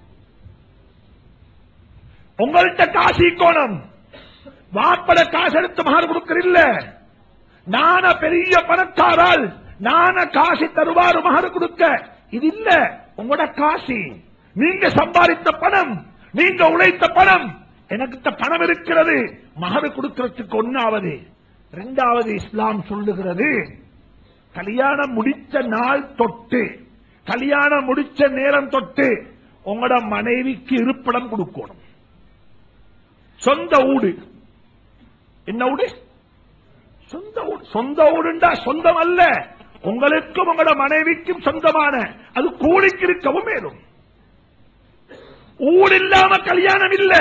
[SPEAKER 1] உங்கள்கிட்ட காசு கோணம் வாப்பட காசு எடுத்து மகர் கொடுக்கிற இல்ல நான பெரிய பணக்காரால் நான காசு தருவாரு மகர் கொடுக்க இது இல்ல உங்களோட காசு நீங்க சம்பாதித்த பணம் நீங்க உழைத்த பணம் எனக்கு பணம் இருக்கிறது மகர் கொடுக்கிறதுக்கு ஒன்னாவது இரண்டாவது இஸ்லாம் சொல்லுகிறது கல்யாணம் முடிச்ச நாள் தொட்டு கல்யாணம் முடிச்ச நேரம் தொட்டு உங்களோட மனைவிக்கு இருப்பிடம் கொடுக்கணும் சொந்த ஊடு என்ன ஊடு சொந்த ஊடு சொந்த ஊடுண்டா சொந்தம் அல்ல உங்களுக்கும் உங்களோட மனைவிக்கும் சொந்தமான அது கூலிக்கு இருக்கவும் மேலும் ஊடு இல்லாம கல்யாணம் இல்ல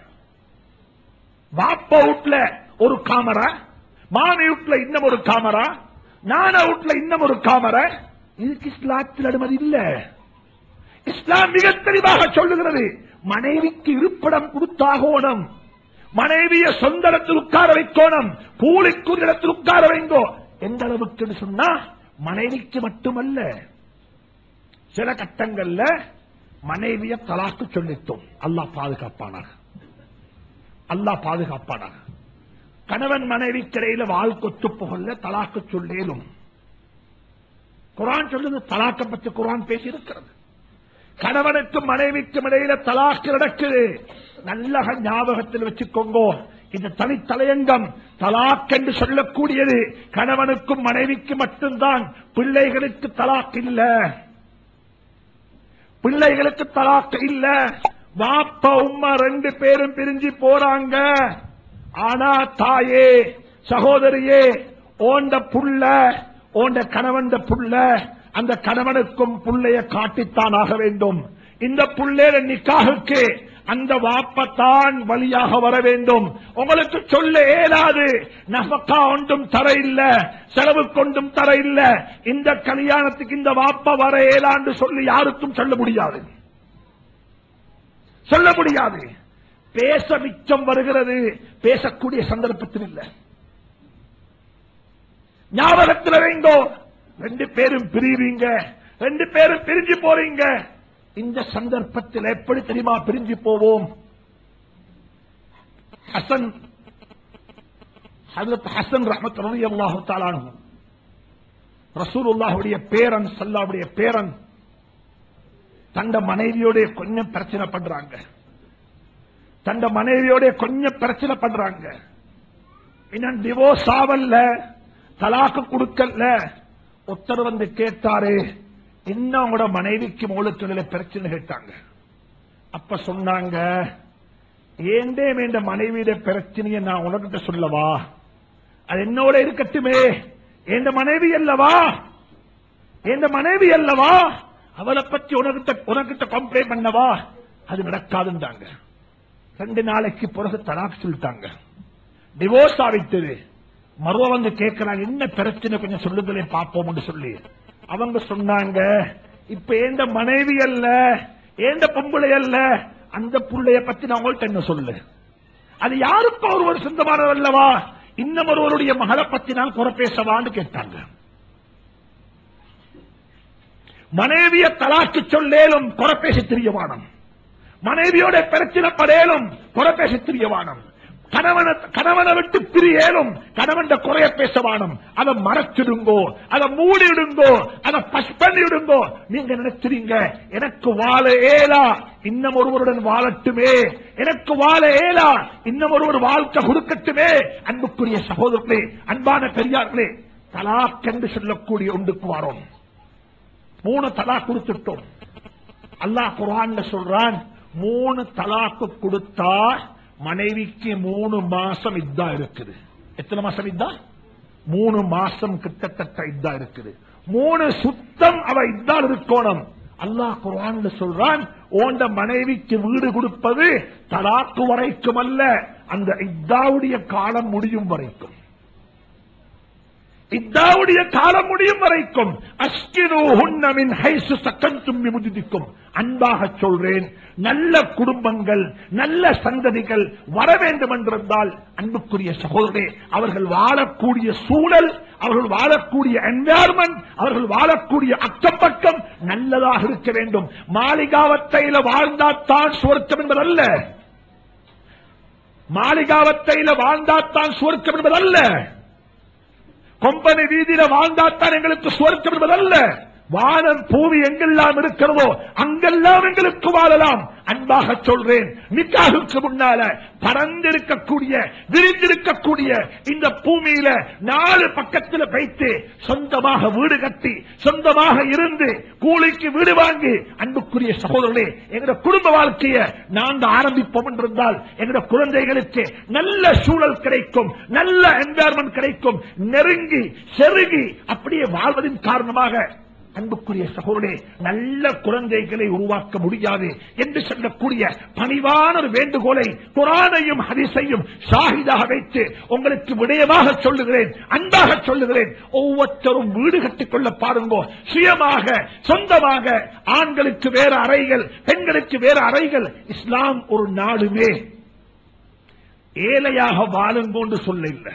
[SPEAKER 1] வாப்ப வீட்ல ஒரு காமரா மாமி வீட்ல இன்னும் ஒரு காமரா நான வீட்ல இன்னும் ஒரு காமரா இதுக்கு இஸ்லாத்தில் அனுமதி இல்ல இஸ்லாம் மிக தெளிவாக சொல்லுகிறது மனைவிக்கு இருப்பிடம் கொடுத்தாகோணும் மனைவிய சொந்த இடத்தில் உட்கார வைக்கோணும் கூலிக்குரிய இடத்தில் உட்கார வைங்கோ எந்த அளவுக்கு சொன்னா மனைவிக்கு மட்டுமல்ல சில கட்டங்கள்ல மனைவிய தலாக்கு சொல்லித்தோம் அல்லாஹ் பாதுகாப்பானாக அல்லாஹ் பாதுகாப்பானாக கணவன் மனைவிக்கிடையில வாழ் கொத்து புகழ்ல தலாக்கு சொல்லேலும் குரான் சொல்லுது தலாக்க பற்றி குரான் பேசி இருக்கிறது கணவனுக்கும் மனைவிக்கும் இடையில தலாக்கு நடக்குது நல்ல ஞாபகத்தில் வச்சுக்கோங்க இந்த தனித்தலையங்கம் தலாக் என்று சொல்லக்கூடியது கணவனுக்கும் மனைவிக்கு மட்டும்தான் பிள்ளைகளுக்கு தலாக் இல்ல பிள்ளைகளுக்கு தலாக் இல்ல வாப்பா உம்மா ரெண்டு பேரும் பிரிஞ்சு போறாங்க ஆனா தாயே சகோதரியே ஓண்ட புள்ள ஓண்ட கணவன் புள்ள அந்த கணவனுக்கும் புள்ளைய காட்டித்தான் ஆக வேண்டும் இந்த புள்ளைய நிக்காகுக்கு அந்த வாப்பத்தான் வழியாக வர வேண்டும் உங்களுக்கு சொல்ல இயலாது நபக்கா ஒன்றும் தர இல்ல செலவு கொண்டும் தர இல்ல இந்த கல்யாணத்துக்கு இந்த வாப்பா வர இயலான்னு சொல்லி யாருக்கும் சொல்ல முடியாது சொல்ல முடியாது பேச மிச்சம் வருகிறது பேசக்கூடிய சந்தர்ப்பத்தில் இல்லை ஞாபகத்தில் வைங்கோ ரெண்டு பேரும் பிரிவீங்க ரெண்டு பேரும் பிரிஞ்சு போறீங்க இந்த சந்தர்ப்பத்தில் எப்படி தெரியுமா பிரிஞ்சு போவோம் ஹசன் ஹஜரத் ஹசன் ரஹமத் ரவி அல்லாஹு தாலானு ரசூலுல்லாஹுடைய பேரன் சல்லாவுடைய பேரன் தண்ட மனைவியோட கொஞ்சம் பிரச்சனை பண்றாங்க தண்ட மனைவியோட கொஞ்சம் பிரச்சனை பண்றாங்க இன்னும் டிவோர்ஸ் ஆவல்ல தலாக்கு கொடுக்கல ஒருத்தர் வந்து கேட்டாரு என்ன உங்களோட மனைவிக்கு மூலத்தொழில பிரச்சனை கேட்டாங்க அப்ப சொன்னாங்க ஏண்டே வேண்ட மனைவியிட பிரச்சனையை நான் உனக்கிட்ட சொல்லவா அது என்னோட இருக்கட்டுமே எந்த மனைவி அல்லவா எந்த மனைவி அல்லவா அவளை பத்தி உனக்கிட்ட உனக்கிட்ட கம்ப்ளைண்ட் பண்ணவா அது நடக்காதுன்றாங்க ரெண்டு நாளைக்கு பிறகு தலாக் சொல்லிட்டாங்க டிவோர்ஸ் ஆகிட்டது மறுவ வந்து கேட்கிறாங்க என்ன பிரச்சனை கொஞ்சம் சொல்லுங்களேன் பார்ப்போம்னு சொல்லி அவங்க சொன்னாங்க இப்ப ஏந்த மனைவி அல்ல ஏந்த பொம்பளை அல்ல அந்த புள்ளைய பத்தி நான் உங்கள்ட்ட என்ன சொல்லு அது யாருக்கும் ஒருவர் சொந்தமானது அல்லவா இன்னும் ஒருவருடைய மகளை பத்தி நான் குறை பேசவான்னு கேட்டாங்க மனைவிய தலாக்கு சொல்லேலும் குறை பேசி தெரியவானம் மனைவியோட பிரச்சனை படையலும் குறை பேசி தெரியவானம் கணவனை கணவனை விட்டு பிரியேலும் கணவன் குறைய பேசவானம் அதை மறைச்சிடுங்கோ அதை மூடிடுங்கோ அதை பஷ் பண்ணிடுங்கோ நீங்க நினைச்சிருங்க எனக்கு வாழ ஏலா இன்னும் ஒருவருடன் வாழட்டுமே எனக்கு வாழ ஏலா இன்னும் ஒருவர் வாழ்க்கை கொடுக்கட்டுமே அன்புக்குரிய சகோதரர்களே அன்பான பெரியார்களே தலாக் என்று சொல்லக்கூடிய ஒன்றுக்கு வரோம் மூணு தலா கொடுத்துட்டோம் அல்லாஹ் குரான்ல சொல்றான் மூணு தலாக்கு கொடுத்தா மனைவிக்கு மூணு மாசம் இதா இருக்குது எத்தனை மாசம் இதா மூணு மாசம் கிட்டத்தட்ட இதா இருக்குது மூணு சுத்தம் அவ இதா இருக்கணும் அல்லாஹ் குரான்ல சொல்றான் ஓண்ட மனைவிக்கு வீடு கொடுப்பது தலாக்கு வரைக்கும் அல்ல அந்த இத்தாவுடைய காலம் முடியும் வரைக்கும் இத்தாவுடைய காலம் முடியும் வரைக்கும் அஸ்கினு ஹுன்னமின் ஹைசு சக்கந்தும் முதிதிக்கும் அன்பாக சொல்றேன் நல்ல குடும்பங்கள் நல்ல சந்ததிகள் வர வேண்டும் என்றிருந்தால் அன்புக்குரிய சகோதரே அவர்கள் வாழக்கூடிய சூழல் அவர்கள் வாழக்கூடிய என்வாயர்மெண்ட் அவர்கள் வாழக்கூடிய அக்கம் பக்கம் நல்லதாக இருக்க வேண்டும் மாளிகாவத்தையில வாழ்ந்தாத்தான் சுவர்க்கம் என்பதல்ல மாளிகாவத்தையில வாழ்ந்தாத்தான் சுவர்க்கம் என்பதல்ல கொம்பனை வீதியில வாழ்ந்தாத்தான் எங்களுக்கு சுவர்க்கம் என்பதல்ல வானம் பூமி எங்கெல்லாம் இருக்கிறதோ அங்கெல்லாம் எங்களுக்கு வாழலாம் அன்பாக சொல்றேன் நிக்காகுக்கு முன்னால பறந்திருக்கக்கூடிய விரிந்திருக்கக்கூடிய இந்த பூமியில நாலு பக்கத்தில் வைத்து சொந்தமாக வீடு கட்டி சொந்தமாக இருந்து கூலிக்கு வீடு வாங்கி அன்புக்குரிய சகோதரர்களே எங்களுடைய குடும்ப வாழ்க்கையை நாங்கள் ஆரம்பிப்போம் என்றிருந்தால் எங்களுடைய குழந்தைகளுக்கு நல்ல சூழல் கிடைக்கும் நல்ல என்வாயர்மெண்ட் கிடைக்கும் நெருங்கி செருகி அப்படியே வாழ்வதின் காரணமாக அன்புக்குரிய சகோதரே நல்ல குழந்தைகளை உருவாக்க முடியாது என்று சொல்லக்கூடிய பணிவான ஒரு வேண்டுகோளை குரானையும் ஹரிசையும் ஷாஹிதாக வைத்து உங்களுக்கு விடயமாக சொல்லுகிறேன் அன்பாக சொல்லுகிறேன் ஒவ்வொருத்தரும் வீடு கட்டிக் கொள்ள பாருங்கோ சுயமாக சொந்தமாக ஆண்களுக்கு வேற அறைகள் பெண்களுக்கு வேற அறைகள் இஸ்லாம் ஒரு நாடுமே ஏழையாக வாழுங்கோண்டு சொல்ல இல்லை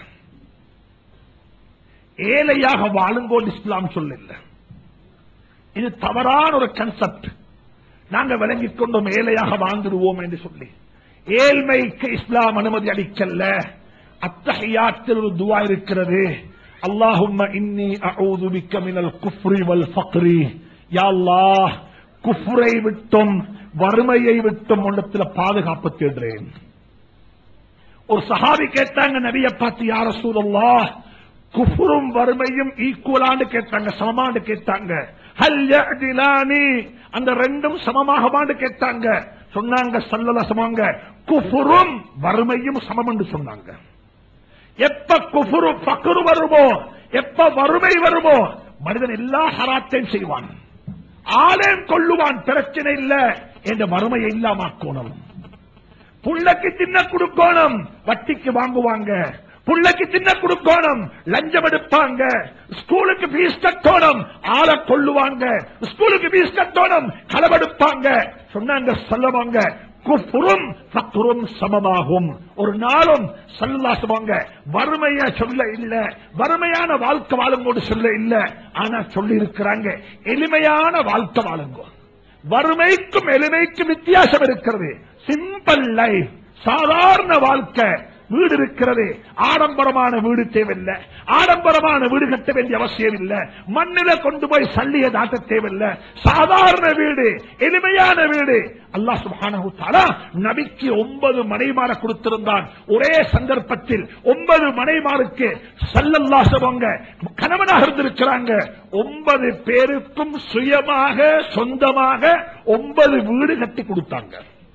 [SPEAKER 1] ஏழையாக வாழுங்கோண்டு இஸ்லாம் சொல்ல இல்லை இது தவறான ஒரு கன்செப்ட் நாங்க விளங்கிக் கொண்டோம் ஏழையாக வாழ்ந்துடுவோம் என்று சொல்லி ஏழ்மைக்கு இஸ்லாம் அனுமதி அளிக்கல்ல அத்தகையாத்தில் ஒரு துவா இருக்கிறது அல்லாஹும்ம இன்னி அஊது பிக்க மினல் குஃப்ரி வல் ஃபக்ரி யா அல்லாஹ் குஃப்ரை விட்டும் வறுமையை விட்டும் உன்னத்துல பாதுகாப்பு தேடுறேன் ஒரு சஹாபி கேட்டாங்க நபிய பார்த்து யார சூழல்லா குஃபுரும் வறுமையும் ஈக்குவலான்னு கேட்டாங்க சமமான்னு கேட்டாங்க ஹல் யஅதிலானி அந்த ரெண்டும் சமமாகவான்னு கேட்டாங்க சொன்னாங்க சல்லல சமங்க குஃபுரும் வறுமையும் சமம் என்று சொன்னாங்க எப்ப குஃபுரு பக்குரு வருமோ எப்ப வறுமை வருமோ மனிதன் எல்லா ஹராத்தையும் செய்வான் ஆலயம் கொள்ளுவான் பிரச்சனை இல்ல என்ற மறுமையை இல்லாமக்கோணும் புள்ளக்கு தின்ன கொடுக்கணும் வட்டிக்கு வாங்குவாங்க புள்ளைக்கு தின்ன கொடுக்கணும் லஞ்சம் எடுப்பாங்க ஸ்கூலுக்கு பீஸ் கட்டணும் ஆளை கொள்ளுவாங்க ஸ்கூலுக்கு பீஸ் கட்டணும் களவெடுப்பாங்க சொன்னாங்க சொல்லவாங்க குஃபுரும் ஃபக்ரும் சமமாகும் ஒரு நாளும் சொல்லா சொல்லுவாங்க வறுமைய சொல்ல இல்ல வறுமையான வாழ்க்கை வாழுங்கோடு சொல்ல இல்ல ஆனா சொல்லி இருக்கிறாங்க எளிமையான வாழ்க்கை வாழுங்கோ வறுமைக்கும் எளிமைக்கும் வித்தியாசம் இருக்கிறது சிம்பிள் லைஃப் சாதாரண வாழ்க்கை வீடு இருக்கிறது ஆடம்பரமான வீடு தேவையில்லை ஆடம்பரமான வீடு கட்ட வேண்டிய அவசியம் இல்லை மண்ணில கொண்டு போய் சல்லிய தாட்ட தேவையில்லை சாதாரண வீடு எளிமையான வீடு அல்லாஹ் சுப்ஹானஹு தஆலா நபிக்கு ஒன்பது மனைமார கொடுத்திருந்தான் ஒரே சந்தர்ப்பத்தில் ஒன்பது மனைமாருக்கு சல்லல்லாஹு சொல்லுவாங்க கணவனாக இருந்திருக்கிறாங்க ஒன்பது பேருக்கும் சுயமாக சொந்தமாக ஒன்பது வீடு கட்டி கொடுத்தாங்க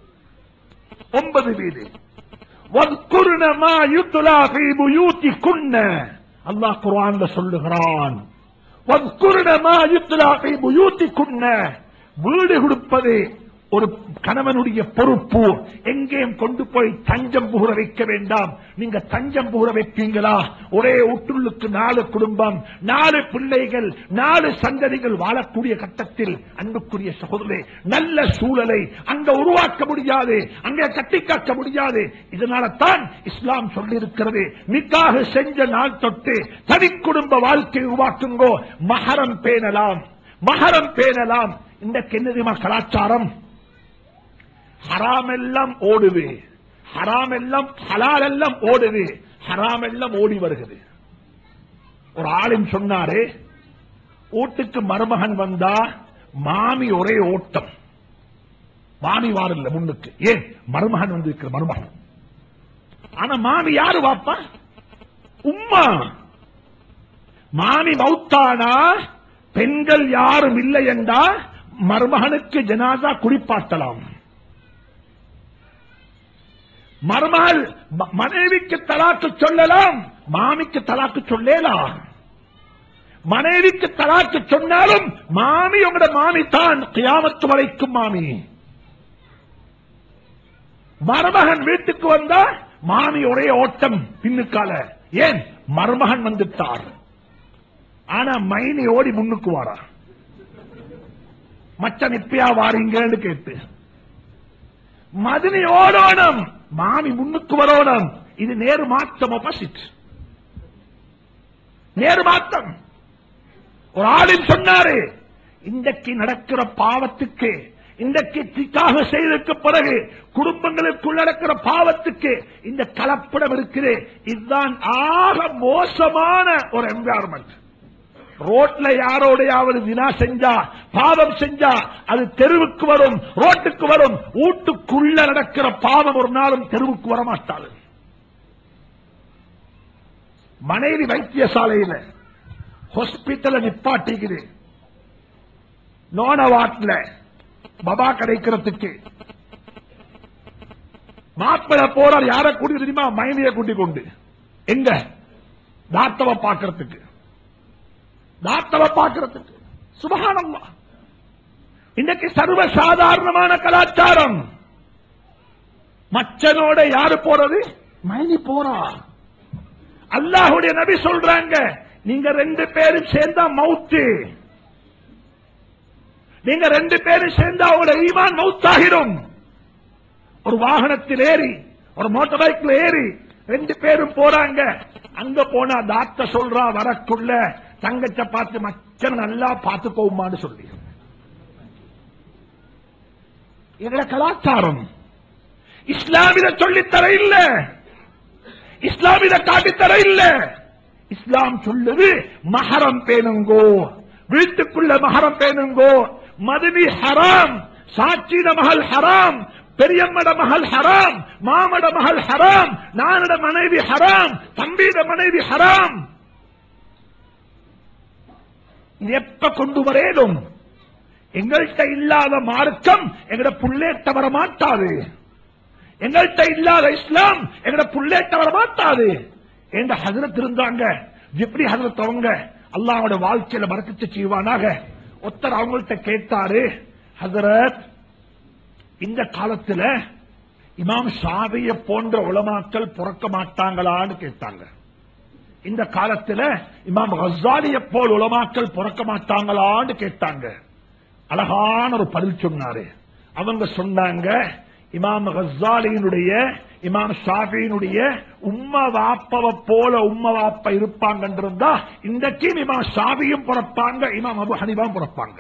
[SPEAKER 1] ஒன்பது வீடு وَاذْكُرْنَ مَا يُتْلَى فِي بُيُوتِكُنَّ அல்லாஹ் குர்ஆன்ல சொல்லுகிறான் وَاذْكُرْنَ مَا يُتْلَى فِي بُيُوتِكُنَّ வீடு கொடுப்பது ஒரு கணவனுடைய பொறுப்பு எங்கேயும் கொண்டு போய் தஞ்சம் புகுற வைக்க வேண்டாம் நீங்க தஞ்சம் புகுற வைப்பீங்களா ஒரே ஒட்டுள்ளுக்கு நாலு குடும்பம் நாலு பிள்ளைகள் நாலு சந்ததிகள் வாழக்கூடிய கட்டத்தில் அன்புக்குரிய சகோதரே நல்ல சூழலை அங்க உருவாக்க முடியாது அங்கே கட்டி காக்க முடியாது இதனால தான் இஸ்லாம் சொல்லியிருக்கிறது நிக்காக செஞ்ச நாள் தொட்டு தனி குடும்ப வாழ்க்கை உருவாக்குங்கோ மகரம் பேணலாம் மகரம் பேணலாம் இன்றைக்கு என்ன தெரியுமா கலாச்சாரம் ஹராம் எல்லாம் ஓடுது ஹராம் எல்லாம் ஹலால் எல்லாம் ஓடுது ஹராம் எல்லாம் ஓடி வருகிறது ஒரு ஆளின் சொன்னாரு வீட்டுக்கு மருமகன் வந்தா மாமி ஒரே ஓட்டம் மாமி வாரில்ல முன்னுக்கு ஏன் மருமகன் வந்து இருக்கிற மருமகன் ஆனா மாமி யாரு வாப்பா உம்மா மாமி மௌத்தானா பெண்கள் யாரும் இல்லை என்றா மருமகனுக்கு ஜனாதா குடிப்பாட்டலாம் மருமகள் ம- மனைவிக்கு தலாக்கு சொல்லலாம் மாமிக்கு தலாக்கு சொல்லலாம் மனைவிக்கு தலாக்கு சொன்னாலும் மாமி உங்களோட மாமி தான் கியாமத்து வரைக்கும் மாமி மருமகன் வீட்டுக்கு வந்தா மாமி ஒரே ஓட்டம் பின்னுக்கால ஏன் மருமகன் வந்துட்டார் ஆனா மைனி ஓடி முன்னுக்கு வாரா மச்சன் இப்பயா வாரீங்கன்னு கேட்டு மதினி ஓடணும் மாமி முன்னுக்கு வரணும் இது நேரு மாற்றம் ஆப்போசிட் நேரு மாற்றம் ஒரு ஆளின் சொன்னாரு இன்றைக்கு நடக்கிற பாவத்துக்கு இன்றைக்கு திக்காக செய்ததற்கு பிறகு குடும்பங்களுக்குள் நடக்கிற பாவத்துக்கு இந்த கலப்படம் இருக்குது இதுதான் ஆக மோசமான ஒரு என்வாரன்மெண்ட் ரோட்ல யாரோடையாவது வினா செஞ்சா பாவம் செஞ்சா அது தெருவுக்கு வரும் ரோட்டுக்கு வரும் வீட்டுக்குள்ள நடக்கிற பாவம் ஒரு நாளும் தெருவுக்கு வர மாட்டாது மனைவி வைத்தியசாலையில ஹாஸ்பிட்டல நிப்பாட்டிக்குது நோனவாட்ல பபா கிடைக்கிறதுக்கு மாப்பிள போறார் யார கூட்டி தெரியுமா மைனிய கூட்டி கொண்டு எங்க தாத்தவ பாக்குறதுக்கு தாத்தவ பாக்குறதுக்கு சுபகானம்மா இன்னைக்கு சர்வ சாதாரணமான கலாச்சாரம் மச்சனோட யாரு போறது மைனி போறா அல்லாஹுடைய நபி சொல்றாங்க நீங்க ரெண்டு பேரும் சேர்ந்தா மவுத்து நீங்க ரெண்டு பேரும் சேர்ந்தா உங்களோட ஈமான் மவுத்தாகிடும் ஒரு வாகனத்தில் ஏறி ஒரு மோட்டார் பைக்ல ஏறி ரெண்டு பேரும் போறாங்க அங்க போனா டாக்டர் சொல்றா வரக்குள்ள தங்கச்ச பார்த்து மச்சன் நல்லா பார்த்துக்கோமான்னு சொல்லி எங்கள கலாச்சாரம் இஸ்லாமித சொல்லித்தர இல்ல இஸ்லாமித காட்டித்தர இல்ல இஸ்லாம் சொல்லுது மஹரம் பேணுங்கோ வீட்டுக்குள்ள மஹரம் பேணுங்கோ மதுனி ஹராம் சாட்சியிட மகள் ஹராம் பெரியம்மட மகள் ஹராம் மாமட மகள் ஹராம் நானட மனைவி ஹராம் தம்பியிட மனைவி ஹராம் இது எப்ப கொண்டு வரேனும் எங்கள்கிட்ட இல்லாத மார்க்கம் எங்கட புள்ளேட்ட வர மாட்டாது எங்கள்கிட்ட இல்லாத இஸ்லாம் எங்கட புள்ளேட்ட வர மாட்டாது என்ற ஹசரத் இருந்தாங்க ஜிப்ரி ஹசரத் அவங்க அல்லாவோட வாழ்க்கையில மறக்கத்து செய்வானாக ஒருத்தர் அவங்கள்ட்ட கேட்டாரு ஹசரத் இந்த காலத்துல இமாம் ஷாபிய போன்ற உலமாக்கள் பிறக்க மாட்டாங்களான்னு கேட்டாங்க இந்த காலத்துல இமாம் ஹசாலிய போல் உலமாக்கள் பிறக்க மாட்டாங்களான்னு கேட்டாங்க அழகான ஒரு பதில் சொன்னாரு அவங்க சொன்னாங்க இமாம் ஹசாலியினுடைய இமாம் ஷாஃபியினுடைய உம்ம வாப்பவ போல உம்ம வாப்ப இருப்பாங்கன்றிருந்தா இன்றைக்கு இமாம் ஷாபியும் பிறப்பாங்க இமாம் அபு ஹனிபாவும் பிறப்பாங்க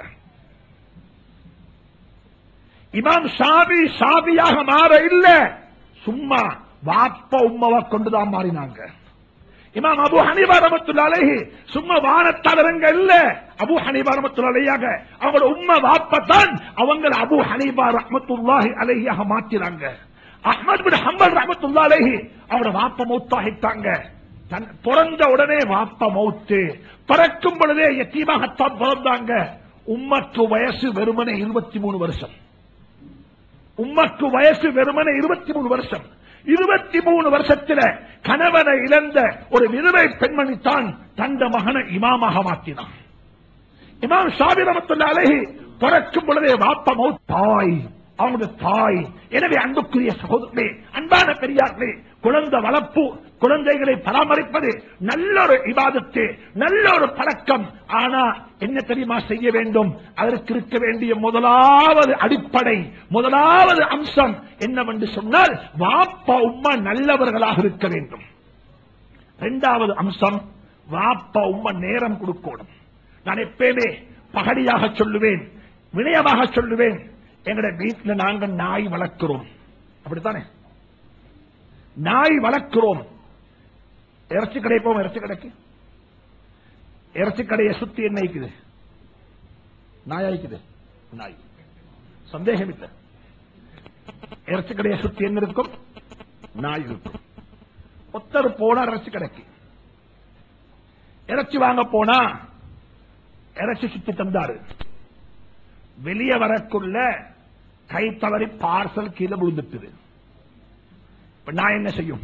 [SPEAKER 1] இமாம் ஷாபி ஷாபியாக மாற இல்ல சும்மா வாப்ப உம்மவ கொண்டுதான் மாறினாங்க இமாம் அபு ஹனீபா ரஹ்மத்துல்லாஹி அலைஹி சும்மா வானத்தாளரங்க இல்ல அபு ஹனீபா ரஹ்மத்துல்லாஹி அலையாக அவங்களோட உம்ம வாப்பத்தான் அவங்க அபு ஹனீபா ரஹ்மத்துல்லாஹி அலைஹியாக மாத்தினாங்க அஹ்மத் பின் ஹம்பல் ரஹ்மத்துல்லாஹி அலைஹி அவரோட வாப்ப மௌத்தாகிட்டாங்க தன் பிறந்த உடனே வாப்ப மௌத்து பிறக்கும் பொழுதே எத்தீமாகத்தான் பிறந்தாங்க உம்மக்கு வயசு வெறுமனே இருபத்தி மூணு வருஷம் உம்மக்கு வயசு வெறுமனே இருபத்தி மூணு வருஷம் இருபத்தி மூணு வருஷத்துல கணவனை இழந்த ஒரு விதவை பெண்மணி தான் தந்த மகனை இமாமாக மாற்றினான் இமாம் ஷாபி ரமத்துள்ள அழகி பிறக்கும் பொழுதே வாப்ப மௌத் தாய் அவனுடைய தாய் எனவே அன்புக்குரிய சகோதரே அன்பான பெரியார்களே குழந்தை வளர்ப்பு குழந்தைகளை பராமரிப்பது நல்ல ஒரு இபாதத்து நல்ல ஒரு பழக்கம் ஆனா என்ன தெரியுமா செய்ய வேண்டும் அதற்கு இருக்க வேண்டிய முதலாவது அடிப்படை முதலாவது அம்சம் என்னவென்று சொன்னால் வாப்பா உம்மா நல்லவர்களாக இருக்க வேண்டும் இரண்டாவது அம்சம் வாப்பா உம்மா நேரம் கொடுக்கணும் நான் எப்பயுமே பகடியாக சொல்லுவேன் வினயமாக சொல்லுவேன் எங்கட வீட்டில் நாங்கள் நாய் வளர்க்கிறோம் அப்படித்தானே நாய் வளர்க்கிறோம் இறைச்சி கடை போவோம் இறைச்சி கடைக்கு இறைச்சி கடையை சுத்தி என்ன இருக்குது நாயா இருக்குது நாய் சந்தேகம் இல்லை இறைச்சி கடையை சுத்தி என்ன இருக்கும் நாய் இருக்கும் ஒத்தர் போனா இறைச்சி கடைக்கு இறைச்சி வாங்க போனா இறைச்சி சுத்தி தந்தாரு வெளியே வரக்குள்ள கை தவறி பார்சல் கீழே விழுந்துட்டுது இப்ப நான் என்ன செய்யும்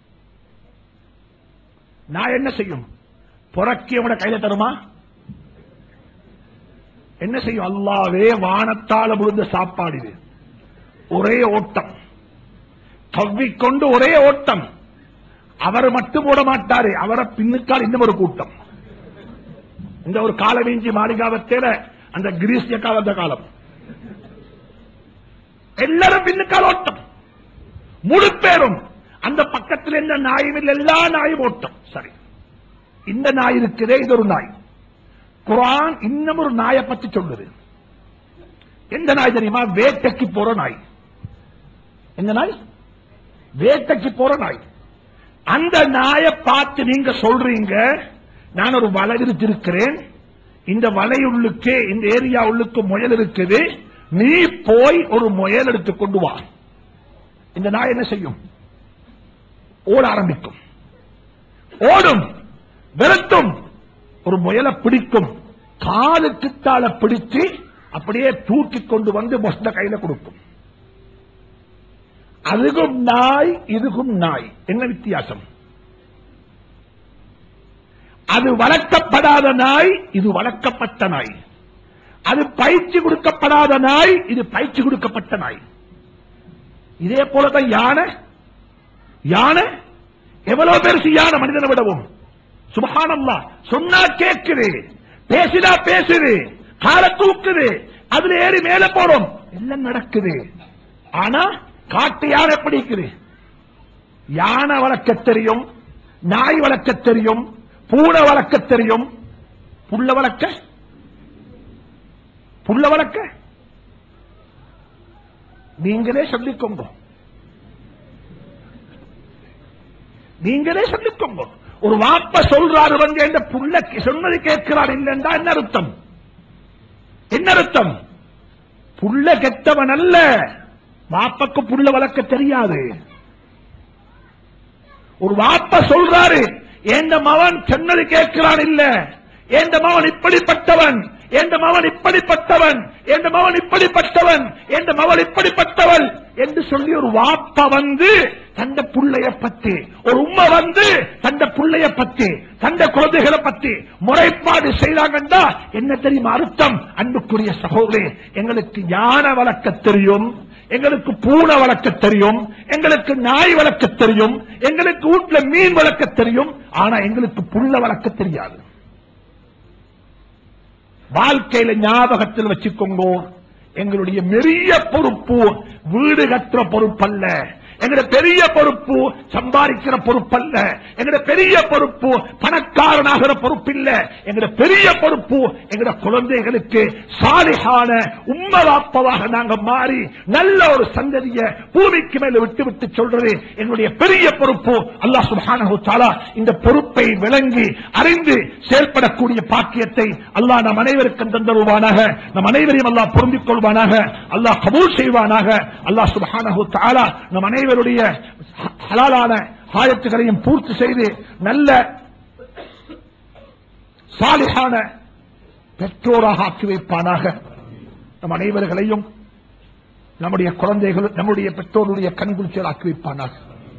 [SPEAKER 1] நான் என்ன செய்யும் புறக்கியவன கையில தருமா என்ன செய்யும் அல்லாவே வானத்தால விழுந்த சாப்பாடு இது ஒரே ஓட்டம் கவ்விக்கொண்டு ஒரே ஓட்டம் அவர் மட்டும் போட மாட்டாரு அவரை பின்னுக்கால் இன்னும் ஒரு கூட்டம் இந்த ஒரு காலவீஞ்சி மாளிகாவத்தேல அந்த கிரீஸ் கால காலம் எல்லாரும் பின்னுக்கால் ஓட்டம் முழு பேரும் அந்த பக்கத்தில் எந்த நாயும் இல்லை எல்லா நாயும் ஓட்டம் சரி இந்த நாய் இருக்குதே இது ஒரு நாய் குரான் இன்னும் ஒரு நாயை பத்தி சொல்லுது எந்த நாய் தெரியுமா வேட்டைக்கு போற நாய் எந்த நாய் வேட்டைக்கு போற நாய் அந்த நாயை பார்த்து நீங்க சொல்றீங்க நான் ஒரு வலை விரித்திருக்கிறேன் இந்த வலையுள்ளுக்கு இந்த ஏரியா உள்ளுக்கு முயல் இருக்குது நீ போய் ஒரு முயல் எடுத்து கொண்டு வா இந்த நாய் என்ன செய்யும் ஓட ஆரம்பிக்கும் ஓடும் விரட்டும் ஒரு முயலை பிடிக்கும் காலு கிட்டால பிடிச்சு அப்படியே தூக்கி கொண்டு வந்து மொத்த கையில கொடுக்கும் அதுக்கும் நாய் இதுக்கும் நாய் என்ன வித்தியாசம் அது வளர்க்கப்படாத நாய் இது வளர்க்கப்பட்ட நாய் அது பயிற்சி கொடுக்கப்படாத நாய் இது பயிற்சி கொடுக்கப்பட்ட நாய் இதே போலதான் யானை யானை எவ்வளவு பெருசு யானை மனிதனை விடவும் சுபஹானல்லா சொன்னா கேட்குது பேசினா பேசுது கால தூக்குது அதுல ஏறி மேல போறோம் எல்லாம் நடக்குது ஆனா காட்டு யானை எப்படி இருக்குது யானை வளர்க்க தெரியும் நாய் வளர்க்க தெரியும் பூனை வளர்க்க தெரியும் புள்ள வளர்க்க புள்ள வளர்க்க நீங்களே சொல்லிக்கோங்க நீங்களே சொல்லிக்கோங்க ஒரு வாப்ப சொல்றாரு வந்து என்ற புள்ள சொன்னது கேட்கிறார் இல்லைன்றா என்ன அர்த்தம் என்ன அர்த்தம் புள்ள கெட்டவன் அல்ல வாப்பக்கு புள்ள வளர்க்க தெரியாது ஒரு வாப்ப சொல்றாரு எந்த மகன் சொன்னது கேட்கிறான் இல்ல எந்த மகன் இப்படிப்பட்டவன் எந்த மவன் இப்படிப்பட்டவன் எந்த மவன் இப்படிப்பட்டவன் எந்த மவள் இப்படிப்பட்டவள் என்று சொல்லி ஒரு வாப்ப வந்து தந்த புள்ளைய பத்தி ஒரு உம்மை வந்து தந்த புள்ளைய பத்தி தந்த குழந்தைகளை பத்தி முறைப்பாடு செய்தாங்கன்னா என்ன தெரியுமா அர்த்தம் அன்புக்குரிய சகோதரே எங்களுக்கு யானை வளர்க்க தெரியும் எங்களுக்கு பூனை வளர்க்க தெரியும் எங்களுக்கு நாய் வளர்க்க தெரியும் எங்களுக்கு வீட்டுல மீன் வளர்க்க தெரியும் ஆனா எங்களுக்கு புள்ள வளர்க்க தெரியாது வாழ்க்கையில ஞாபகத்தில் வச்சுக்கோங்க எங்களுடைய பெரிய பொறுப்பு வீடு கட்டுற பொறுப்பல்ல எங்களுடைய பெரிய பொறுப்பு சம்பாதிக்கிற பொறுப்பல்ல எங்களுடைய பெரிய பொறுப்பு பணக்காரனாகிற பொறுப்பு இல்ல எங்களுடைய பெரிய பொறுப்பு எங்களுடைய குழந்தைகளுக்கு சாலிகான உம்மவாப்பவாக நாங்க மாறி நல்ல ஒரு சந்ததிய பூமிக்கு மேல விட்டு விட்டு சொல்றது எங்களுடைய பெரிய பொறுப்பு அல்லாஹ் சுப்ஹானஹு தஆலா இந்த பொறுப்பை விளங்கி அறிந்து செயல்படக்கூடிய பாக்கியத்தை அல்லாஹ் நம் அனைவருக்கும் தந்தருவானாக நம் அனைவரையும் அல்லாஹ் பொருந்திக் கொள்வானாக அல்லாஹ் கபூல் செய்வானாக அல்லாஹ் சுப்ஹானஹு தஆலா நம் அனைவருடைய ஹலாலான ஆயத்துகளையும் பூர்த்தி செய்து நல்ல சாலிஹான பெற்றோராக ஆக்கி வைப்பானாக நம் அனைவர்களையும் நம்முடைய குழந்தைகள் நம்முடைய பெற்றோருடைய கண்குளிச்சல் ஆக்கி வைப்பானாக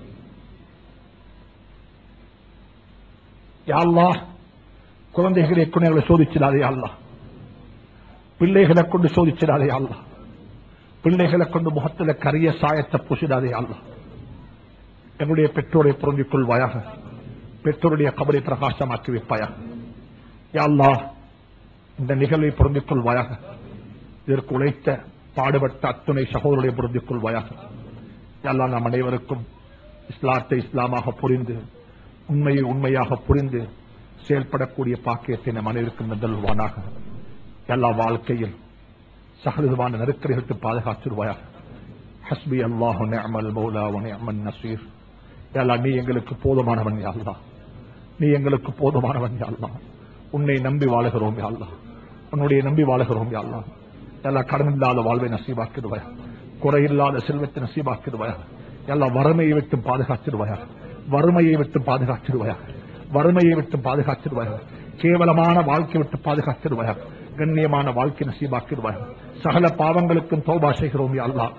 [SPEAKER 1] யா அல்லாஹ் குழந்தைகளை குணைகளை சோதிச்சிடாதே யா அல்லாஹ் பிள்ளைகளை கொண்டு சோதிச்சிடாதே யா அல்லாஹ் பிள்ளைகளை கொண்டு முகத்துல கரிய சாயத்தை பூசிடாதே யா அல்லாஹ் எங்களுடைய பெற்றோரை பொருந்திக் கொள்வாயாக பெற்றோருடைய கபரை பிரகாசமாக்கி வைப்பாயாக யா அல்லாஹ் இந்த நிகழ்வை பொருந்திக் கொள்வாயாக இதற்கு உழைத்த பாடுபட்ட அத்துணை சகோதரரை பொருந்திக் கொள்வாயாக யா அல்லாஹ் நாம் அனைவருக்கும் இஸ்லாத்தை இஸ்லாமாக புரிந்து உண்மையை உண்மையாக புரிந்து செயல்படக்கூடிய பாக்கியத்தை நம் அனைவருக்கும் நந்தல்வானாக எல்லா வாழ்க்கையில் சகலவிதமான நெருக்கடிகளுக்கு பாதுகாத்துருவாயாக ஹஸ்பி அல்லாஹு நிஅமல் மௌலா வ நிஅமன் நசீர் யா நீ எங்களுக்கு போதுமானவன் யா அல்லாஹ் நீ எங்களுக்கு போதுமானவன் யா அல்லாஹ் உன்னை நம்பி வாழுகிறோம் யா அல்லாஹ் உன்னுடைய நம்பி வாழுகிறோம் யா அல்லாஹ் எல்லா கடன் இல்லாத வாழ்வை நசீபாக்கிடுவாயா குறையில்லாத செல்வத்தை நசீபாக்கிடுவாயா எல்லா வறுமையை விட்டு பாதுகாத்திடுவாயா வறுமையை விட்டு பாதுகாத்திடுவாயா வறுமையை விட்டு பாதுகாத்திடுவாயா கேவலமான வாழ்க்கை விட்டு பாதுகாத்திடுவாயா கண்ணியமான வாழ்க்கை நசீபாக்கிடுவாயா சகல பாவங்களுக்கும் தௌபா செய்கிறோம் யா அல்லாஹ்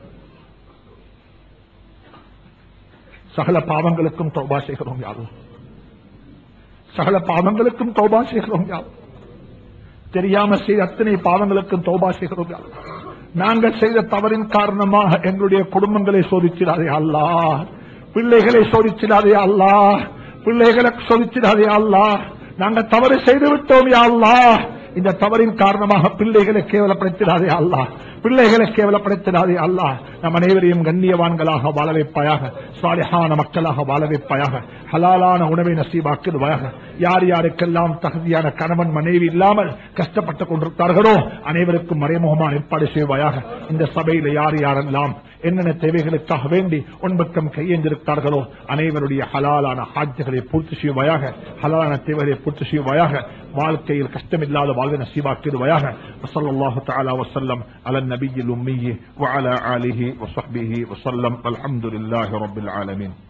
[SPEAKER 1] சகல பாவங்களுக்கும் தௌபா செய்கிறோம் யா அல்லாஹ் சகல பாவங்களுக்கும் தௌபா செய்கிறோம் யா அல்லாஹ். தெரியாம செய்த அத்தனை பாவங்களுக்கும் தௌபா செய்கிறோம் யா அல்லாஹ். நாங்கள் செய்த தவறின் காரணமாக எங்களுடைய குடும்பங்களை சோதிச்சிடாதே அல்லாஹ் பிள்ளைகளை சோதிச்சிடாதே அல்லாஹ் பிள்ளைகளை சோதிச்சிடாதே அல்லாஹ் நாங்கள் தவறு செய்து விட்டோம் யா அல்லாஹ் இந்த தவறின் காரணமாக பிள்ளைகளை கேவலப்படுத்திடாதே அல்லாஹ் பிள்ளைகளை கேவலப்படுத்திடாதே அல்லாஹ் நம் அனைவரையும் கண்ணியவான்களாக வாழ வைப்பாயாக சாலிஹான மக்களாக வாழ வைப்பாயாக ஹலாலான உணவை நசீபாக்கிடுவாயாக யார் யாருக்கெல்லாம் தகுதியான கணவன் மனைவி இல்லாமல் கஷ்டப்பட்டுக் கொண்டிருக்கிறார்களோ அனைவருக்கும் மறைமுகமான ஏற்பாடு செய்வாயாக இந்த சபையில யார் யாரெல்லாம் என்னென்ன தேவைகளுக்காக வேண்டி உன்பக்கம் கையெழுந்திருக்கிறார்களோ அனைவருடைய ஹலாலான ஹாஜ்களை பூர்த்தி செய்வாயாக ஹலாலான தேவைகளை பூர்த்தி செய்வாயாக வாழ்க்கையில் கஷ்டமில்லாத வாழ்வை நசீபாக்கிடுவாயாக وصلى الله تعالى وسلم على النبي الأمي وعلى آله وصحبه وسلم والحمد لله رب العالمين